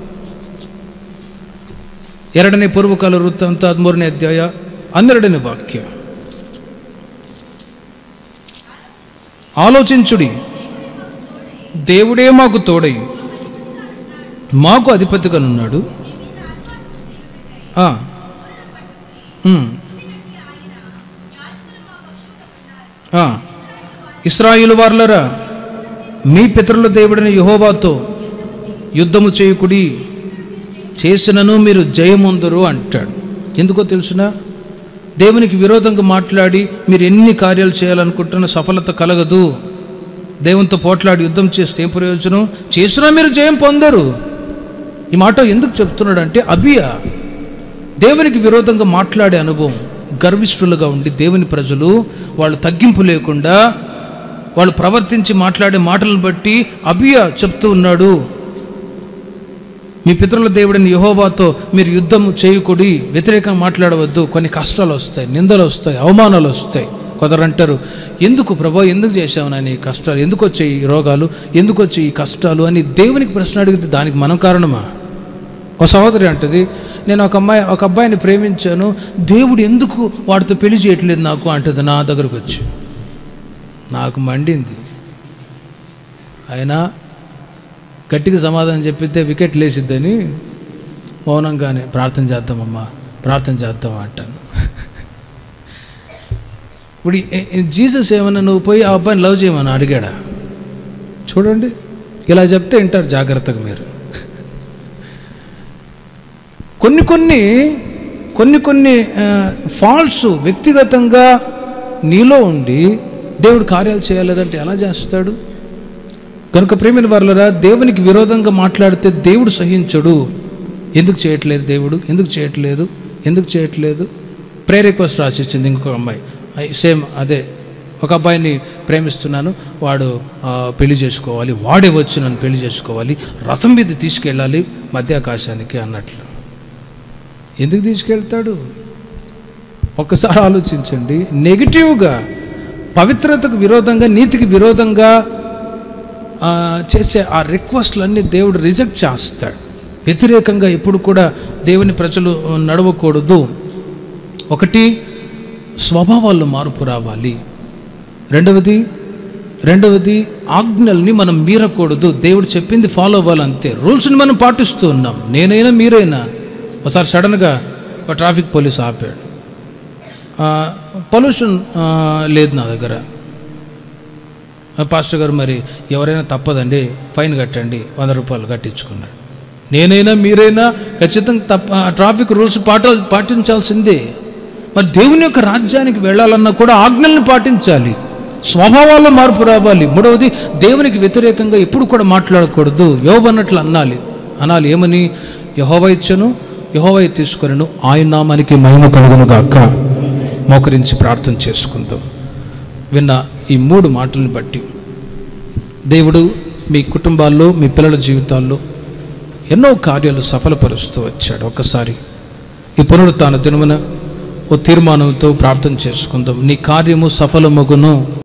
ಎರಡನೇ ಪೂರ್ವಕಾಲ ವೃತ್ತಾಂತ ಹದಿಮೂರನೇ ಅಧ್ಯಾಯ ಹನ್ನೆರಡನೇ ವಾಕ್ಯ ఆలోచించుడి దేవుడే మాకు తోడై మాకు అధిపతిగానున్నాడు ఆ, ఉమ్, ఆ, ఇస్రాయిలు వార్లరా మీ పితరుల దేవుడైన యహోబాతో యుద్ధము చేయకుడి చేసినను మీరు జయముందరు అంటాడు ఎందుకో తెలుసునా దేవునికి విరోధంగా మాట్లాడి మీరు ఎన్ని కార్యాలు చేయాలనుకుంటున్న సఫలత కలగదు దేవునితో పోట్లాడి యుద్ధం చేస్తే ఏం ప్రయోజనం చేసినా మీరు జయం పొందరు ఈ మాట ఎందుకు చెప్తున్నాడంటే అభియ దేవునికి విరోధంగా మాట్లాడే అనుభవం గర్విష్ఠులుగా ఉండి దేవుని ప్రజలు వాళ్ళు తగ్గింపు లేకుండా వాళ్ళు ప్రవర్తించి మాట్లాడే మాటలను బట్టి అభియ చెప్తూ ఉన్నాడు మీ పితరుల దేవుడిని యహోవాతో మీరు యుద్ధం చేయకుడి వ్యతిరేకంగా మాట్లాడవద్దు కొన్ని కష్టాలు వస్తాయి నిందలు వస్తాయి అవమానాలు వస్తాయి కొందరు అంటారు ఎందుకు ప్రభా ఎందుకు చేసావు నాయన ఈ కష్టాలు ఎందుకు వచ్చాయి ఈ రోగాలు ఎందుకు వచ్చాయి ఈ కష్టాలు అని దేవునికి ప్రశ్న అడిగితే దానికి మనం కారణమా ఒక సహోదరి అంటది నేను ఒక అమ్మాయి ఒక అబ్బాయిని ప్రేమించాను దేవుడు ఎందుకు వాడితో పెళ్లి చేయట్లేదు నాకు అంటది నా దగ్గరకు వచ్చి నాకు మండింది అయినా గట్టిగా సమాధానం చెప్పితే వికెట్ లేసిద్దని మౌనంగానే ప్రార్థన చేద్దామమ్మా ప్రార్థన చేద్దాం అంటాను ఇప్పుడు ఈ- ఈ జీసస్ ఏమన్నా నువ్వు పోయి ఆ అబ్బాయిని లవ్ చేయమని అడిగాడా చూడండి ఇలా చెప్తే వింటారు జాగ్రత్తగా మీరు కొన్ని కొన్ని కొన్ని కొన్ని ఫాల్ట్స్ వ్యక్తిగతంగా నీలో ఉండి దేవుడు కార్యాలు చేయలేదంటే ఎలా చేస్తాడు కనుక ప్రేమిన వర్లరా దేవునికి విరోధంగా మాట్లాడితే దేవుడు సహించడు ఎందుకు చేయట్లేదు దేవుడు ఎందుకు చేయట్లేదు ఎందుకు చేయట్లేదు ప్రే రిక్వెస్ట్ రాసిచ్చింది ఇంకొక అమ్మాయి సేమ్ అదే ఒక అబ్బాయిని ప్రేమిస్తున్నాను వాడు ఆ, పెళ్లి చేసుకోవాలి వాడే వచ్చి నన్ను పెళ్లి చేసుకోవాలి రథం మీద తీసుకెళ్ళాలి మధ్యాకాశానికి అన్నట్లు ఎందుకు తీసుకెళ్తాడు ఒక్కసారి ఆలోచించండి నెగిటివ్గా పవిత్రతకు విరోధంగా నీతికి విరోధంగా ఆ, చేసే ఆ రిక్వెస్ట్లన్నీ దేవుడు రిజెక్ట్ చేస్తాడు వ్యతిరేకంగా ఎప్పుడు కూడా దేవుని ప్రజలు నడవకూడదు ఒకటి స్వభావాల్లో మార్పు రావాలి రెండవది రెండవది ఆజ్ఞల్ని మనం మీరకూడదు దేవుడు చెప్పింది ఫాలో అవ్వాలంతే రూల్స్ని మనం పాటిస్తూ ఉన్నాం నేనైనా మీరైనా ఒకసారి సడన్గా ఒక ట్రాఫిక్ పోలీస్ ఆపాడు పొల్యూషన్ లేదు నా దగ్గర "ఆ, పాస్టర్ గారు మరి ఎవరైనా తప్పదండి ఫైన్ కట్టండి వంద రూపాయలు కట్టించుకున్నాడు నేనైనా మీరైనా ఖచ్చితంగా తప్ప ఆ ట్రాఫిక్ రూల్స్ పాట పాటించాల్సిందే మరి దేవుని యొక్క రాజ్యానికి వెళ్ళాలన్నా కూడా ఆజ్ఞల్ని పాటించాలి స్వభావాల్లో మార్పు రావాలి మూడవది దేవునికి వ్యతిరేకంగా ఎప్పుడు కూడా మాట్లాడకూడదు యోబన్నట్లు అనాలి అనాలి ఏమని యహోవ ఇచ్చను యహోవ తీసుకొనను ఆయన నామానికి మహిమ కలుగును గాక మోకరించి ప్రార్థన చేసుకుందాం విన్న ఈ మూడు మాటలను బట్టి దేవుడు మీ కుటుంబాల్లో మీ పిల్లల జీవితాల్లో ఎన్నో కార్యాలు సఫలపరుస్తూ వచ్చాడు ఒకసారి ఈ పునరుత్న దినమున ఓ తీర్మానంతో ప్రార్థన చేసుకుందాం నీ కార్యము సఫలమగును